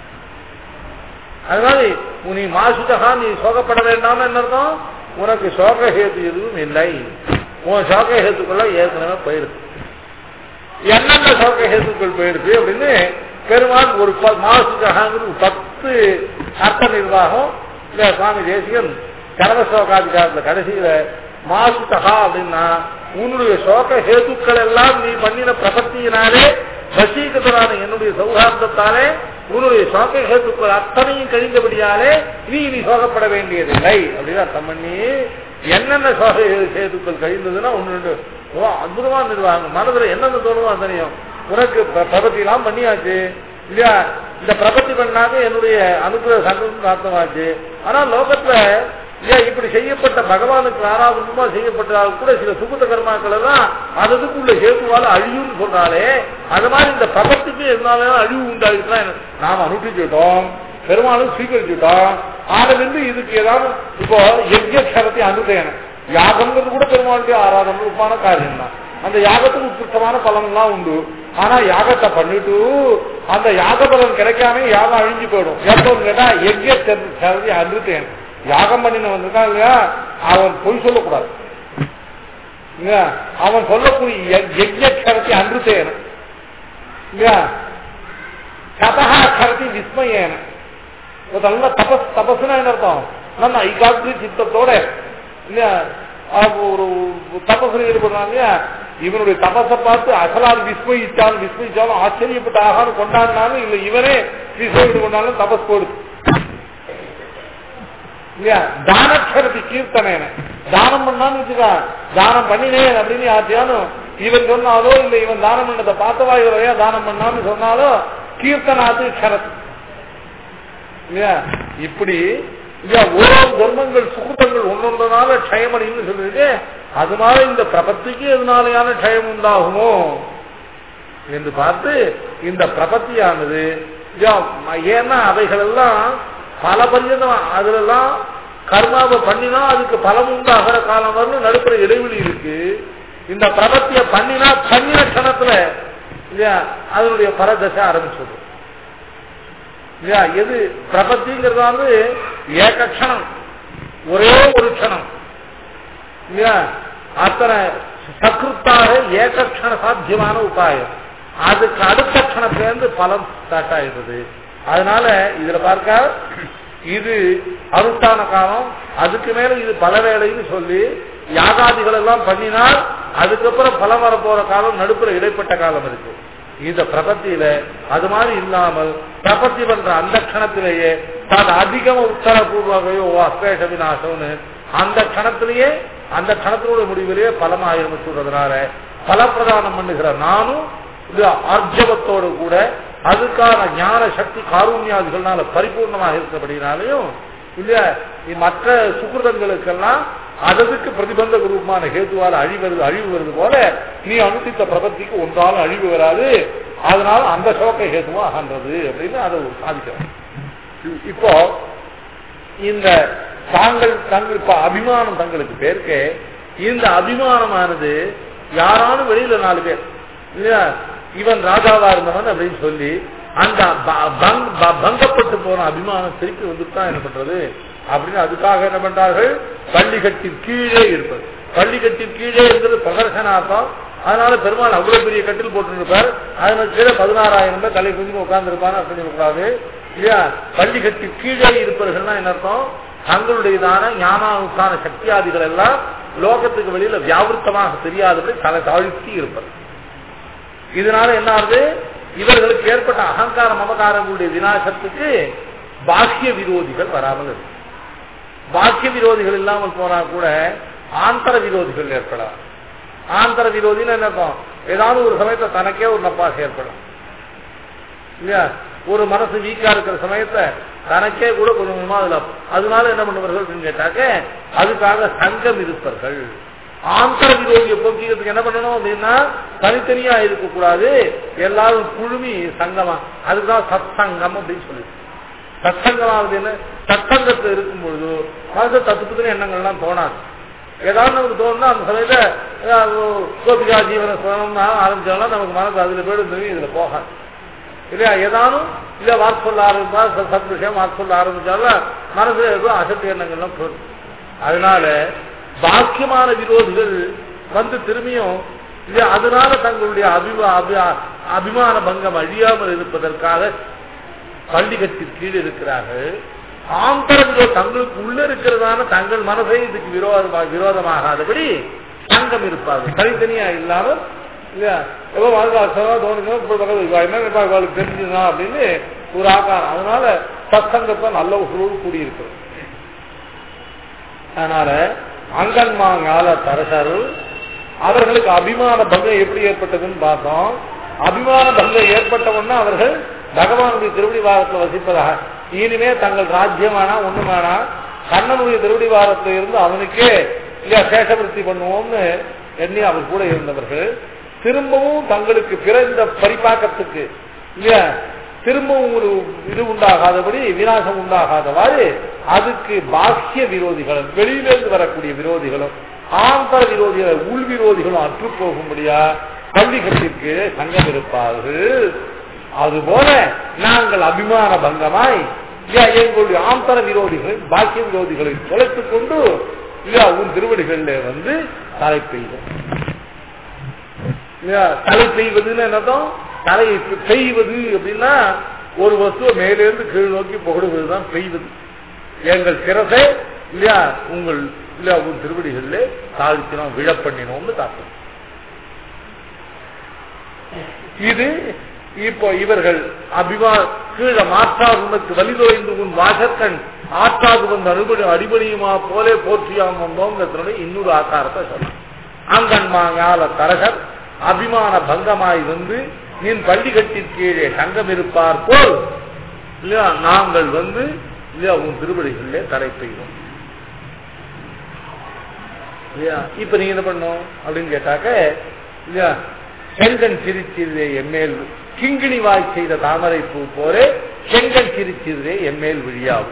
அது மாதிரி நீ மாசுதகா நீ சோகப்பட வேண்டாம்னு என்ன அர்த்தம் உனக்கு சோக ஹேத்து எதுவும் இல்லை உன் சோக ஹேத்துக்குள்ள ஏற்கனவே போயிடுது என்னென்ன சோக ஹேத்துக்கள் போயிடுது அப்படின்னு பெருமாள் ஒரு மாசுதகாங்கிறது பத்து அர்த்த நிர்வாகம் இல்ல சுவாமி தேசிகன் கரவ சோகாதிகாரத்துல கடைசியில மாசுதகா அப்படின்னா உன்னுடைய சோக ஹேத்துக்கள் எல்லாம் நீ பண்ணின பிரபத்தியினாலே வசீகத்தனான என்னுடைய சௌகார்த்தத்தாலே உன்னுடைய சோக ஹேத்துக்கள் அத்தனையும் கழிந்தபடியாலே நீ நீ சோகப்பட வேண்டியதில்லை அப்படின்னு அர்த்தம் பண்ணி என்னென்ன சோக ஹேத்துக்கள் கழிந்ததுன்னா ஒன்று ரெண்டு ஓ அற்புதமா நிர்வாகம் மனதுல என்னென்ன தோணுமோ தெரியும் உனக்கு பிரபத்தி எல்லாம் பண்ணியாச்சு இல்லையா இந்த பிரபத்தி பண்ணாங்க என்னுடைய அனுகிரக சங்கல்பம் அர்த்தமாச்சு ஆனா லோகத்துல இல்லையா இப்படி செய்யப்பட்ட பகவானுக்கு ஆராதனமா செய்யப்பட்டதாக கூட சில சுகுத கர்மாக்கள் எல்லாம் அதுக்குள்ள ஹேத்துவால அழியும்னு சொல்றாலே அது மாதிரி இந்த பிரபத்துக்கு எதனால அழிவு உண்டாகிட்டுனா நாம் அனுப்பிச்சுட்டோம் பெருமாளும் ஸ்வீகரிச்சுட்டோம் ஆனதுந்து இதுக்கு ஏதாவது இப்போ யஜ்யக்ஷரத்தை அனுதேன யாகம்ங்கிறது கூட பெருமாளுடைய ஆராதனை ரூபான காரியம் தான் அந்த யாகத்துக்கு உத்கிருஷ்டமான பலன்லாம் உண்டு ஆனா யாகத்தை பண்ணிட்டு அந்த யாக பலன் கிடைக்காம யாகம் அழிஞ்சு போயிடும் எப்போன்னு கேட்டா யஜ்யத்தை அனுத்தேன் யாகம் பண்ணின வந்திருக்கான் இல்லையா அவன் பொய் சொல்லக்கூடாது இல்லையா அவன் சொல்லக்கூடிய யஜ்யக்ஷரத்தை அன்றுத்தேன இல்லையா சதகாட்சரத்தை விஸ்மயேன ஒரு நல்ல தபஸ் தபஸ்னா என்ன அர்த்தம் நல்ல ஐகாகிரி சித்தத்தோட இல்லையா ஒரு தபஸ்ல ஈடுபடுறாங்க இல்லையா இவனுடைய தபஸை பார்த்து அசலால் விஸ்மயிச்சாலும் விஸ்மயிச்சாலும் ஆச்சரியப்பட்ட ஆகாரம் கொண்டாடினாலும் இல்ல இவனே விஸ்மயிட்டு கொண்டாலும் தபஸ் போடுது இல்லையா தானக்ஷரத்தை கீர்த்தனேன தானம் பண்ணான்னு வச்சுக்கா தானம் பண்ணினேன் அப்படின்னு யார்த்தையானும் இவன் சொன்னாலோ இல்ல இவன் தானம் பண்ணதை பார்த்தவா இவரையா தானம் பண்ணான்னு சொன்னாலோ கீர்த்தனாது க்ஷரத் இல்லையா இப்படி இல்லையா ஓரோ தர்மங்கள் சுகுதங்கள் ஒன்னொன்றனால க்ஷயமடைன்னு சொல்லிட்டு அது மாதிரி இந்த பிரபத்திக்கு எதனாலையான க்ஷயம் உண்டாகுமோ என்று பார்த்து இந்த பிரபத்தியானது இல்லையா, ஏன்னா அவைகள் எல்லாம் பல பரியந்தம் அதுலெல்லாம் கர்மாவை பண்ணினா அதுக்கு பலம் உண்டாகிற காலம் வரணும் நடுப்புற இடைவெளி இருக்கு இந்த பிரபத்திய பண்ணினா பண்ணின கணத்துல இல்லையா அதனுடைய பரதசை ஆரம்பிச்சது இல்லையா எது பிரபத்திங்கிறது வந்து ஏக க்ஷணம் ஒரே ஒரு க்ஷணம் இல்லையா அத்தனை சக்ருத்தாக ஏக க்ஷண சாத்தியமான உபாயம் அதுக்கு அடுத்த க்ஷணத்திலிருந்து பலம் ஸ்டார்ட் ஆயிடுது அதனால இதுல பார்க்க இது அனுஷ்டான காலம் அதுக்கு மேல இது பல வேலைன்னு சொல்லி யாகாதிகள் எல்லாம் பண்ணினால் அதுக்கப்புறம் பலம் வரப்போற காலம் நடுப்புற இடைப்பட்ட காலம் இருக்கு இந்த பிரபத்தியில அது மாதிரி இல்லாமல் பிரபத்தி பண்ற அந்த க்ஷணத்திலேயே தான் அதிகம உத்தரபூர்வகையோ அஸ்வேஷ விநாசம்னு அந்த க்ஷணத்திலேயே அந்த க்ஷணத்தினுடைய முடிவிலேயே பலமாயிரம் சொல்றதுனால பலப்பிரதானம் பண்ணுகிற நானும் இது ஆர்ஜவத்தோடு கூட அதுக்கான ஞான சக்தி காரூண்யாதிகள்னால பரிபூர்ணமாக இருக்கிறபடினாலையும் இல்லையா இ- மற்ற சுகிருதங்களுக்கெல்லாம் அததுக்கு பிரதிபந்த ரூபமான ஹேதுவால அழிவது அழிவு வருது போல நீ அனுஷ்டித்த பிரபத்திக்கு ஒன்றாலும் அழிவு வராது அதனால அந்த சோக்க ஹேதுவா ஆகின்றது அப்படின்னு அதை சாதிக்கிறோம் இப்போ இந்த தாங்கள் தங்கள் இப்ப அபிமானம் தங்களுக்கு பேருக்கு இந்த அபிமானமானது யாராலும் வெளியில நாலு பேர் இல்லையா இவன் ராஜாவா இருந்தவன் அப்படின்னு சொல்லி அந்த ப- பங்- ப- பங்கப்பட்டு போன அபிமானம் திருப்பி வந்துட்டு என்ன பண்றது அப்படின்னு அதுக்காக என்ன பண்றார்கள் பள்ளிக்கட்டின் கீழே இருப்பது பள்ளிக்கட்டின் கீழே இருக்கிறது பிரதர்சனார்த்தம் அதனால பெருமாள் அவ்வளவு பெரிய கட்டில் போட்டுருப்பார் அதனால கீழே பதினாறாயிரம் பேர் தலை குஞ்சு உட்கார்ந்து இருப்பான்னு அப்படின்னு சொல்லக்கூடாது இல்லையா பள்ளிக்கட்டின் கீழே இருப்பவர்கள்னா என்ன அர்த்தம் தங்களுடையதான ஞானானுஷ்டான சக்தியாதிகள் எல்லாம் லோகத்துக்கு வெளியில வியாவிருத்தமாக தெரியாதபடி தலை தாழ்த்தி இருப்பது இதனால என்ன ஆகுது இவர்களுக்கு ஏற்பட்ட அகங்கார மமகாரங்களுடைய விநாசத்துக்கு பாக்கிய விரோதிகள் வராமல் இருக்கு பாக்கிய விரோதிகள் இல்லாமல் போனா கூட ஆந்தர விரோதிகள் ஏற்படலாம் ஆந்தர விரோதின்னு என்ன அர்த்தம் ஏதாவது ஒரு சமயத்துல தனக்கே ஒரு நப்பாசை ஏற்படும் இல்லையா ஒரு மனசு வீக்கா இருக்கிற சமயத்தை தனக்கே கூட கொஞ்சம் கொஞ்சமா அதுல அதனால என்ன பண்ணுவார்கள் அப்படின்னு கேட்டாக்க அதுக்காக சங்கம் இருப்பார்கள் ஆந்தர விரோதியை போக்கிக்கிறதுக்கு என்ன பண்ணணும் அப்படின்னா தனித்தனியா இருக்கக்கூடாது எல்லாரும் குழுமி சங்கமா அதுதான் சத் சங்கம் அப்படின்னு சொல்லி சத்சங்கமாவது என்ன சத்சங்கத்தில் இருக்கும் பொழுது மனசு தத்துவத்தின எண்ணங்கள்லாம் தோணாது ஏதாவது நமக்கு தோணுனா அந்த சமயத்துல அஹ், கோபிகா ஜீவன சுவனம்னா ஆரம்பிச்சாலும் நமக்கு மனசு அதுல போயிடும் இதுல போகாது இல்லையா ஏதானும் இல்ல வாக்கு சொல்ல ஆரம்பிச்சா ச- சத் விஷயம் வாக்கு சொல்ல ஆரம்பிச்சாலும் மனசுல ஏதோ அசட்டு எண்ணங்கள்லாம் போயிடும் அதனால பாக்கியமான விரோதிகள் வந்து திரும்பியும் இல்லையா அதனால தங்களுடைய அபிமா அபி- அபிமான பங்கம் அழியாமல் இருப்பதற்காக பள்ளிக்கட்டின் கீழ் இருக்கிறார்கள் ஆந்தரங்களோ தங்களுக்கு உள்ள இருக்கிறதான தங்கள் மனசை இதுக்கு விரோதமாக விரோதமாகாதபடி சங்கம் இருப்பார்கள் தனித்தனியா இல்லாமல் இல்லையா ஏதோ வாழ்க்கை தோணுங்க என்ன நினைப்பா இவளுக்கு தெரிஞ்சுதான் அப்படின்னு ஒரு ஆகாரம் அதனால சத்சங்கத்தை நல்ல ஒரு கூடியிருக்கிறது அதனால அங்கன்மாங்கால தரசர் அவர்களுக்கு அபிமான பங்கம் எப்படி ஏற்பட்டதுன்னு பார்த்தோம் அபிமான பங்கம் ஏற்பட்டவொன்னா அவர்கள் பகவானுடைய திருவடி வாரத்தில் வசிப்பதாக இனிமே தங்கள் ராஜ்யமானா ஒண்ணுமானா கண்ணனுடைய திருவடி வாரத்தில் இருந்து அவனுக்கே இல்லையா சேஷவருத்தி பண்ணுவோம்னு எண்ணி அவர் கூட இருந்தவர்கள் திரும்பவும் தங்களுக்கு பிறந்த பரிபாக்கத்துக்கு இல்லையா திரும்பவும் ஒரு இது உண்டாகாதபடி விநாசம் உண்டாகாதவாறு அதுக்கு பாக்கிய விரோதிகளும் வெளியிலிருந்து வரக்கூடிய விரோதிகளும் ஆந்தர விரோதிகள் உள் விரோதிகளும் அற்று போகும்படியா பள்ளிக்கட்டிற்கு சங்கம் இருப்பார்கள் அதுபோல நாங்கள் அபிமான பங்கமாய் இல்லையா, எங்களுடைய ஆந்தர விரோதிகளை பாக்கிய விரோதிகளை தொலைத்துக் கொண்டு இல்லையா உன் திருவடிகளில் வந்து தலை பெய்வோம் இல்லையா, தலை பெய்வதுன்னு என்னதான் தலையை பெ- பெய்வது அப்படின்னா ஒரு வஸ்துவை மேலிருந்து கீழ் நோக்கி புகழுவதுதான் பெய்வது எங்கள் சிரசை இல்லையா உங்கள் இல்லையா உன் திருவடிகளிலே தாழ்த்தினோம் விழப்பண்ணினோம்னு தாக்கம் இது இப்போ இவர்கள் அபிமா கீழே மாற்றார் உனக்கு வலிதோய்ந்து உன் வாசக்கண் ஆற்றாது வந்த அடிபடி அடிபடியுமா போலே போற்றியாம் வந்தோங்கிறதுனுடைய இன்னொரு ஆக்காரத்தை சொல்லலாம் அங்கன்மாங்கால தரகர் அபிமான பங்கமாய் வந்து நின் பள்ளிக்கட்டின் கீழே சங்கம் இருப்பார் போல் இல்லையா நாங்கள் வந்து இல்லையா உன் திருவடிகளிலே தலை பெய்யும் இல்லையா இப்ப நீங்க என்ன பண்ணும் அப்படின்னு கேட்டாக்க இல்லையா செங்கன் சிரிச்சிருதே எம்மேல் கிங்கிணி வாய் செய்த தாமரை பூ போரே செங்கன் சிரிச்சிருதே எம்மேல் விழியாகும்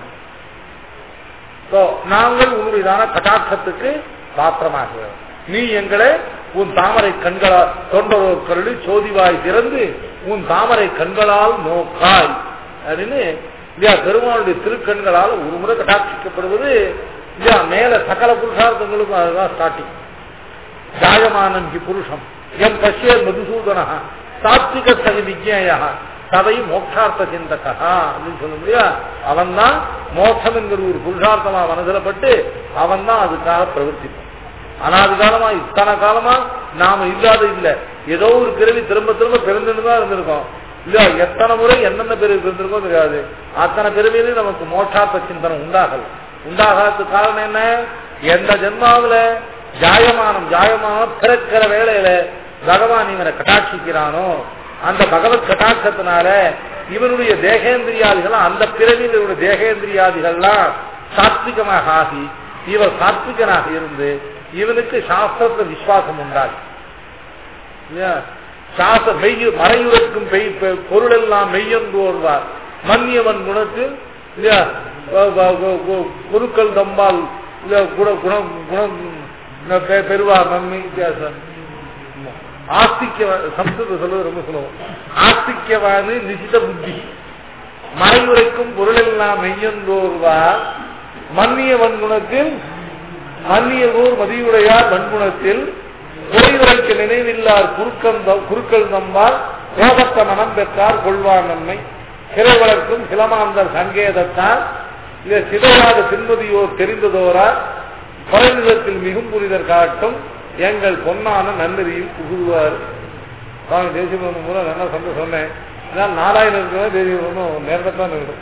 So, நாங்கள் உன்னுடையதான கட்டாட்சத்துக்கு பாத்திரமாகிறோம் நீ எங்களை உன் தாமரை கண்களால் தொண்டரோர் கருளி சோதிவாய் திறந்து உன் தாமரை கண்களால் நோக்காய் அப்படின்னு இல்லையா பெருமாளுடைய திருக்கண்களால் ஒரு முறை கட்டாட்சிக்கப்படுவது இல்லையா மேல சகல புருஷார்த்தங்களுக்கும் அதுதான் ஸ்டார்டிங் ஜாயமானம் ஹி புருஷம் எம் பஷ்ய மதுசூதனா சாத்விக சகி விஜயா சதை மோட்சார்த்த சிந்தகா அப்படின்னு சொல்ல முடியா அவன் தான் மோட்சம் என்கிற ஒரு புருஷார்த்தமா மனதிலப்பட்டு அவன் தான் அதுக்காக பிரவர்த்திப்பான் அனாதி காலமா இத்தனை காலமா நாம இல்லாத இல்ல ஏதோ ஒரு பிறவி திரும்ப திரும்ப பிறந்துட்டு தான் இருந்திருக்கோம் இல்ல எத்தனை முறை என்னென்ன பிறவி பிறந்திருக்கோம் தெரியாது அத்தனை பிறவியிலும் நமக்கு மோட்சார்த்த சிந்தனை உண்டாகல உண்டாகாததுக்கு காரணம் என்ன எந்த ஜென்மாவில ஜாயமானம் ஜாயமானம் பிறக்கிற வேளையில பகவான் இவனை கட்டாட்சிக்கிறானோ அந்த பகவத் கட்டாட்சத்தினால இவனுடைய தேகேந்திரியாதிகள் அந்த பிறவியில் இவனுடைய தேகேந்திரியாதிகள்லாம் சாத்விகமாக ஆகி இவன் சாத்விகனாக இருந்து இவனுக்கு சாஸ்திரத்துல விசுவாசம் உண்டாகும் இல்லையா? சாஸ்திர மெய்ய மறையுறக்கும் பெய் பெ- பொருள் எல்லாம் மெய்யென்று ஓர்வார் மன்னியவன் குணத்தில் இல்லையா வ- வ- வ- வ- குருக்கள் தம்பால் இல்ல குண குணம் குணம் பெ- பெறுவார் நன்மை வித்தியாசம் ஆஸ்திக்க சம்ஸ்கிருத சொல்வது ரொம்ப சுலபம் ஆஸ்திக்கவானு நிசித புத்தி மறைவுரைக்கும் பொருளெல்லாம் மெய்யந்தோர்வார் மன்னிய வன்குணத்தில் மன்னிய ஊர் மதியுடையார் வன்குணத்தில் குறைவுரைக்கு நினைவில்லார் குறுக்கம் தம்- குறுக்கள் நம்பார் கோபத்த மனம் பெற்றார் கொள்வார் நன்மை சிறை வளர்க்கும் சிலமாந்தர் சங்கேதத்தார் இதை சிதையாத சின்மதியோர் தெரிந்ததோரார் பழநிலத்தில் மிகும் புரிதர் காட்டும் எங்கள் பொன்னான நன்னறியில் புகுதுவார் சுவாமி தேசியம் மூலம் நல்லா சொல்ல சொன்னேன் இதான் நாராயணன் இருக்கிறதா தேசியம் ஒன்றும் நேரத்தில் தான் இருக்கும்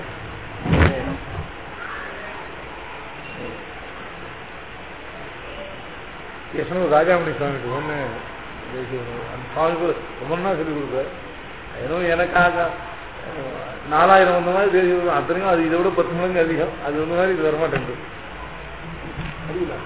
யசனூர் ராஜாமணி சுவாமிக்கு சொன்னேன் தேசியம் அந்த சுவாமிக்கு ரொம்ப நாள் சொல்லிக் கொடுத்தார் ஏதோ எனக்காக அஹ், நாலாயிரம் வந்த மாதிரி தேசியம் அத்தனையும் அது இதை விட பத்து மடங்கு அதிகம் அது ஒன்று மாதிரி இது வரமாட்டேங்குது புரியல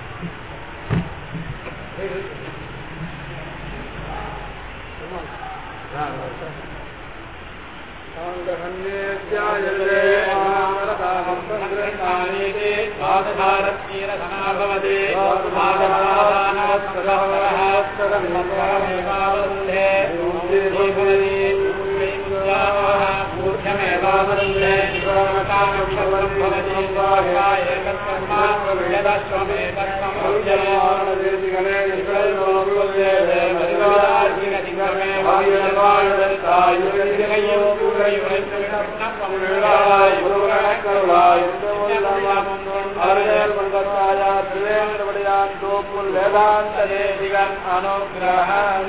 அனுகிரகம்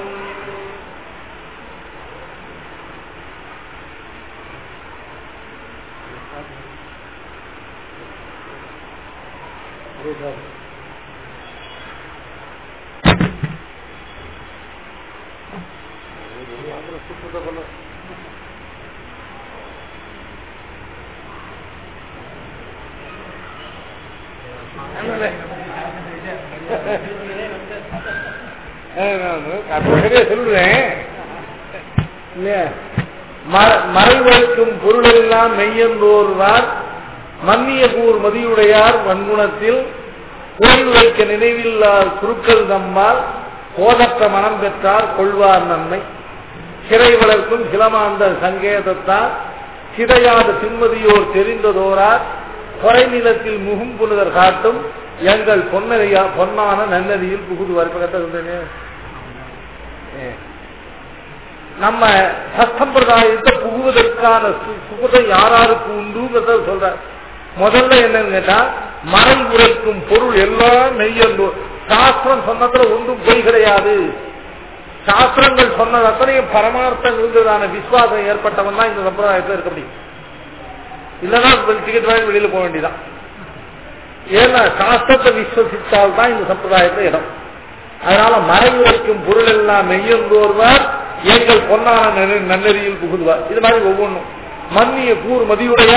சரியா சொல்றேன் இல்லையா மறைவழிக்கும் பொருளெல்லாம் மெய்யந்தோர்வார் மன்னிய கூர் மதியுடையார் வன்குணத்தில் கோயில் வைக்க நினைவில்லார் குருக்கள் தம்மால் கோதற்ற மனம் பெற்றார் கொள்வார் நன்மை சிறை வளர்க்கும் சிலமாந்தர் சங்கேதத்தார் சிதையாத சிம்மதியோர் தெரிந்ததோரார் கொலைநிலத்தில் முகும் புனிதர் காட்டும் எங்கள் பொன்னறியா பொன்னான நன்னதியில் புகுதுவார் இப்ப கரெக்டா சொல்றேனே? ஏ. நம்ம சத்தம்பிரதாயத்தை புகுவதற்கான சு- சுகதம் யாராருக்கு உண்டுங்கிறத சொல்ற முதல்ல என்னன்னு கேட்டா மறை உரைக்கும் பொருள் எல்லாம் மெய்யன்று சாஸ்திரம் சொன்னதுல ஒன்றும் பொய் கிடையாது சாஸ்திரங்கள் சொன்னது அத்தனையும் பரமார்த்தங்கிறதான விசுவாசம் ஏற்பட்டவன் தான் இந்த சம்பிரதாயத்தில் இருக்க முடியும் இல்லைன்னா டிக்கெட் வாங்கி வெளியில போக வேண்டியதான் ஏன்னா சாஸ்திரத்தை விஸ்வசித்தால் தான் இந்த சம்பிரதாயத்துல இடம் அதனால மறைவுரைக்கும் பொருள் எல்லாம் மெய்யந்தோர்வார் எங்கள் பொன்னான நன்னெறியில் புகுதுவார் இது மாதிரி ஒவ்வொன்றும் மன்னிய கூர் மதியுடையார்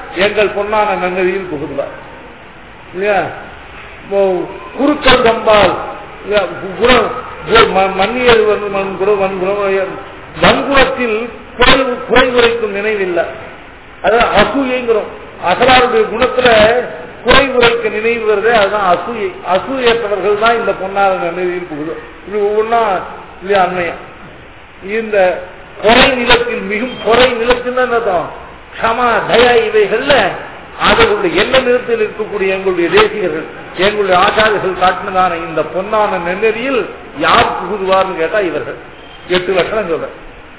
எங்கள் பொன்னான நன்னதியில் புகுதுவார் இல்லையா இப்போ குறுக்கல் தம்பால் இல்லையா, குணம் கு- ம- மன்னியது வந்து மண் குணம் வன் குணம் வன்குணத்தில் குறை குறை குறைக்கும் நினைவில்லை அதான் அசூயைங்கிறோம் அசலாருடைய குணத்துல குறை குறைக்க நினைவு வருது அதுதான் அசூயை அசூயற்றவர்கள் தான் இந்த பொன்னாத நன்னதியில் புகுது இது ஒவ்வொன்றா இல்லையா அண்மையம் இந்த பொறை நிலத்தில் மிகும் பொறை நிலத்தில் தான் அர்த்தம் க்ஷமா தயா இவைகள்ல அவர்களுடைய எண்ண நிலத்தில் இருக்கக்கூடிய எங்களுடைய தேசிகர்கள் எங்களுடைய ஆச்சாரியர்கள் காட்டினதான இந்த பொன்னான நெல்லறியில் யார் புகுதுவார்னு கேட்டா இவர்கள் எட்டு லட்சம் சொல்றேன்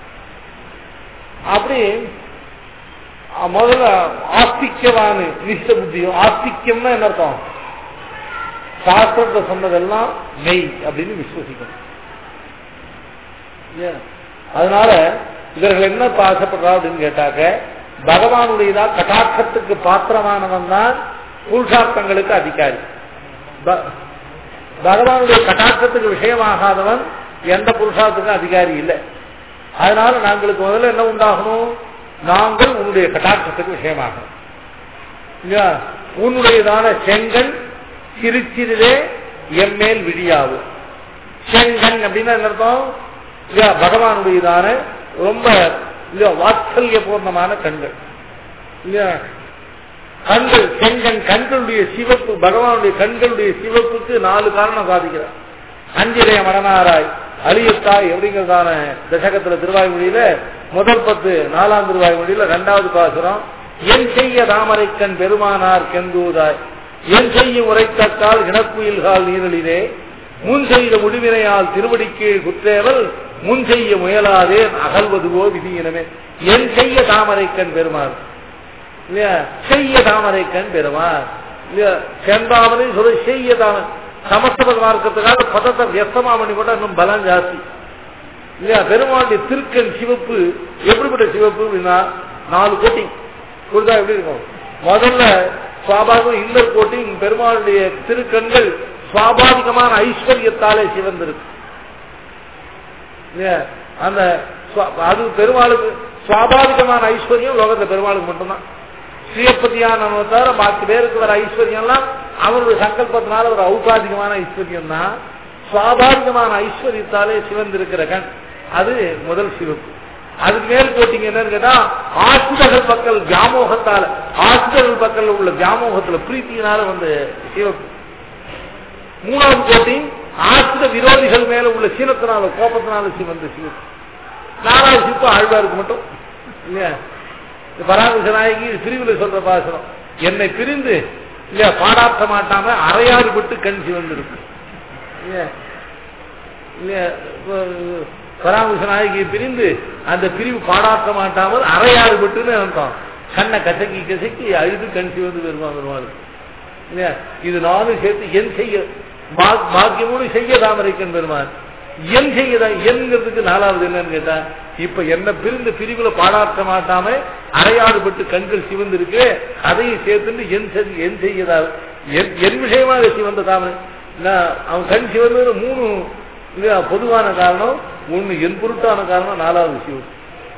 அப்படி அஹ், முதல்ல ஆஸ்திக்கமான நிஷ்ட புத்தியும் ஆஸ்திக்கம்னா என்ன அர்த்தம் சாஸ்திரத்தை சொன்னதெல்லாம் மெய் அப்படின்னு விசுவசிக்கணும் ஏன்? அதனால இவர்கள் என்ன ஆசைப்படுறா அப்படின்னு கேட்டாக்க பகவானுடையதா கட்டாட்சத்துக்கு பாத்திரமானவன் தான் புருஷார்த்தங்களுக்கு அதிகாரி ப- பகவானுடைய கட்டாட்சத்துக்கு விஷயமாகாதவன் எந்த புருஷார்த்தத்துக்கும் அதிகாரி இல்லை அதனால நாங்களுக்கு முதல்ல என்ன உண்டாகணும் நாங்கள் உன்னுடைய கட்டாட்சத்துக்கு விஷயமாகணும் இல்லையா? உன்னுடையதான செங்கன் சிரிச்சிறிதே எம்மேல் விழியாகும் செங்கன் அப்படின்னா என்ன அர்த்தம் இல்லையா பகவானுடையதான ரொம்ப இல்லையா வாத்சல்ய பூர்ணமான கண்கள் இல்லையா கண்கள் செங்கன் கண்களுடைய சிவப்பு பகவானுடைய கண்களுடைய சிவப்புக்கு நாலு காரணம் சாதிக்கிறார் அஞ்சிரைய மடனாராய் அழியத்தாய் அப்படிங்கிறதான தசகத்துல திருவாய்மொழியில முதல் பத்து நாலாம் திருவாய்மொழியில இரண்டாவது பாசுரம் என் செய்ய தாமரைக்கண் பெருமானார் கெந்தூதாய் என் செய்ய உரைத்தக்கால் இனக்குயில்கால் நீரலிலே முன் செய்த முடிவினையால் திருவடிக்கீழ் குற்றேவல் முன் செய்ய முயலாதே அகல்வதுவோ விதியினமே என் செய்ய தாமரைக்கண் பெருமாள் இல்லையா செய்ய தாமரைக்கண் பெருமாள் இல்லையா செந்தாமரை சொல்ல செய்ய தாமரை சமஸ்தபத மார்க்கத்துக்காக பதத்தை வியஸ்தமா பண்ணி போட்டா இன்னும் பலம் ஜாஸ்தி இல்லையா பெருமாளுடைய திருக்கண் சிவப்பு எப்படிப்பட்ட சிவப்பு அப்படின்னா நாலு கோட்டிங் புரிதா எப்படி இருக்கும் முதல்ல சுவாபாவிகம் இன்னர் கோட்டிங் பெருமாளுடைய திருக்கண்கள் சுவாபாவிகமான ஐஸ்வர்யத்தாலே சிவந்திருக்கு இல்லையா? அந்த சுவா- அது பெருமாளுக்கு சுவாபாவிகமான ஐஸ்வர்யம் லோகத்துல பெருமாளுக்கு மட்டும்தான் ஸ்ரீயப்பதியான தவிர பாக்கி பேருக்கு வர ஐஸ்வர்யம்லாம் அவருடைய சங்கல்பத்தினால ஒரு ஔபாதிகமான ஐஸ்வர்யம் தான் சுவாபாவிகமான ஐஸ்வர்யத்தாலே சிவந்திருக்கிற கண் அது முதல் சிவப்பு அதுக்கு மேல் போட்டீங்க என்னன்னு கேட்டா ஆசிரியர்கள் பக்கல் வியாமோகத்தால ஆசிரியர்கள் பக்கல் உள்ள வியாமோகத்துல பிரீத்தியினால வந்து சிவப்பு மூணாவது கோட்டி ஆசிர விரோதிகள் மேல உள்ள சீனத்தினால கோபத்தினால சிவந்த சிவப்பு நாலாவது சிப்பு ஆழ்வாருக்கு மட்டும் இல்லையா இந்த பராமரிச நாயகி பிரிவில் சொல்ற பாசனம் என்னை பிரிந்து இல்லையா பாடாற்ற மாட்டாம அரையாறு பட்டு கண் சிவந்திருக்கு இல்லையா இல்லையா இப்போ, பராமரிச நாயகியை பிரிந்து அந்த பிரிவு பாடாற்ற மாட்டாமல் அரையாறு பட்டுன்னு அர்த்தம் கண்ணை கசக்கி கசக்கி அழுது கண் சிவந்து பெருமா பெருமாளுக்கு இல்லையா இது நானும் சேர்த்து என் செய்ய பா- பாக்கியமோடு செய்ய தாமரைக்கன் பெருமான் என் செய்யதான் என்கிறதுக்கு நாலாவது என்னன்னு கேட்டா இப்ப என்ன பிரிந்து பிரிவுல பாடாற்ற மாட்டாம அரையாடுபட்டு கண்கள் சிவந்திருக்கு அதையும் சேர்த்துட்டு என் செய்- என் செய்யதா என் என் விஷயமாக சிவந்த தாமரை நான் அவன் கண் சிவந்தது மூணு இல்லையா பொதுவான காரணம் ஒண்ணு என் பொருட்டான காரணம் நாலாவது சிவம்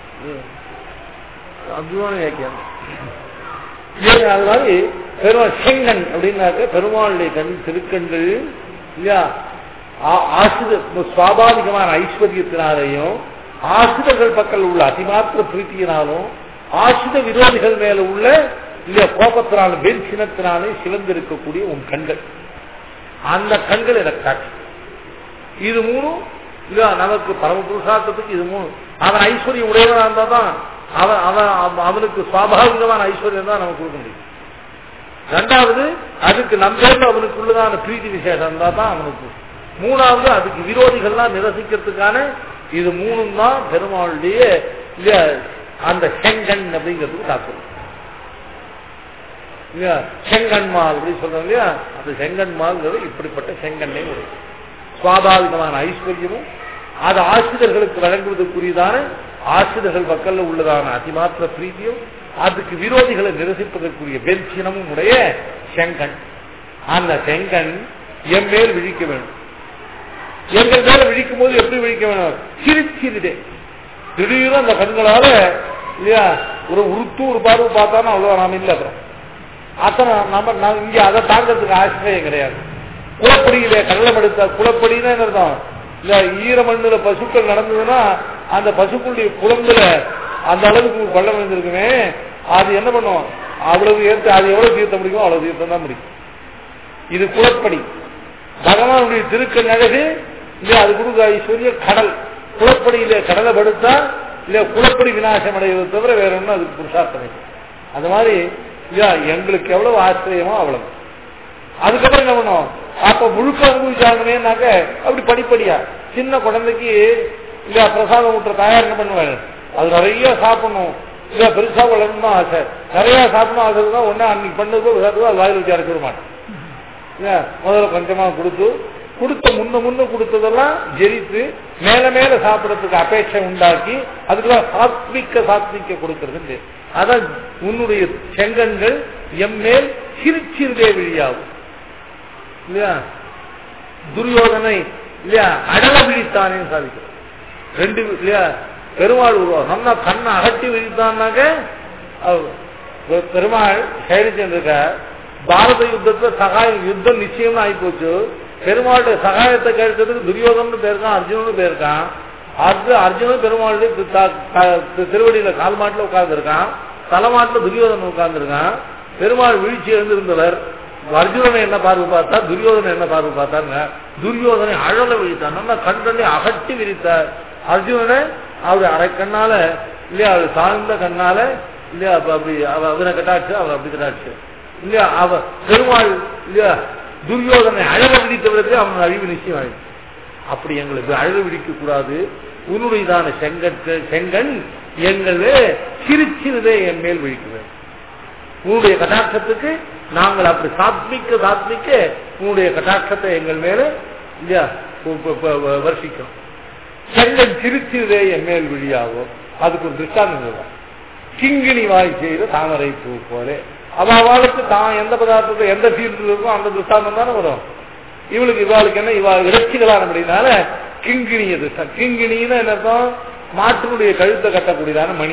அற்புதமான வியாக்கியானம் ஏன் அது மாதிரி பெருமாள் செங்கன் அப்படின்னாக்க பெருமாளுடைய கண் திருக்கண்கள் இல்லையா ஆ- ஆசிர சுவாபாவிகமான ஐஸ்வர்யத்தினாலேயும் ஆசிரியர்கள் பக்கம் உள்ள அதிமாத்திர பிரீத்தியினாலும் ஆசிர விரோதிகள் மேல உள்ள இல்லையா கோபத்தினாலும் வெண் சினத்தினாலே சிவந்திருக்கக்கூடிய உன் கண்கள் அந்த கண்கள் எனக்கு காட்சி இது மூணும் இல்ல நமக்கு பரம புருஷார்த்தத்துக்கு இது மூணு அவன் ஐஸ்வர்யம் உடையவனா இருந்தா தான் அவன் அவன் அவ- அவனுக்கு சுவாபாவிகமான ஐஸ்வர்யம் தான் நமக்கு கொடுக்க முடியும் ரெண்டாவது அதுக்கு நம்பேர்ல அவனுக்கு உள்ளதான பிரீதி விசேஷம் இருந்தா தான் அவனுக்கு மூணாவது அதுக்கு விரோதிகள்லாம் நிரசிக்கிறதுக்கான இது மூணும் தான் பெருமாளுடைய இல்ல அந்த செங்கன் அப்படிங்கிறதுக்கு தாக்குது இல்லையா செங்கன்மால் அப்படின்னு சொல்றோம் இல்லையா அந்த செங்கன்மால்ங்கிறது இப்படிப்பட்ட செங்கண்ணை உடையது சுவாபாவிகமான ஐஸ்வர்யமும் அது ஆசிரியர்களுக்கு வழங்குவதற்குரியதான ஆசிரியர்கள் பக்கல்ல உள்ளதான அதிமாத்திர பிரீதியும் அதுக்கு விரோதிகளை நிரசிப்பதற்குரிய பெருச்சினமும் உடைய செங்கன் அந்த செங்கன் என் மேல் விழிக்க வேண்டும் எங்கள் மேல விழிக்கும் போது எப்படி விழிக்க வேணும் சிரிச்சிருதே திடீர்னு அந்த கண்களால இல்லையா ஒரு உருத்து ஒரு பார்வை பார்த்தாலும் அவ்வளவு நாம இல்லை அப்புறம் அத்தனை நம்ம நான் இங்க அதை தாங்கிறதுக்கு ஆசிரியம் கிடையாது குளப்படியில கடலம் எடுத்த குளப்படின்னு என்ன அர்த்தம் இல்ல ஈரமண்ணுல பசுக்கள் நடந்ததுன்னா அந்த பசுக்களுடைய குளம்புல அந்த அளவுக்கு ஒரு பள்ளம் இருந்திருக்குமே அது என்ன பண்ணும் அவ்வளவு ஏற்று அது எவ்வளவு தீர்த்த முடியுமோ அவ்வளவு தீர்த்தம் தான் முடியும் இது குளப்படி பகவானுடைய திருக்கண் அழகு இல்ல அது கொடுக்க ஐஸ்வர்ய கடல் குளப்படியில கடலை படுத்தா இல்ல குளப்படி விநாசம் அடைவது தவிர வேற ஒன்றும் அதுக்கு புருஷார்த்தம் இல்லை அது மாதிரி இல்ல எங்களுக்கு எவ்வளவு ஆச்சரியமோ அவ்வளவு அதுக்கப்புறம் என்ன பண்ணும் அப்ப முழுக்க அனுபவிச்சாங்கன்னாக்க அப்படி படிப்படியா சின்ன குழந்தைக்கு இல்ல பிரசாதம் ஊட்டுற தயார் என்ன பண்ணுவாங்க அது நிறைய சாப்பிடணும் இல்ல பெருசா வளரணும் ஆசை நிறைய சாப்பிடணும் ஆசை தான் ஒண்ணு அன்னைக்கு பண்ணதுக்கோ விசாரத்துக்கோ அது வாயில் வச்சு அரைச்சிட மாட்டேன் இல்ல முதல்ல கொஞ்சமா கொடுத்து கொடுத்த முன்ன முன்ன கொடுத்ததெல்லாம் ஜெரித்து மேல மேல சாப்பிடறதுக்கு அபேட்சை உண்டாக்கி அதுக்குதான் சாத்விக்க சாத்விக்க கொடுக்கறது அதான் உன்னுடைய செங்கன்கள் எம்மேல் சிரிச்சிருதே விழியாகும் இல்லையா துரியோதனை இல்லையா அடல விழித்தானே சாதிக்கும் ரெண்டு இல்லையா பெருமாள் உருவம் சொன்னா கண்ணை அகட்டி விழித்தான்னாக்க அவ- பெருமாள் செயலிச்சிருக்க பாரத யுத்தத்துல சகாயம் யுத்தம் நிச்சயமா ஆகி போச்சு பெருமாளுடைய சகாயத்தை கேட்கறதுக்கு துரியோதனு போயிருக்கான் அர்ஜுனனு போயிருக்கான் அது அர்ஜுனன் பெருமாளுடைய தி- த- த- திருவடியில கால் மாட்டுல உட்கார்ந்து இருக்கான் தலைமாட்டுல துரியோதனன் உட்கார்ந்து இருக்கான் பெருமாள் வீழ்ச்சி எழுந்திருந்தவர் அர்ஜுனனை என்ன பார்வை பார்த்தா துரியோதனை என்ன பார்வை பார்த்தாங்க துரியோதனை அழல விழித்தான் நல்லா கண்டனை அகட்டி விரித்தார் அர்ஜுனனை அவருடைய அரை கண்ணால இல்லையா அவர் சார்ந்த கண்ணால இல்லையா அப்ப அப்படி அவ அவனை கட்டாச்சு அவர் அப்படி கட்டாச்சு இல்லையா அவ பெருமாள் இல்லையா துரியோதனை அழக விதித்தவருக்கு அவன் அழிவு நிச்சயம் ஆயிடுச்சு அப்படி எங்களுக்கு அழக விடிக்க கூடாது உன்னுடையதான செங்கற்க செங்கன் எங்களே சிரிச்சிருதே என் மேல் விழிக்குவேன் உன்னுடைய கட்டாட்சத்துக்கு நாங்கள் அப்படி சாத்மிக்க சாத்மிக்க உன்னுடைய கட்டாட்சத்தை எங்கள் மேல இல்லையா ப- ப- ப- வருஷிக்கிறோம் செங்கன் சிரிச்சிருதே என் மேல் விழியாகும் அதுக்கு ஒரு திருஷ்டாந்தம் சொல்றேன் கிங்கிணி வாய் செய்த தாமரை பூ போலே அவளுக்கு தான் எந்த பதார்த்தத்தை எந்த சீர்தில் இருக்கோ அந்த திருஷ்டாந்தம் தானே வரும் இவளுக்கு இவாளுக்கு என்ன இவா இறைச்சிகளான அப்படின்னால கிங்கிணிய திருஷ்டம் கிங்கிணின்னு என்ன அர்த்தம் மாட்டினுடைய கழுத்தை கட்டக்கூடியதான மணி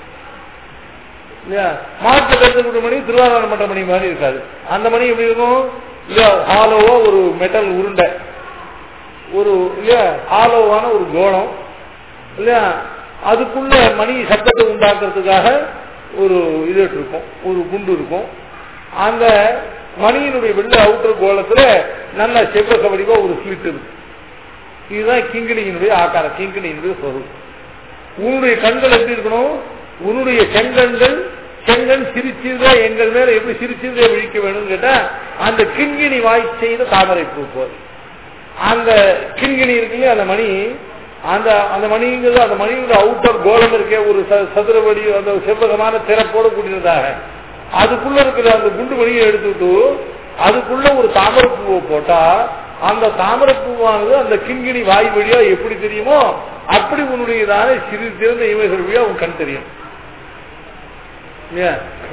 இல்லையா மாட்டு கட்டக்கூடிய மணி திருவாரூரம் பண்ற மணி மாதிரி இருக்காது அந்த மணி எப்படி இருக்கும் இல்லையா ஹாலோவா ஒரு மெட்டல் உருண்டை ஒரு இல்லையா ஹாலோவான ஒரு கோணம் இல்லையா அதுக்குள்ள மணி சத்தத்தை உண்டாக்குறதுக்காக ஒரு இது இருக்கும் ஒரு குண்டு இருக்கும் அந்த மணியினுடைய வெள்ள அவுட்டர் கோலத்துல நல்ல செவ்வக வடிவா ஒரு ஸ்லிட் இருக்கு இதுதான் கிங்கிணியினுடைய ஆக்காரம் கிங்கிணியினுடைய சொருள் உன்னுடைய கண்கள் எப்படி இருக்கணும் உன்னுடைய செங்கண்கள் செங்கன் சிரிச்சிருந்தா எங்கள் மேல எப்படி சிரிச்சிருந்தே விழிக்க வேணும்னு கேட்டா அந்த கிண்கிணி வாய் செய்த தாமரை பூ போல் அந்த கிண்கிணி இருக்குல்லையா அந்த மணி அந்த அந்த மணிங்கிறது அந்த மணியோட அவுட்டர் கோலம் இருக்கே ஒரு ச- சதுர வடி அந்த செவ்வகமான திறப்போடு கூடியதாக அதுக்குள்ள இருக்கிற அந்த குண்டு மணியை எடுத்துட்டு அதுக்குள்ள ஒரு தாமரைப்பூவை போட்டா அந்த தாமரைப்பூவானது அந்த கிண்கிணி வாய் வழியா எப்படி தெரியுமோ அப்படி உன்னுடையதான சிறு சிறந்த இவைகள் வழியா உன் கண் தெரியும் இல்லையா?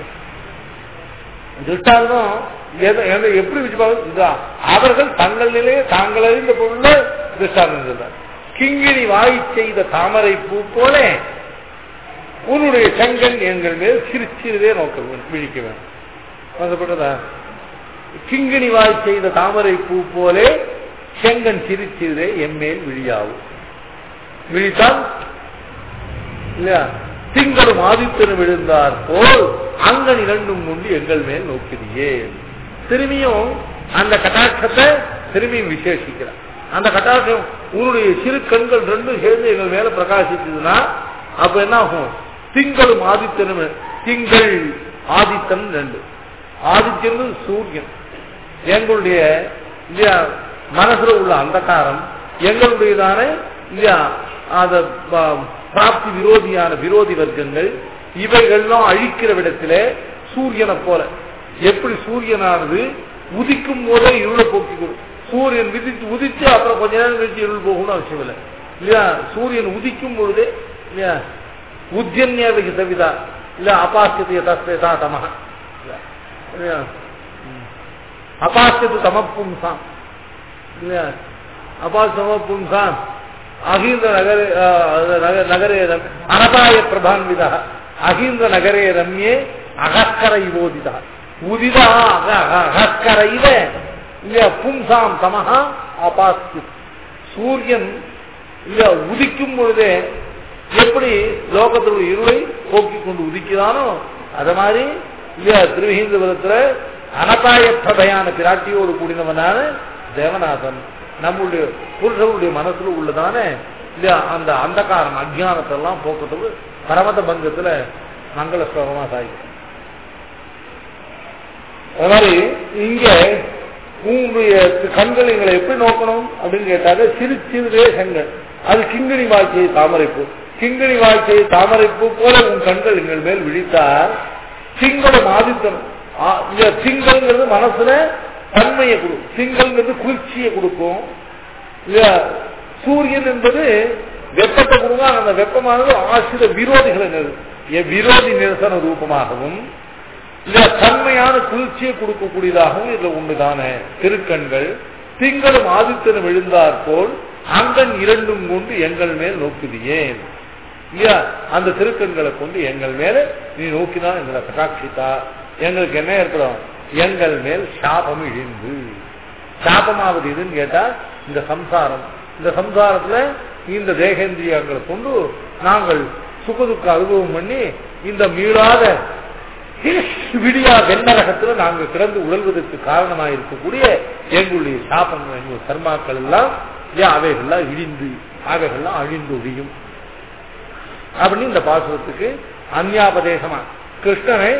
திருஷ்டாந்தம் எதை- எதை எப்படி வச்சுப்பாங்க இதுதான். அவர்கள் தங்கள் நிலையை தாங்கள் அறிந்த பொருள திருஷ்டாந்தம் சொல்றார் கிங்கிணி வாய் செய்த தாமரை பூ போல உன்னுடைய செங்கன் எங்கள் மேல் சிரிச்சிருதே நோக்க வேண்டும், விழிக்க வேண்டும் மனசப்பட்டதா கிங்கிணி வாய் செய்த தாமரை பூ போலே செங்கன் சிரிச்சிருதே எம்மேல் விழியாவும் விழித்தால் இல்லையா திங்களும் ஆதித்தனும் விழுந்தார் போல் அங்கன் இரண்டும் கொண்டு எங்கள் மேல் நோக்கிறியே திரும்பியும் அந்த கட்டாட்சத்தை திரும்பியும் விசேஷிக்கிறார் அந்த கட்டாட்சம் உன்னுடைய சிறு கண்கள் ரெண்டும் சேர்ந்து எங்கள் மேல பிரகாசிச்சதுன்னா அப்ப என்ன ஆகும் திங்களும் ஆதித்தனும் திங்கள் ஆதித்தன் ரெண்டு ஆதித்யன் சூரியன் எங்களுடைய இல்லையா மனசுல உள்ள அந்தகாரம் எங்களுடையதான இல்லையா அத ப- பிராப்தி விரோதியான விரோதி வர்க்கங்கள் இவைகள்லாம் அழிக்கிற விடத்திலே சூரியனை போல எப்படி சூரியனானது உதிக்கும் போதே இருளை போக்கி கொடு சூரியன் விதித்து உதித்து அப்புறம் கொஞ்ச நேரம் கழிச்சு இருள் போகணும்னு அவசியம் இல்லை இல்லையா சூரியன் உதிக்கும் பொழுதே இல்லையா உஜ்ஜன்யாவிக்கு தவிதா இல்ல அபாஸ்திய தஸ்தே தான் தமக இல்லையா அபாஸ்தியது தமப்பும்சாம் இல்லையா அபாஸ் தமப்பும்சாம் அகிந்த நகரே அஹ், நக- நகரே அனபாய பிரபான்விதா அகிந்த நகரே ரம்யே அகக்கரை ஓதிதா உதிதா அக- அக- அகக்கரையில இல்ல பும்சாம் தமஹா அபாஸ்து சூரியன் இல்ல உதிக்கும் பொழுதே எப்படி லோகத்தில் இருளை போக்கிக் கொண்டு உதிக்கிறானோ அத மாதிரி இல்ல திருவிஹிந்தபுரத்துல அனதாயப்பதையான பிராட்டியோடு கூடினவனான தேவநாதன் நம்முடைய புருஷனுடைய மனசுல உள்ளதான இல்ல அந்த அந்தகாரம் அஜானத்தை எல்லாம் போக்குறதுக்கு பரமத பங்கத்துல மங்கள ஸ்லோகமா சாய்க்கும் அது மாதிரி இங்க உங்களுடைய கண்கள் எங்களை எப்படி நோக்கணும் அப்படின்னு கேட்டாங்க சிறு சிறுதே கண்கள் அது கிங்கிணி வாழ்க்கையை தாமரைப்பூ கிங்கிணி வாழ்க்கையை தாமரைப்பூ போல உன் கண்கள் எங்கள் மேல் விழித்தால் சிங்களம் ஆதித்தம் ஆ- இந்த சிங்கல்ங்கிறது மனசுல தன்மையை கொடுக்கும் சிங்கல்ங்கிறது குளிர்ச்சியை கொடுக்கும் இல்ல, சூரியன் என்பது வெப்பத்தை கொடுக்கும் அந்த வெப்பமானது ஆசிர விரோதிகளை நிறு- எ- விரோதி நிரசன ரூபமாகவும் இல்ல தன்மையான குளிர்ச்சியை கொடுக்கக்கூடியதாகவும் இதுல உண்டுதானே திருக்கண்கள் திங்களும் ஆதித்தனும் எழுந்தாற் போல் அங்கன் இரண்டும் கொண்டு எங்கள் மேல் நோக்குதியேன் இல்லையா அந்த திருக்கண்களை கொண்டு எங்கள் மேல நீ நோக்கினால் எங்களை கட்டாட்சித்தா எங்களுக்கு என்ன ஏற்படும் எங்கள் மேல் சாபம் இழிந்து சாபமாவது எதுன்னு கேட்டா இந்த சம்சாரம் இந்த சம்சாரத்துல இந்த தேகேந்திரியங்களை கொண்டு நாங்கள் சுகதுக்க அனுபவம் பண்ணி இந்த மீளாத விடியா வெண்ணரகத்துல நாங்கள் கிடந்து உழல்வதற்கு காரணமாக இருக்கக்கூடிய எங்களுடைய சாபங்கள் எங்களுடைய கர்மாக்கள் எல்லாம் ஏன் அவைகள்லாம் இழிந்து அவைகள்லாம் அழிந்து ஒழியும் அப்படின்னு இந்த பாசுரத்துக்கு அந்யாபதேசமா கிருஷ்ணனை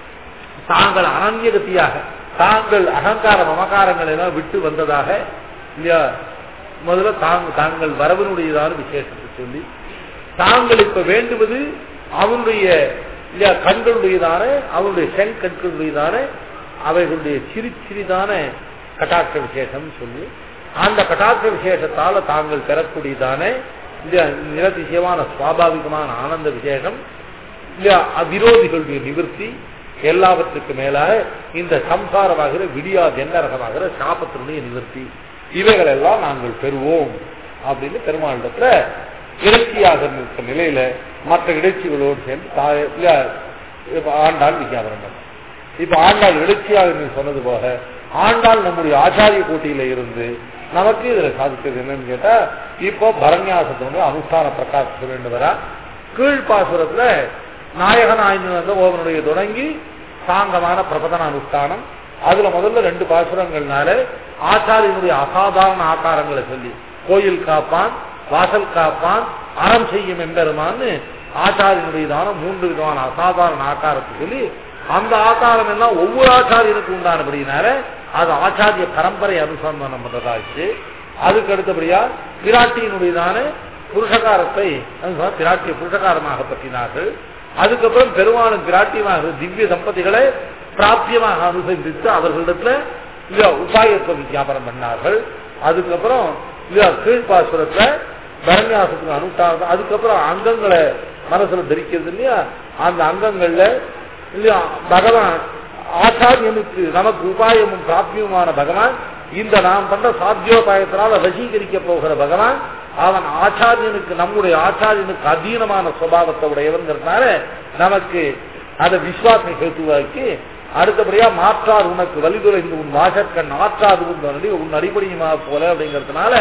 தாங்கள் அனன்யகத்தியாக தாங்கள் அகங்கார மமகாரங்கள் எல்லாம் விட்டு வந்ததாக இல்லையா முதல்ல தாங்க தாங்கள் வரவனுடையதான விசேஷத்தை சொல்லி தாங்கள் இப்ப வேண்டுவது அவனுடைய இல்லையா கண்களுடையதான அவனுடைய சென் கண்களுடையதான அவைகளுடைய சிறு சிறிதான கட்டாட்ச விசேஷம் சொல்லி அந்த கட்டாட்ச விசேஷத்தால தாங்கள் பெறக்கூடியதான இந்த நிரதிசயமான சுவாபாவிகமான ஆனந்த விசேஷம் இல்லையா அவிரோதிகளுடைய நிவர்த்தி எல்லாவற்றுக்கு மேலாக இந்த சம்சாரமாகிற விடியா ஜென்னரகமாகிற சாபத்தினுடைய நிவர்த்தி இவைகள் எல்லாம் நாங்கள் பெறுவோம் அப்படின்னு பெருமாளிடத்துல இறைச்சியாக இருக்க நிலையில மற்ற இறைச்சிகளோடு சேர்ந்து தாய- இல்ல, இப்ப ஆண்டாள் விஞ்ஞாபனம் பண்ண இப்ப ஆண்டாள் இறைச்சியாக நீ சொன்னது போக ஆண்டாள் நம்முடைய ஆச்சாரிய கோட்டியில இருந்து நமக்கு இதுல சாதிக்கிறது என்னன்னு கேட்டா இப்போ பரநியாசத்தினுடைய அனுஷ்டான பிரகாசம் சொல்லிட்டு வரா கீழ்பாசுரத்துல நாயகன் ஆய்ந்து வந்த ஓவனுடைய தொடங்கி சாங்கமான பிரபதன அனுஷ்டானம் அதுல முதல்ல ரெண்டு பாசுரங்கள்னால ஆச்சாரியனுடைய அசாதாரண ஆகாரங்களை சொல்லி கோயில் காப்பான் வாசல் காப்பான் அறம் செய்யும் எம்பெருமான்னு ஆச்சாரியனுடையதான மூன்று விதமான அசாதாரண ஆகாரத்தை சொல்லி அந்த ஆகாரம் எல்லாம் ஒவ்வொரு ஆச்சாரியனுக்கு உண்டானபடினால அது ஆச்சாரிய பரம்பரை அனுசந்தானம் பண்றதாச்சு அதுக்கு அடுத்தபடியா பிராட்டியினுடையதான புருஷகாரத்தை அது சொன்னா பிராட்டிய புருஷகாரமாக பற்றினார்கள் அதுக்கப்புறம் பெருமாளும் பிராட்டியமாக திவ்ய தம்பதிகளை பிராப்தியமாக அனுசந்தித்து அவர்களிடத்துல இல்ல உபாயத்தை விஞ்ஞாபனம் பண்ணார்கள் அதுக்கப்புறம் இல்ல கீழ்பாசுரத்துல பரநியாசத்துக்கு அனுஷ்டானம் அதுக்கப்புறம் அங்கங்களை மனசுல தரிக்கிறது இல்லையா அந்த அங்கங்கள்ல இல்லையா பகவான் ஆச்சாரியனுக்கு நமக்கு உபாயமும் பிராப்தியமான பகவான் இந்த நாம் பண்ற சாத்தியோபாயத்தினால வசீகரிக்க போகிற பகவான் அவன் ஆச்சாரியனுக்கு நம்முடைய ஆச்சாரியனுக்கு அதீனமான சுபாவத்தை உடையவங்கிறதுனால நமக்கு அதை விசுவாசம் கேட்டுவாக்கி அடுத்தபடியா மாற்றார் உனக்கு வலிதுரைந்து உன் வாசற்கண் ஆற்றாது உன் அடி- உன் அடிப்படையுமா போல அப்படிங்கிறதுனால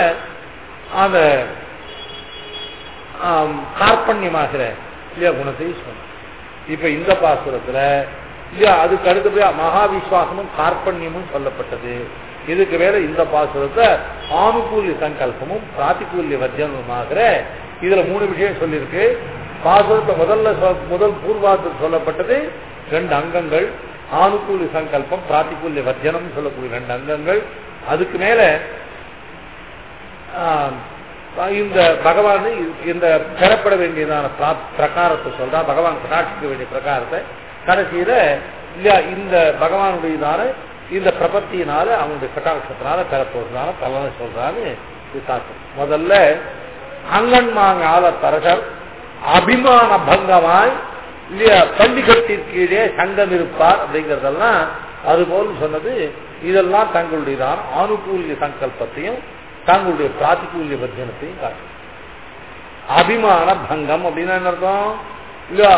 அந்த ஆம், கார்பண்யமாகிற இல்லையா குணத்தை சொன்ன இப்ப இந்த பாசுரத்துல இல்லையா அதுக்கு அடுத்தபடியா மகா விஸ்வாசமும் கார்பண்யமும் சொல்லப்பட்டது இதுக்கு வேற இந்த பாசுரத்தை ஆணுகூல்ய சங்கல்பமும் பிராத்திகூல்ய வர்ஜனமுமாகிற இதுல மூணு விஷயம் சொல்லியிருக்கு பாசுரத்தை முதல்ல சொ- முதல் பூர்வார்த்தத்தில் சொல்லப்பட்டது ரெண்டு அங்கங்கள் ஆணுகூல்ய சங்கல்பம் பிராத்திகூல்ய வர்ஜனம் சொல்லக்கூடிய ரெண்டு அங்கங்கள் அதுக்கு மேல ஆம், இந்த பகவான் இந்த பெறப்பட வேண்டியதான பிரா- பிரகாரத்தை சொல்றா பகவான் கடாட்சிக்க வேண்டிய பிரகாரத்தை கடைசியில இல்லையா இந்த பகவானுடையதான இந்த பிரபத்தியினால அவனுடைய கட்டாட்சத்தினால பெறப்போறதுனால பலனை சொல்றான்னு இது சாத்தியம் முதல்ல அங்கன்மாங்க ஆள தரகர் அபிமான பங்கமாய் இல்லையா பள்ளிக்கட்டிற்கு கீழே சங்கம் இருப்பார் அப்படிங்கறதெல்லாம் அதுபோல் சொன்னது இதெல்லாம் தங்களுடையதான ஆணுகூல்ய சங்கல்பத்தையும் தங்களுடைய பிராத்திகூல்ய வர்ஜனத்தையும் காட்டும் அபிமான பங்கம் அப்படின்னா என்ன அர்த்தம் இல்ல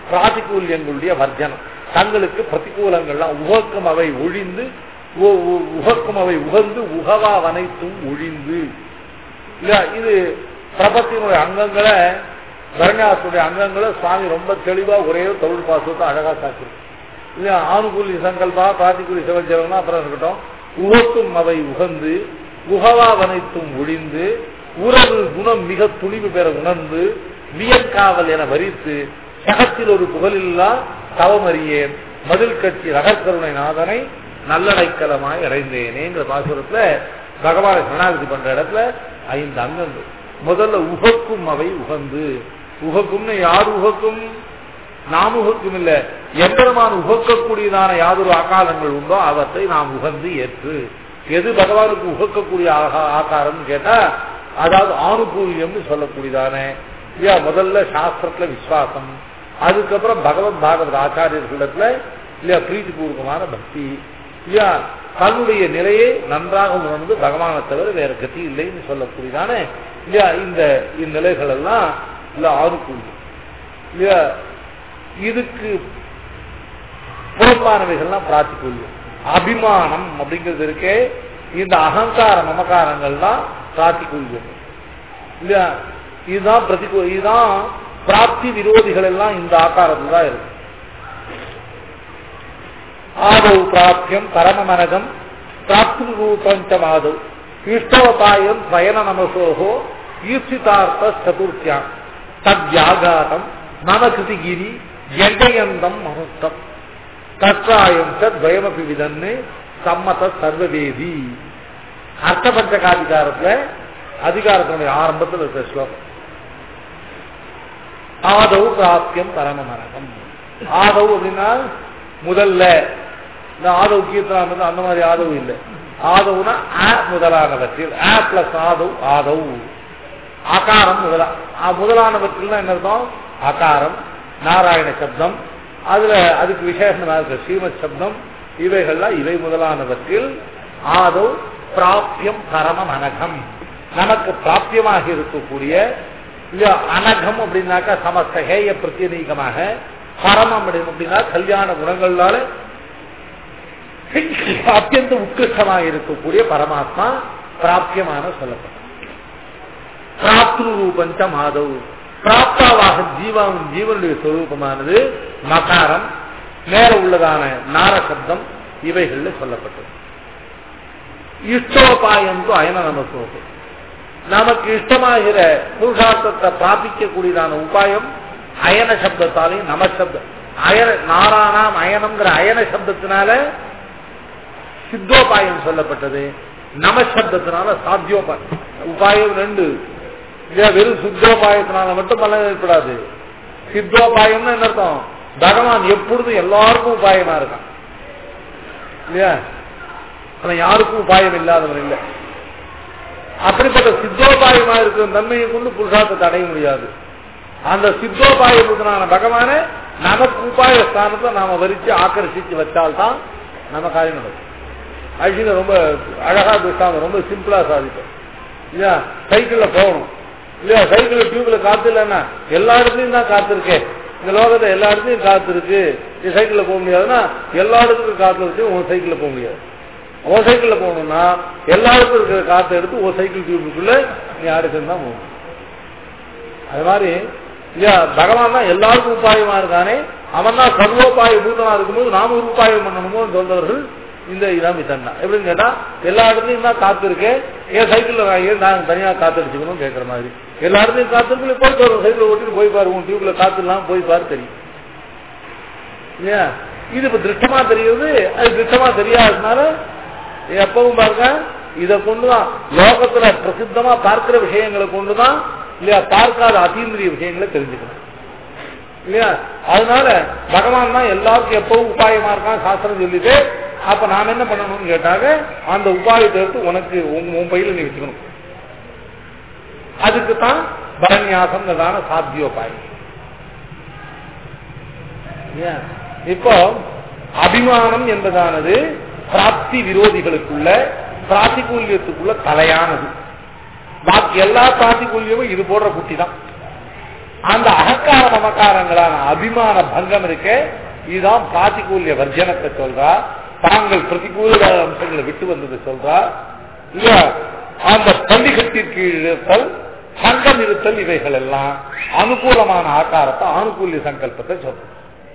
பிராதிகூல்யங்களுடைய வர்ஜனம் தங்களுக்கு பிரதிகூலங்கள்லாம் உகக்கும் அவை ஒழிந்து உ- உ- உகக்கும் அவை உகந்து உகவா வனைத்தும் ஒழிந்து இல்லையா இது பிரபத்தினுடைய அங்கங்களை பரண்யாசுடைய அங்கங்களை சுவாமி ரொம்ப தெளிவா ஒரே தொழில் பாசத்தை அழகா காட்டிருக்கு இல்லையா ஆணுகூலி சங்கல்பா பிராத்திகூலி சிவஜலம்னா அப்புறம் இருக்கட்டும் உகக்கும் அவை உகந்து உகவாவனைத்தும் ஒழிந்து உறவு குணம் மிக துணிவு பெற உணர்ந்து வியங்காவல் என வரித்து சகத்தில் ஒரு புகழில்லா தவமறியேன் மதில் கட்சி ரகக்கருணை நாதனை நல்லடைக்கலமாய் அடைந்தேனேங்கிற பாசுரத்துல பகவானை சரணாகதி பண்ற இடத்துல ஐந்து அங்கங்கள் முதல்ல உகக்கும் அவை உகந்து உகக்கும்னு யார் உகக்கும் நாம் உகக்கும் இல்ல எம்பெருமான் உகக்கக்கூடியதான யாதொரு ஆகாரங்கள் உண்டோ அவற்றை நாம் உகந்து ஏற்று எது பகவானுக்கு உகக்கக்கூடிய ஆகா- ஆகாரம்னு கேட்டா அதாவது ஆணுகூல்யம்னு சொல்லக்கூடியதான இல்லையா முதல்ல சாஸ்திரத்துல விசுவாசம் அதுக்கப்புறம் பகவத் பாகவத் ஆச்சாரியர்களிடத்துல இல்லையா பிரீதிபூர்வமான பக்தி இல்லையா தன்னுடைய நிலையை நன்றாக உணர்ந்து பகவானை தவிர வேற கதி இல்லைன்னு சொல்லக்கூடியதான இல்லையா இந்த இந்நிலைகள் எல்லாம் இல்ல ஆணுகூல்யம் இல்லையா இதுக்கு புறம்பானவைகள்லாம் பிராத்திகூல்யம் அபிமானம் அப்படிங்கிறது இருக்கே இந்த அகங்கார மமகாரங்கள் தான் பிராத்திகூல்யம் இல்லையா இதுதான் பிரதிகூ இதுதான் பிராப்தி விரோதிகள் எல்லாம் இந்த ஆக்காரத்தில் தான் இருக்கு ஆதவ் பிராப்தியம் பரமமனகம் பிராப்தி ரூபஞ்சமாதவ் இஷ்டவபாயம் பயன நமசோகோ ஈர்ஷிதார்த்த சதுர்த்தியாம் தத்யாகாரம் மம கிருதிகிரி ஜெயந்தம் மனுத்தம் தற்றாயம் தத்வயமபி விதன்னு சம்மத சர்வவேதி அர்த்தபஞ்சகாதிகாரத்துல அதிகாரத்தினுடைய ஆரம்பத்தில் இருக்கிற ஸ்லோகம் ஆதவ் பிராப்தியம் பரமமரகம் ஆதவ் அப்படின்னா முதல்ல இந்த ஆதவ் கீர்த்தனம் அந்த மாதிரி ஆதவ் இல்லை ஆதவ்னா ஆ முதலானவற்றில் ஆ பிளஸ் ஆதவ் ஆதவ் ஆகாரம் முதலா ஆ, முதலானவற்றில் என்ன அர்த்தம் ஆகாரம் நாராயண சப்தம் அதுல அதுக்கு விசேஷமா இருக்க ஸ்ரீமத் சப்தம் இவைகள்லாம் இவை முதலானவற்றில் ஆதவ் பிராப்தியம் பரமம் அனகம் நமக்கு பிராப்தியமாக இருக்கக்கூடிய இல்லையா அனகம் அப்படின்னாக்கா சமஸ்த ஹேய பிரத்யநீகமாக பரமம் அப்படின்னு அப்படின்னா கல்யாண குணங்களால அத்தியந்த உத்கிருஷ்டமாக இருக்கக்கூடிய பரமாத்மா பிராப்தியமான சொல்லப்படும் பிராப்து ரூபஞ்ச மாதவ் பிராப்தாவாக ஜீவன் ஜீவனுடைய சொரூபமானது மகாரம் மேல உள்ளதான நார சப்தம் இவைகள்ல சொல்லப்பட்டது இஷ்டோபாயந்து அயன நமசோகம் நமக்கு இஷ்டமாகிற புருஷார்த்தத்தை பிராபிக்கக்கூடியதான உபாயம் அயன சப்தத்தாலையும் நம சப்தம் அயன நாராணாம் அயனம்ங்கிற அயன சப்தத்தினால சித்தோபாயம் சொல்லப்பட்டது நம சப்தத்தினால சாத்தியோபாயம் உபாயம் ரெண்டு இல்லையா வெறும் சித்தோபாயத்தினால மட்டும் பலன் ஏற்படாது சித்தோபாயம்னு என்ன அர்த்தம் பகவான் எப்பொழுதும் எல்லாருக்கும் உபாயமா இருக்கான் இல்லையா ஆனா யாருக்கும் உபாயம் இல்லாதவன் இல்லை அப்படிப்பட்ட சித்தோபாயமா இருக்கிற தன்மையை கொண்டு புருஷார்த்தத்தை அடைய முடியாது அந்த சித்தோபாயபூதனான பகவான நமக்கு உபாய ஸ்தானத்தை நாம வரிச்சு ஆக்கர்ஷிச்சு வச்சால்தான் நம்ம காரியம் நடக்கும் ஆக்சுவலி ரொம்ப அழகா பேசாம ரொம்ப சிம்பிளா சாதிக்கும் இல்லையா சைக்கிள்ல போகணும் இல்லையா சைக்கிள் டியூப்ல காத்து இல்லைன்னா எல்லா இடத்துலயும் தான் காத்து இருக்கே இந்த லோகத்தை எல்லா இடத்துலயும் காத்து இருக்கு நீ சைக்கிள்ல போக முடியாதுன்னா எல்லா இடத்துக்கும் காத்து இருக்கு உன் சைக்கிள்ல போக முடியாது உன் சைக்கிள்ல போகணும்னா எல்லா இடத்துல இருக்கிற காத்தை எடுத்து ஒரு சைக்கிள் டியூபுக்குள்ள நீ அடுக்குன்னு தான் போகணும் அது மாதிரி இல்லையா பகவான் தான் எல்லாருக்கும் உபாயமா இருக்கானே அவன் தான் சர்வோபாய பூதனா இருக்கும்போது நாம ஒரு உபாயம் பண்ணணுமோ சொல்றவர்கள் இந்த இதான் விதன்னா எப்படின்னு கேட்டா எல்லா இடத்துலயும் தான் காத்து இருக்கு ஏன் சைக்கிள்ல நான் ஏன் நான் தனியா காத்து அடிச்சுக்கணும் கேட்கற மாதிரி எல்லா இடத்துலயும் காத்து இருக்கு போய் பாரு சைக்கிள் ஓட்டிட்டு போய் பாரு உன் டியூப்ல காத்து இல்லாம போய் பாரு தெரியும் இல்லையா இது இப்ப திருஷ்டமா தெரியுது அது திருஷ்டமா தெரியாததுனால எப்பவும் பாருங்க இதை கொண்டுதான் லோகத்துல பிரசித்தமா பார்க்கிற விஷயங்களை கொண்டுதான் இல்லையா பார்க்காத அதீந்திரிய விஷயங்களை தெரிஞ்சுக்கணும் இல்லையா அதனால பகவான் தான் எல்லாருக்கும் எப்பவும் உபாயமா இருக்கான் சாஸ்திரம் சொல்லிட்டு அப்ப நாம என்ன பண்ணணும்னு கேட்டாங்க அந்த உபாயத்தை எடுத்து உனக்கு உன் உன் பையில நீ வச்சுக்கணும் அதுக்கு தான் பரநியாசம் சாத்தியோபாயம் ஏன்? இப்போ அபிமானம் என்பதானது பிராப்தி விரோதிகளுக்குள்ள பிராத்திகூல்யத்துக்குள்ள தலையானது பாக்கி எல்லா பிராத்திகூல்யமும் இது போடுற குட்டி தான் அந்த அகங்கார மமக்காரங்களான அபிமான பங்கம் இருக்க இதுதான் பிராத்திகூல்ய வர்ஜனத்தை சொல்றா தாங்கள் பிரதிகூல அம்சங்களை விட்டு வந்தது சொல்றா இல்ல அந்த பள்ளிகத்திற்கு இருத்தல் சங்கம் இருத்தல் இவைகள் எல்லாம் அனுகூலமான ஆக்காரத்தை ஆனுகூல்ய சங்கல்பத்தை சொல்றோம்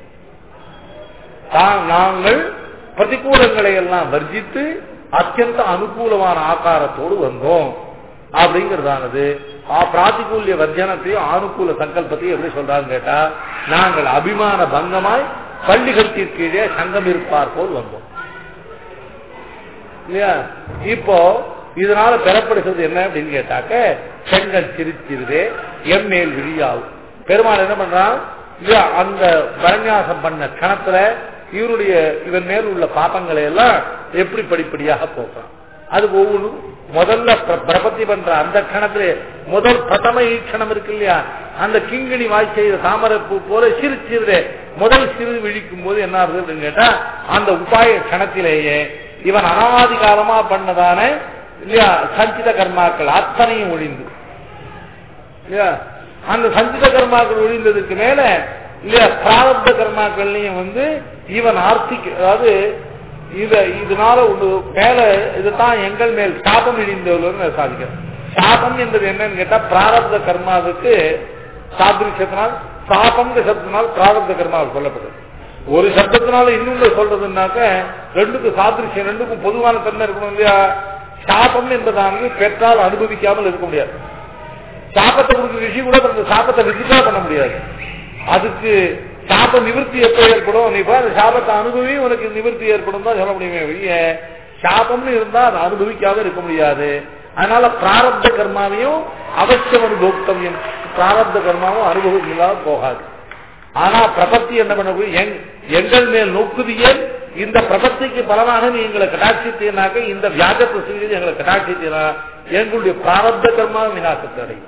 தான் நாங்கள் பிரதிகூலங்களை எல்லாம் வர்ஜித்து அத்தியந்த அனுகூலமான ஆக்காரத்தோடு வந்தோம் அப்படிங்கிறதானது பிராத்திகூல்ய வர்ஜனத்தையும் ஆனுகூல சங்கல்பத்தையும் எப்படி சொல்றாங்க கேட்டா நாங்கள் அபிமான பங்கமாய் பள்ளிகத்திற்கு கீழே சங்கம் இருப்பார் போல் வந்தோம் இல்லையா இப்போ இதனால பெறப்படுகிறது என்ன அப்படின்னு கேட்டாக்க செங்கல் சிரிச்சிருதே எம்மேல் விழியாகும் பெருமாள் என்ன பண்றான் இல்லையா அந்த பரநியாசம் பண்ண கணத்துல இவருடைய இதன் மேல் உள்ள பாப்பங்களை எல்லாம் எப்படி படிப்படியாக போக்குறான் அது ஒவ்வொன்றும் முதல்ல பிரபத்தி பண்ற அந்த கணத்துல முதல் பிரதம ஈட்சணம் இருக்கு இல்லையா அந்த கிங்கிணி வாய் செய்த தாமரை பூ போல சிறு சிறுதே முதல் சிறு விழிக்கும் போது என்ன ஆகுது அப்படின்னு கேட்டா அந்த உபாய கணத்திலேயே இவன் அனாதி காலமா பண்ணதான இல்லையா சஞ்சித கர்மாக்கள் அத்தனையும் ஒழிந்து இல்லையா அந்த சஞ்சித கர்மாக்கள் ஒழிந்ததுக்கு மேல இல்லையா பிராரப்த கர்மாக்கள்லயும் வந்து இவன் ஆர்த்திக் அதாவது இத இதனால ஒண்ணு மேல இதுதான் எங்கள் மேல் சாபம் இழிந்தவர்கள் சாதிக்கிறோம் சாபம் என்பது என்னன்னு கேட்டா பிராரப்த கர்மாவுக்கு சாதிருஷத்தினால் சாபம் சப்தத்தினால் பிராரப்த கர்மா சொல்லப்படுது ஒரு சப்தத்தினால இன்னொன்று சொல்றதுனாக்க ரெண்டுக்கும் சாதிருஷ்யம் ரெண்டுக்கும் பொதுவான தன்மை இருக்கணும் இல்லையா சாபம் என்பதானது பெற்றால் அனுபவிக்காமல் இருக்க முடியாது சாபத்தை கொடுக்குற விஷயம் கூட அந்த சாபத்தை விசிட்டா பண்ண முடியாது அதுக்கு சாப நிவர்த்தி எப்ப ஏற்படும் நீ அந்த சாபத்தை அனுபவி உனக்கு நிவர்த்தி ஏற்படும் தான் சொல்ல முடியுமே வெளிய சாபம்னு இருந்தா அதை அனுபவிக்காம இருக்க முடியாது அதனால பிராரப்த கர்மாவையும் அவசியம் அனுபவத்தமியம் பிராரப்த கர்மாவும் அனுபவம் இல்லாத போகாது ஆனா பிரபத்தி என்ன பண்ண எங்கள் மேல் நோக்குதியல் இந்த பிரபத்திக்கு பலனாக நீ எங்களை கட்டாட்சித்தீனாக்க இந்த வியாஜத்தை செய்து எங்களை கட்டாட்சித்தீனா எங்களுடைய பிராரப்த கர்மா விநாசத்தை அடையும்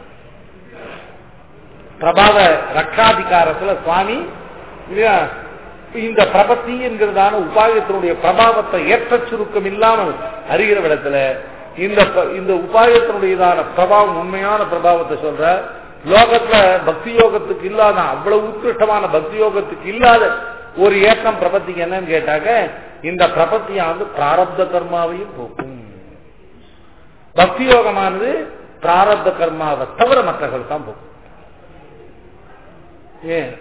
பிரபாவ ரக்ஷாதிகாரத்துல சுவாமி இல்லையா இந்த பிரபத்தி என்கிறதான உபாயத்தினுடைய பிரபாவத்தை ஏற்ற சுருக்கம் இல்லாமல் அறிகிற விடத்துல இந்த இந்த உபாயத்தினுடையதான பிரபாவம் உண்மையான பிரபாவத்தை சொல்ற லோகத்துல பக்தி யோகத்துக்கு இல்லாத அவ்வளவு உத்கிருஷ்டமான பக்தி யோகத்துக்கு இல்லாத ஒரு ஏக்கம் பிரபத்திக்கு என்னன்னு கேட்டாக்க இந்த பிரபத்தியானது பிராரப்த கர்மாவையும் போக்கும் பக்தி யோகமானது பிராரப்த கர்மாவை தவிர மற்றவர்கள் தான் போக்கும் ஏன்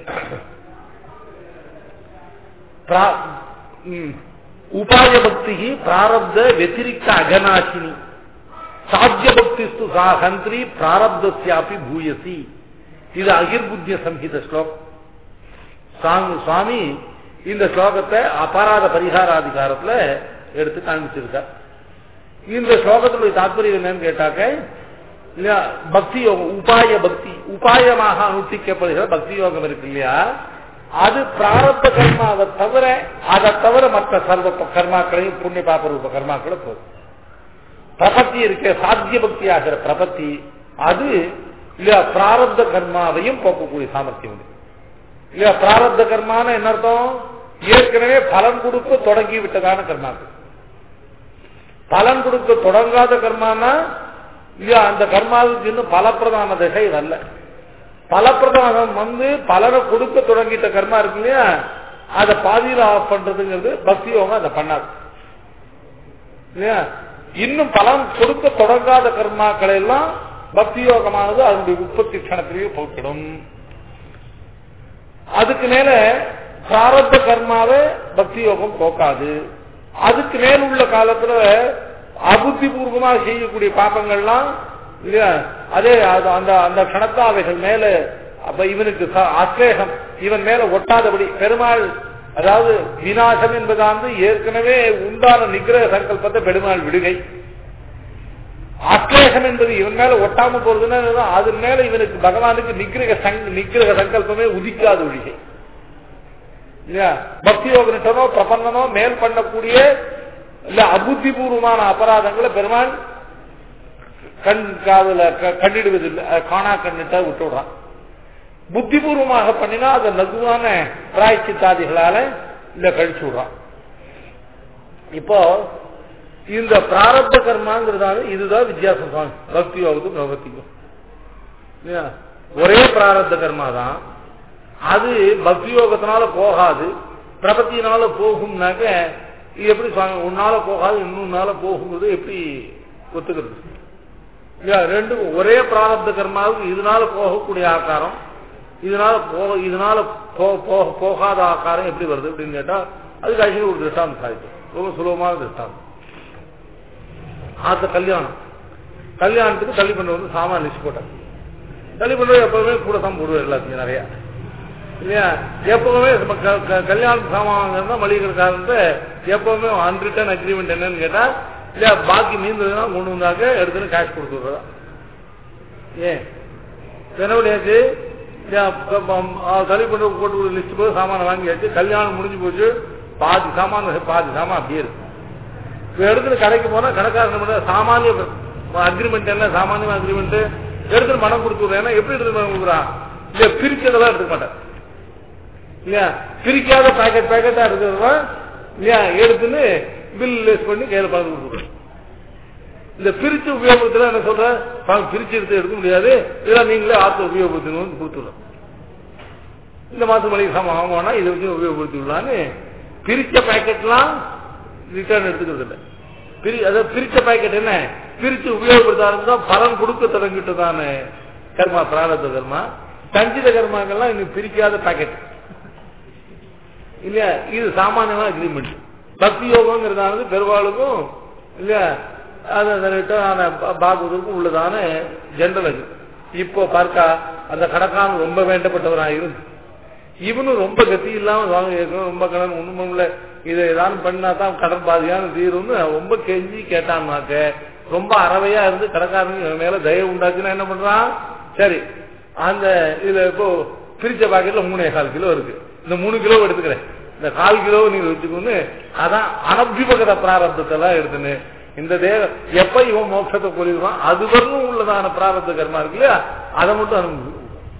உபாய பக்தி பிராரப்த வெத்திரிக்த அகநாசினி சாத்திய பக்திஸ்து சா ஹந்திரி பிராரப்தியாப்பி பூயசி இது அகிர்புத்திய சம்ஹித ஸ்லோகம் சுவாமி இந்த ஸ்லோகத்தை அபராத பரிகாராதிகாரத்துல எடுத்து காண்பிச்சிருக்கார் இந்த ஸ்லோகத்துடைய தாற்பயம் என்னன்னு கேட்டாக்க இல்லையா பக்தி யோகம் உபாய பக்தி உபாயமாக அனுஷ்டிக்கப்படுகிற பக்தி யோகம் இருக்கு இல்லையா அது பிராரத்த கர்மாவை தவிர அதை தவிர மற்ற சர்வ கர்மாக்களையும் புண்ணிய பாப்ப ரூப கர்மாக்களை போகும் பிரபத்தி இருக்க சாத்திய பக்தி ஆகிற பிரபத்தி அது இல்லையா பிராரப்த கர்மாவையும் போக்கக்கூடிய சாமர்த்தியம் உண்டு இல்லையா பிராரப்த கர்மான என்ன அர்த்தம் ஏற்கனவே பலன் கொடுக்க தொடங்கி விட்டதான கர்மாக்கள் பலன் கொடுக்க தொடங்காத கர்மானா இல்லையா அந்த கர்மாவுக்கு இன்னும் பலப்பிரதான திசை வரல பலப்பிரதானம் வந்து பலனை கொடுக்க தொடங்கிட்ட கர்மா இருக்கு இல்லையா அதை பாதியில் ஆஃப் பண்றதுங்கிறது பக்தி யோகம் அதை பண்ணாது இல்லையா இன்னும் பலன் கொடுக்க தொடங்காத கர்மாக்களை எல்லாம் பக்தி யோகமானது அதனுடைய உற்பத்தி கணத்திலேயே போக்கிடும் அதுக்கு மேல பிராரத்த கர்மாவை பக்தி யோகம் போக்காது அதுக்கு மேல் உள்ள காலத்துல அபுத்தி பூர்வமாக செய்யக்கூடிய பாப்பங்கள்லாம் இல்லையா அதே அந்த அந்த கணத்தா அவைகள் மேல அப்ப இவனுக்கு அஸ்லேகம் இவன் மேல ஒட்டாதபடி பெருமாள் அதாவது விநாசம் என்பதாந்து ஏற்கனவே உண்டான நிகிரக சங்கல்பத்தை பெருமாள் விடுகை அஸ்லேஷம் என்பது இவன் மேல ஒட்டாம போறதுன்னா அது மேல இவனுக்கு பகவானுக்கு நிகிரக நிகிரக சங்கல்பமே உதிக்காத ஒழிகை இல்லையா பக்தி யோகனிட்டனோ பிரபந்தனோ மேல் பண்ணக்கூடிய இல்ல அபுத்தி பூர்வமான அபராதங்களை பெருமாள் கண் காதல கண்டிடுவதில்லை காணா கண்ணிட்ட விட்டுடுறான் புத்திபூர்வமாக பண்ணினா அதை லகுவான பிராய்ச்சித்தாதிகளால இல்ல கழிச்சு விடுறான் இப்போ இந்த பிராரப்த கர்மாங்கிறதால இதுதான் வித்தியாசம் சுவாமி பக்தி யோகத்துக்கும் பிரபத்திக்கும் ஒரே பிராரப்த கர்மா தான் அது பக்தி யோகத்தினால போகாது பிரபத்தினால போகும்னாக்க இது எப்படி சுவாமி உன்னால போகாது இன்னொன்னால போகுங்கிறது எப்படி ஒத்துக்கிறது இல்லையா ரெண்டும் ஒரே பிராரப்த கர்மாவுக்கு இதனால போகக்கூடிய ஆக்காரம் இதனால போக இதனால போ- போக- போகாத ஆக்காரம் எப்படி வருது அப்படின்னு கேட்டா அதுக்கு ஆக்சுவலி ஒரு திருஷ்டாந்தம் சாதிக்கும் ரொம்ப சுலபமான திருஷ்டாந்தம் ஆத்த கல்யாணம் கல்யாணத்துக்கு தள்ளி பண்ண வந்து சாமான் லிஸ்ட் போட்டாங்க தள்ளி பண்ணுறது எப்பவுமே கூட தான் போடுவார் எல்லாத்தையும் நிறைய இல்லையா எப்பவுமே நம்ம க- க- கல்யாண சாமான் தான் மளிகை கடைக்காரன்ட்டு எப்பவுமே அன்ரிட்டன் அக்ரிமெண்ட் என்னன்னு கேட்டா இல்லையா பாக்கி மீந்ததுன்னா கொண்டு வந்தாக்க எடுத்துன்னு கேஷ் கொடுத்து விடுறதா ஏன் என்ன பண்ணியாச்சு இல்லையா, ப- ப- ஆ, தள்ளி பண்ண போட்டு ஒரு லிஸ்ட் போய் சாமானை வாங்கியாச்சு கல்யாணம் முடிஞ்சு போச்சு பாதி சாமான் பாதி சாமான் அப்படியே இருக்கு இப்ப எடுத்துட்டு கடைக்கு போனா கடைக்காரன் என்ன பண்றாரு? சாமானிய அக்ரிமெண்ட் என்ன சாமானிய அக்ரிமெண்ட் எடுத்துட்டு மனம் கொடுத்து விடுறேன் ஏன்னா எப்படி எடுத்துட்டு மனம் கொடுக்குறான் இல்ல பிரிச்சதெல்லாம் எடுத்துக்க மாட்டேன் இல்லையா பிரிக்காத பாக்கெட் பாக்கெட்டா இருக்கிறதா இல்லையா எடுத்துன்னு பில் லேஸ் பண்ணி கையில பணம் கொடுத்துருவேன் இந்த பிரிச்சு உபயோகப்படுத்தினா என்ன சொல்ற பணம் பிரிச்சு எடுத்து எடுக்க முடியாது இதெல்லாம் நீங்களே ஆத்து உபயோகப்படுத்தணும்னு கொடுத்துடலாம் இந்த மாசம் மளிகை சாமான் வாங்குவோம்னா இதை வச்சு உபயோகப்படுத்தி விடலான்னு பிரிச்ச பாக்கெட்லாம் ரிட்டர்ன் எடுத்துக்கிறது இல்லை பிரி அதாவது பிரிச்ச பாக்கெட் என்ன பிரிச்சு உபயோகப்படுத்த ஆரம்பிச்சா பலன் கொடுக்க தொடங்கிட்டு தானே கர்மா பிராரத்த கர்மா சஞ்சித கர்மாக்கள்லாம் இன்னும் பிரிக்காத பாக்கெட் இல்லையா இது சாமானியமான அக்ரிமெண்ட் பக்தி யோகங்கிறதானது பெருவாளுக்கும் இல்லையா அது அந்த ரிட்டர்னான பாகவதற்கும் உள்ளதான ஜென்ரல் அது இப்போ பார்க்கா அந்த கணக்கான ரொம்ப வேண்டப்பட்டவராக இருந்து இவனும் ரொம்ப கத்தி இல்லாம வாங்க கேட்கணும் ரொம்ப கடன் ஒண்ணும் இல்ல இதை ஏதாவது பண்ணா தான் கடன் பாதியான தீரும்னு ரொம்ப கெஞ்சி கேட்டான்னாக்க ரொம்ப அறவையா இருந்து கடைக்காரனுக்கு இவன் மேல தயவு உண்டாச்சுன்னா என்ன பண்றான் சரி அந்த இதுல இப்போ பிரிச்ச பாக்கெட்ல மூணே கால் கிலோ இருக்கு இந்த மூணு கிலோ எடுத்துக்கிறேன் இந்த கால் கிலோ நீங்க வச்சுக்கோன்னு அதான் அனபிபகத பிராரப்தத்தை எல்லாம் எடுத்துன்னு இந்த தேவ எப்ப இவன் மோட்சத்தை புரியுவான் அது வரலும் உள்ளதான பிராரப்த கர்மா இருக்கு இல்லையா அதை மட்டும் அனுபவி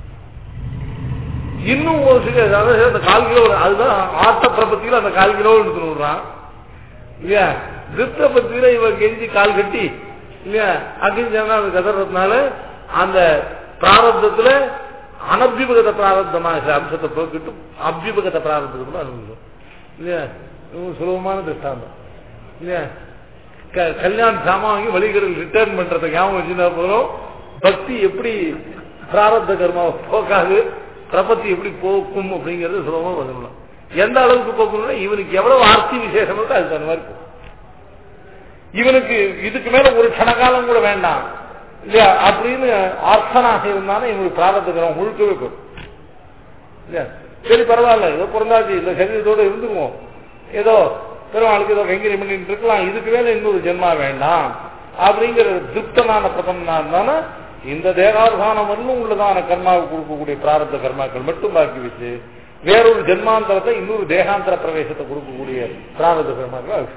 இன்னும் ஒரு சில அதாவது அந்த கால் கிலோ அதுதான் ஆட்ட பிரபத்தியில அந்த கால் கிலோ எடுத்துன்னு விடுறான் இல்லையா திருத்த பத்தியில இவன் கெஞ்சி கால் கட்டி இல்லையா அகிஞ்சனா அது கதறதுனால அந்த பிராரப்தத்துல அனபிபகத பிராரப்தமான சில அம்சத்தை போக்கிட்டு அபிபகத பிராரப்தத்துக்கு அனுபவிக்கும் இல்லையா இது சுலபமான திருஷ்டாந்தம் இல்லையா க- கல்யாண சாமான் வாங்கி வழிகளில் ரிட்டர்ன் பண்றதை ஞாபகம் வச்சுனா போதும் பக்தி எப்படி பிராரப்த கர்மாவை போக்காது பிரபத்தி எப்படி போக்கும் அப்படிங்கிறது சுலபமா பதிலாம் எந்த அளவுக்கு போக்கணும்னா இவனுக்கு எவ்வளவு ஆர்த்தி விசேஷம் இருக்கோ அதுக்கு தகுந்த மாதிரி போகும் இவனுக்கு இதுக்கு மேல ஒரு கணக்காலம் கூட வேண்டாம் இல்லையா அப்படின்னு ஆர்த்தனாக இருந்தாலும் இவனுக்கு பிராரத்துக்கிறோம் முழுக்கவே போகும் இல்லையா சரி பரவாயில்ல ஏதோ பிறந்தாச்சு இந்த சரீரத்தோட இருந்துக்குவோம் ஏதோ பெருமாளுக்கு ஏதோ கைங்கரியம் பண்ணிட்டு இருக்கலாம் இதுக்கு மேல இன்னொரு ஜென்மா வேண்டாம் அப்படிங்கிற திருப்தனான பிரபந்தனா இருந்தாலும் இந்த தேகார்தானம் வரலும் உள்ளதான கர்மாவுக்கு கொடுக்கக்கூடிய பிராரத்த கர்மாக்கள் மட்டும் பாக்கி வச்சு வேறொரு ஜென்மாந்தரத்தை இன்னொரு தேகாந்தர பிரவேசத்தை கொடுக்கக்கூடிய பிராரத்த கர்மாக்கள் அவசியம்.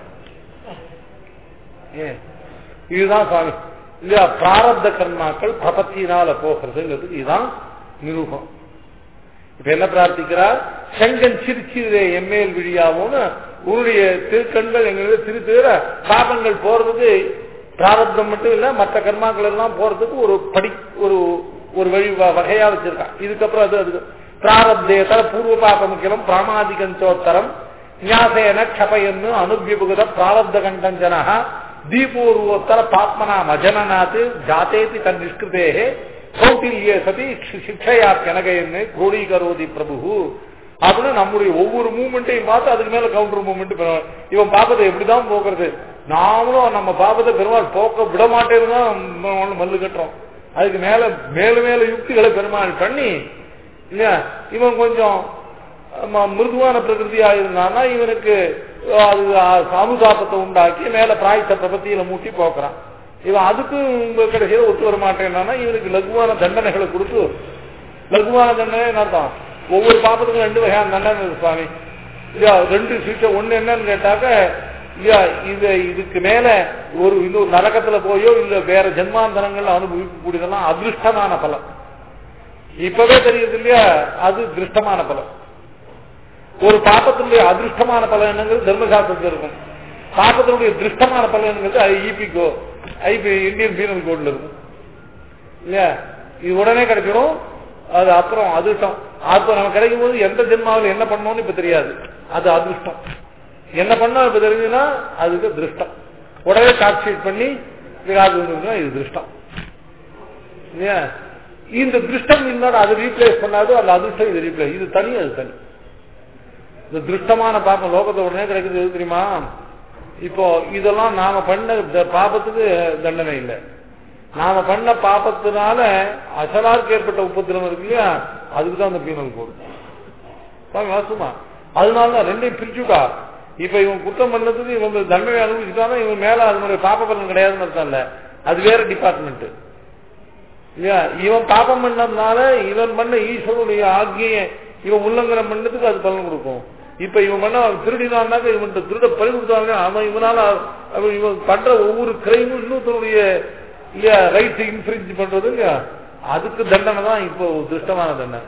ஏன் இதுதான் சுவாமி இல்லையா பிராரப்த கர்மாக்கள் பிரபத்தியினால போகிறதுங்கிறதுக்கு இதுதான் நிரூபம் இப்ப என்ன பிரார்த்திக்கிறார் செங்கன் சிரிச்சிரே எம்மேல் விழியாவோன்னு உன்னுடைய திருக்கண்கள் எங்களுக்கு திரு தவிர பாபங்கள் போறதுக்கு பிராரப்தம் மட்டும் இல்ல மற்ற கர்மாக்கள் எல்லாம் போறதுக்கு ஒரு படி ஒரு ஒரு வழி வ- வகையா வச்சிருக்கான் இதுக்கப்புறம் அது அது பிராரப்தேதர பூர்வ பாபமுக்கிலம் பிராமாதிகஞ்சோத்தரம் ஞாசேன க்ஷபயன்னு அனுபிபுகத பிராரப்த கண்டஞ்சன தீபூர்வோத்தர பாத்மனா மஜனநாத் ஜாத்தேதி தன் நிஷ்கிருதேகே கௌட்டில்யே சதி சிக்ஷையா கனகைன்னு கோடீகரோதி பிரபு அப்படின்னு நம்முடைய ஒவ்வொரு மூமெண்ட்டையும் பார்த்து அதுக்கு மேல கவுண்டர் மூமெண்ட் இவன் பாப்பதை எப்படிதான் போக்குறது நாமளும் நம்ம பாப்பத்தை பெருமாள் போக்க விட மாட்டேன்னு தான் மல்லு கட்டுறோம் அதுக்கு மேல மேல மேல யுக்திகளை பெருமாள் பண்ணி இல்லையா இவன் கொஞ்சம் ஆமா, மிருதுவான பிரகிருதியா இருந்தான்னா இவனுக்கு அது சாமுதாபத்தை உண்டாக்கி மேல பிராய்த்த பிரபத்தியில மூட்டி போக்குறான் இவன் அதுக்கும் உங்க கடைசியில ஒத்து வர மாட்டேன்னா இவனுக்கு லகுவான தண்டனைகளை கொடுத்து லகுவான தண்டனை என்ன அர்த்தம் ஒவ்வொரு பாப்பத்துக்கும் ரெண்டு வகையான தண்டனை இருக்கு சுவாமி இல்லையா ரெண்டு சீட்டை ஒண்ணு என்னன்னு கேட்டாக்க இல்லையா இது இதுக்கு மேல ஒரு இன்னொரு நரகத்துல போயோ இல்ல வேற ஜென்மாந்தரங்கள்ல அனுபவிக்கக்கூடியதெல்லாம் அதிருஷ்டமான பலம் இப்பவே தெரியுது இல்லையா அது திருஷ்டமான பலம் ஒரு பாப்பத்தினுடைய அதிருஷ்டமான பலன் என்னங்கிறது தர்மசாஸ்திரத்தில் இருக்கும் பாப்பத்தினுடைய திருஷ்டமான பலன் என்னங்கிறது இபிகோ ஐபி இந்தியன் பீனல் கோட்ல இருக்கும் இல்லையா இது உடனே கிடைச்சிடும் அது அப்புறம் அதிர்ஷ்டம் அப்ப நம்ம கிடைக்கும் போது எந்த ஜென்மாவில் என்ன பண்ணோம்னு இப்ப தெரியாது அது அதிர்ஷ்டம் என்ன பண்ணோம் இப்ப தெரிஞ்சுன்னா அதுக்கு திருஷ்டம் உடனே ஷார்ட் ஷீட் பண்ணி விராது வந்துருக்குன்னா இது திருஷ்டம் இல்லையா இந்த திருஷ்டம் இருந்தாலும் அது ரீப்ளேஸ் பண்ணாது அந்த அதிர்ஷ்டம் இது ரீப்ளேஸ் இது தனி அது தனி இந்த திருஷ்டமான பாப்பம் லோகத்தை உடனே கிடைக்கிறது எது தெரியுமா இப்போ இதெல்லாம் நாம பண்ண த- பாபத்துக்கு தண்டனை இல்லை நாம பண்ண பாபத்தினால அசலாருக்கு ஏற்பட்ட உபத்திரம் இருக்கு இல்லையா அதுக்கு தான் அந்த பீனல் கோடு சுவாமி வாசுமா அதனாலதான் ரெண்டையும் பிரிச்சுட்டா இப்ப இவன் குற்றம் பண்ணதுக்கு இவங்க தண்டனை அனுபவிச்சுட்டானா இவன் மேல அதனுடைய பாப்ப பலன் கிடையாதுன்னு அர்த்தம் இல்ல அது வேற டிபார்ட்மெண்ட் இல்லையா இவன் பாப்பம் பண்ணதுனால இவன் பண்ண ஈஸ்வரனுடைய ஆக்கிய இவன் உல்லங்கனம் பண்ணதுக்கு அது பலன் கொடுக்கும் இப்ப இவன் பண்ண திருடினான்னாக்க இவன் திருட பறி கொடுத்தாங்க அவன் இவனால அவன் இவன் பண்ற ஒவ்வொரு கிரைமும் இன்னொருத்தருடைய இல்லையா ரைட் இன்ஃபிரிஞ்ச் பண்றது இல்லையா அதுக்கு தண்டனை தான் இப்போ துஷ்டமான தண்டனை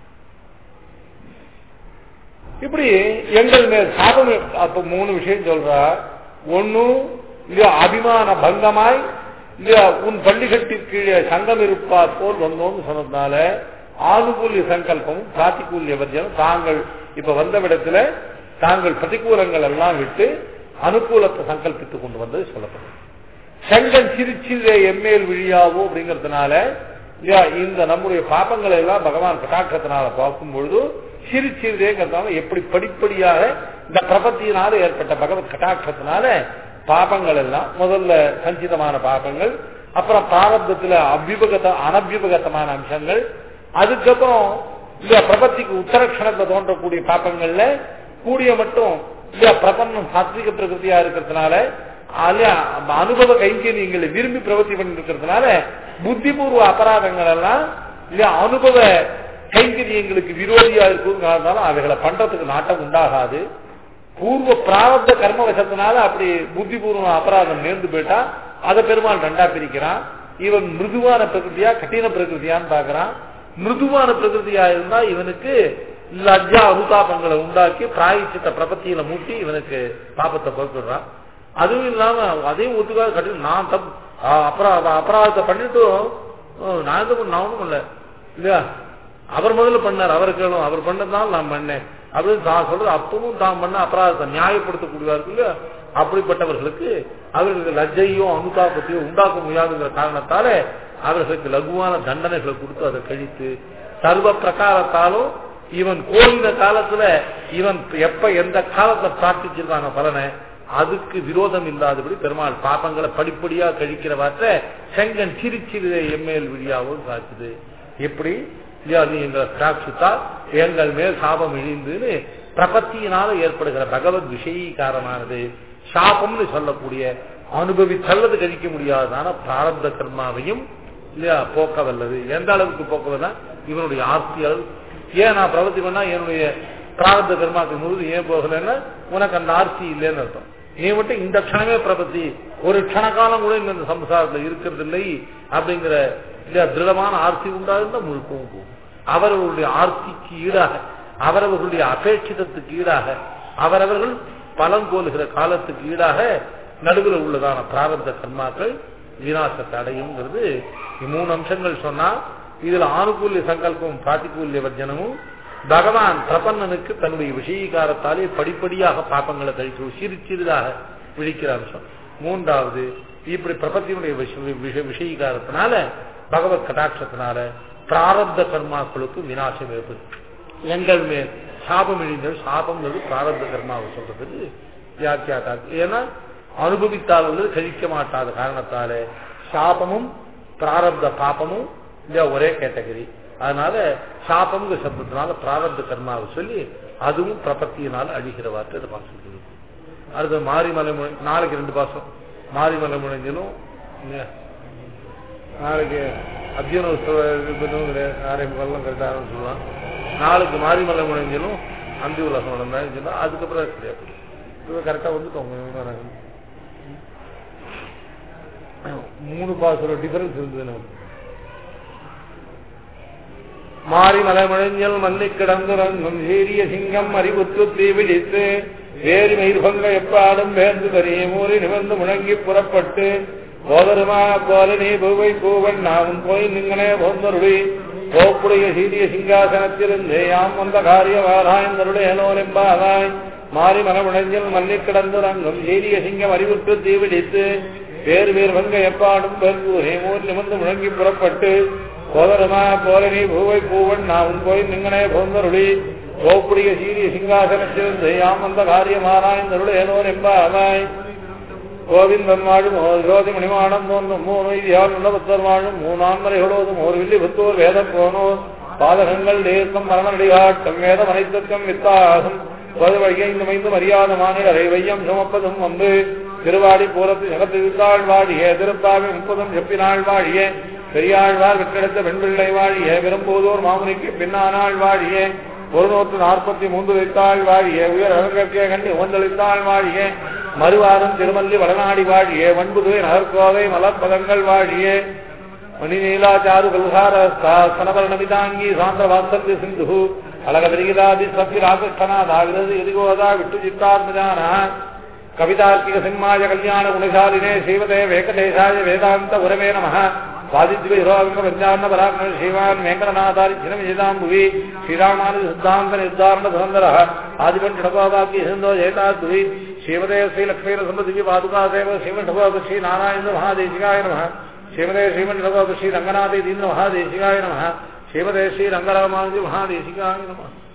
இப்படி எங்கள் மேல் சாபம் அப்ப மூணு விஷயம் சொல்றா ஒண்ணு இல்லையா அபிமான பங்கமாய் இல்லையா உன் பள்ளிக்கட்டிற்கு கீழே சங்கம் இருப்பார் போல் வந்தோம்னு சொன்னதுனால ஆணுகூல்ய சங்கல்பமும் பிராத்திகூல்ய வர்ஜனம் தாங்கள் இப்ப வந்த விடத்துல தாங்கள் பிரதிகூலங்கள் எல்லாம் விட்டு அனுகூலத்தை சங்கல்பித்துக் கொண்டு வந்தது சொல்லப்படும் செங்கல் சிரிச்சிலே எம்மேல் விழியாவோ அப்படிங்கறதுனால இல்லையா இந்த நம்முடைய பாப்பங்களை எல்லாம் பகவான் கட்டாட்சத்தினால பார்க்கும் பொழுது சிறு சிறிதேங்கிறதுனால எப்படி படிப்படியாக இந்த பிரபத்தியினால ஏற்பட்ட பகவத் கட்டாட்சத்தினால பாபங்கள் எல்லாம் முதல்ல சஞ்சிதமான பாபங்கள் அப்புறம் பிராரப்தத்துல அபியுபகத அனபியுபகத்தமான அம்சங்கள் அதுக்கப்புறம் இந்த பிரபத்திக்கு உத்தரக்ஷணத்தை தோன்றக்கூடிய பாப்பங்கள்ல கூடிய மட்டும் இல்லையா பிரபன்னம் சாத்விக பிரகிருதியா இருக்கிறதுனால அல்லையா அனுபவ கைங்கரியங்களை விரும்பி பிரவர்த்தி பண்ணிட்டு இருக்கிறதுனால புத்திபூர்வ அபராதங்கள் எல்லாம் இல்லையா அனுபவ கைங்கரியங்களுக்கு விரோதியா இருக்கிறதுனால அவைகளை பண்றதுக்கு நாட்டம் உண்டாகாது பூர்வ பிராரப்த கர்ம வசத்தினால அப்படி புத்திபூர்வ அபராதம் நேர்ந்து போயிட்டா அதை பெருமாள் ரெண்டா பிரிக்கிறான் இவன் மிருதுவான பிரகிருதியா கঠিன பிரகிருதியான்னு பாக்குறான் மிருதுவான பிரகிருதியா இருந்தா இவனுக்கு லஜ்ஜா அனுதாபங்களை உண்டாக்கி பிராயச்சித்த பிரபத்தியில மூட்டி இவனுக்கு பாபத்தை பொறுத்துடுறான் அதுவும் இல்லாம அதையும் ஒத்துக்காத கட்டின நான் தப்பு அப்புறம் அபராதத்தை பண்ணிட்டும் நான் எதுவும் நான் ஒண்ணும் இல்ல இல்லையா அவர் முதல்ல பண்ணார் அவர் கேளும் அவர் பண்ணதுனால நான் பண்ணேன் அப்படின்னு தான் சொல்றது அப்பவும் தான் பண்ண அபராதத்தை நியாயப்படுத்தக்கூடியவா இருக்கு இல்லையா அப்படிப்பட்டவர்களுக்கு அவர்களுக்கு லஜ்ஜையோ அனுதாபத்தையோ உண்டாக்க முடியாதுங்கிற காரணத்தால அவர்களுக்கு லகுவான தண்டனைகளை கொடுத்து அதை கழித்து சர்வ பிரகாரத்தாலும் இவன் கோயில காலத்துல இவன் எப்ப எந்த காலத்துல பிரார்த்திச்சிருக்கான பலனை அதுக்கு விரோதம் இல்லாதபடி பெருமாள் பாப்பங்களை படிப்படியா கழிக்கிறவாற்ற செங்கன் சிரிச்சிறு எம்மேல் விழியாவும் காக்குது எப்படி நீ எங்களை சாட்சித்தா எங்கள் மேல் சாபம் இழிந்துன்னு பிரபத்தியினால ஏற்படுகிற பகவத் விஷயீகாரமானது சாபம்னு சொல்லக்கூடிய அனுபவித்தல்லது கழிக்க முடியாததான பிராரப்த கர்மாவையும் இல்லையா போக்க வல்லது எந்த அளவுக்கு போக்குவதுனா இவனுடைய ஆர்த்தி அளவு ஏன் நான் பிரவர்த்தி பண்ணா என்னுடைய பிராரப்த கர்மாக்கள் முழுது ஏன் போகலன்னா உனக்கு அந்த ஆர்த்தி இல்லைன்னு அர்த்தம் நீ மட்டும் இந்த க்ஷணமே பிரபத்தி ஒரு க்ஷண காலம் கூட இந்த சம்சாரத்தில் இருக்கிறது இல்லை அப்படிங்கிற இல்லையா திருடமான ஆர்த்தி உண்டாயிருந்தா முழுக்கவும் போகும் அவரவர்களுடைய ஆர்த்திக்கு ஈடாக அவரவர்களுடைய அபேட்சிதத்துக்கு ஈடாக அவரவர்கள் பலம் கோலுகிற காலத்துக்கு ஈடாக நடுவில் உள்ளதான பிராரப்த கர்மாக்கள் விநாசத்தை அடையுங்கிறது மூணு அம்சங்கள் சொன்னா இதுல ஆணுகூல்ய சங்கல்பமும் பிராத்திகூல்ய வர்ஜனமும் பகவான் பிரபன்னனுக்கு தன்னுடைய விஷயீகாரத்தாலே படிப்படியாக பாப்பங்களை கழிச்சு சிறு சிறிதாக விழிக்கிற அம்சம் மூன்றாவது இப்படி பிரபத்தினுடைய விஷயீகாரத்தினால பகவத் கடாட்சத்தினால பிராரப்த கர்மாக்களுக்கு விநாசம் ஏற்படுது எங்கள் மேல் சாபம் இழிந்தது சாபம்ங்கிறது பிராரப்த கர்மாவை சொல்றதுக்கு வியாக்கியாத்தா ஏன்னா அனுபவித்தாளர்கள் கழிக்க மாட்டாத காரணத்தால சாபமும் பிராரப்த பாப்பமும் இல்லையா ஒரே கேட்டகரி அதனால சாபம்ங்கிற சப்தத்தினால பிராரப்த கர்மாவை சொல்லி அதுவும் பிரபத்தியினால் அழிகிற வார்த்தை இந்த பாசம் சொல்லுது அடுத்து மாரிமலை முனை நாளைக்கு ரெண்டு பாசம் மாரிமலை முனைஞ்சிலும் நாளைக்கு அத்தியன உற்சவம் ஆரம்பிக்கலாம் கரெக்டாக சொல்லுவான் நாளைக்கு மாரிமலை முனைஞ்சிலும் அந்தி உலகம் நடந்தான்னு சொன்னா அதுக்கப்புறம் கிடையாது இது கரெக்டாக வந்துட்டோங்க மூணு பாசோட டிஃபரன்ஸ் இருந்தது நமக்கு மாறி மலைமழைஞ்சல் மல்லி கிடந்துறங்கும் சீரிய சிங்கம் அறிவுத்து தீவிழித்து வேறு மயிர்பங்க எப்பாடும் வேந்து கரிய மூறி நிமிர்ந்து முழங்கி புறப்பட்டு போதருமா போல நீ பூவை பூவன் நாமும் போய் நிங்கனே போந்தருளி கோப்புடைய சீரிய சிங்காசனத்திலிருந்து யாம் வந்த காரியவாராயந்தருடையனோரெம்பாவாய் மாறி மனமுடைஞ்சில் மல்லிக் கிடந்துறங்கும் சீரிய சிங்கம் அறிவுற்று தீவிடித்து வேறு வேறு வங்க எப்பாடும் பெருங்கூரே மூர் நிமிர்ந்து முழங்கி புறப்பட்டு கோதரமா கோலனி பூவை பூவன் நான் உன் கோயில் நிங்கனே போந்தருளி கோப்புடைய சீரிய சிங்காசனத்திலிருந்து யாம் வந்த காரியமாராயந்தருடையனோர் எம்பாவாய் கோவிந்தன் வாழும் ஓர் ஜோதி மணிமாடம் தோன்றும் மூணு இதியால் உணவத்தர் வாழும் மூணான்மறைகளோதும் ஒரு வில்லி புத்தூர் வேதம் போனோர் பாதகங்கள் தேசம் மரணடிகாட்டம் வேதம் அனைத்துக்கும் வித்தாகும் ஒரு வழியை இந்த மைந்து மரியாத மாநிலரை வையம் சுமப்பதும் வந்து திருவாடி பூரத்து ஜகத்திருத்தாள் வாழிய திருப்பாவி முப்பதும் செப்பினாள் வாழிய பெரியாழ்வார் வெற்றெடுத்த பெண்பிள்ளை வாழிய விரும்புவதோர் மாமுனிக்கு பின்னானாள் வாழிய ஒரு நூற்று நாற்பத்தி மூன்று வைத்தாள் வாழிய உயர் அழகற்கே கண்டு உவந்தளித்தாள் வாழிய மறுவாரம் திருமல்லி வடநாடி வாழிய வன்புதுவை நகர்கோவை மலர்பதங்கள் வாழிய மணிநீலாச்சாரு கல்காரஸ்தானபரணமிதாங்கி சாந்திர வாத்சல்ய சிந்து அழக விரிகிதாதி சத்தி ராகஸ்தனாதாகிறது எதிகோதா விட்டு சித்தாத்மஜான கவிதார்க்கிக சிம்மாய கல்யாண குணசாலினே ஸ்ரீமதே வேங்கடேசாய வேதாந்த உரவே நம வாதித்விரோகஞ்சாரண ஸ்ரீமான் வெங்கடநாதாரி சினமிதாம்புவி ஸ்ரீராமானு சித்தாந்த நிர்தாரண சுதந்திர ஆதிபன் டடபாபாக்கி சிந்தோ ஜெயதாத்வி ஸ்ரீமதே ஸ்ரீலக்ஷ்மீர சம்பதிவி பாதுகா சேவ ஸ்ரீமன் டபாபு ஸ்ரீ நாராயண மகாதேசிகாய நம ஸ்ரீமதே ஸ்ரீமன் டபாபு ஸ்ரீ ரங்கநாதே தீன் மகாதேசிகாய நம ஸ்ரீமதே ஸ்ரீ ரங்கராமானுஜி மகாதேசிகாய நம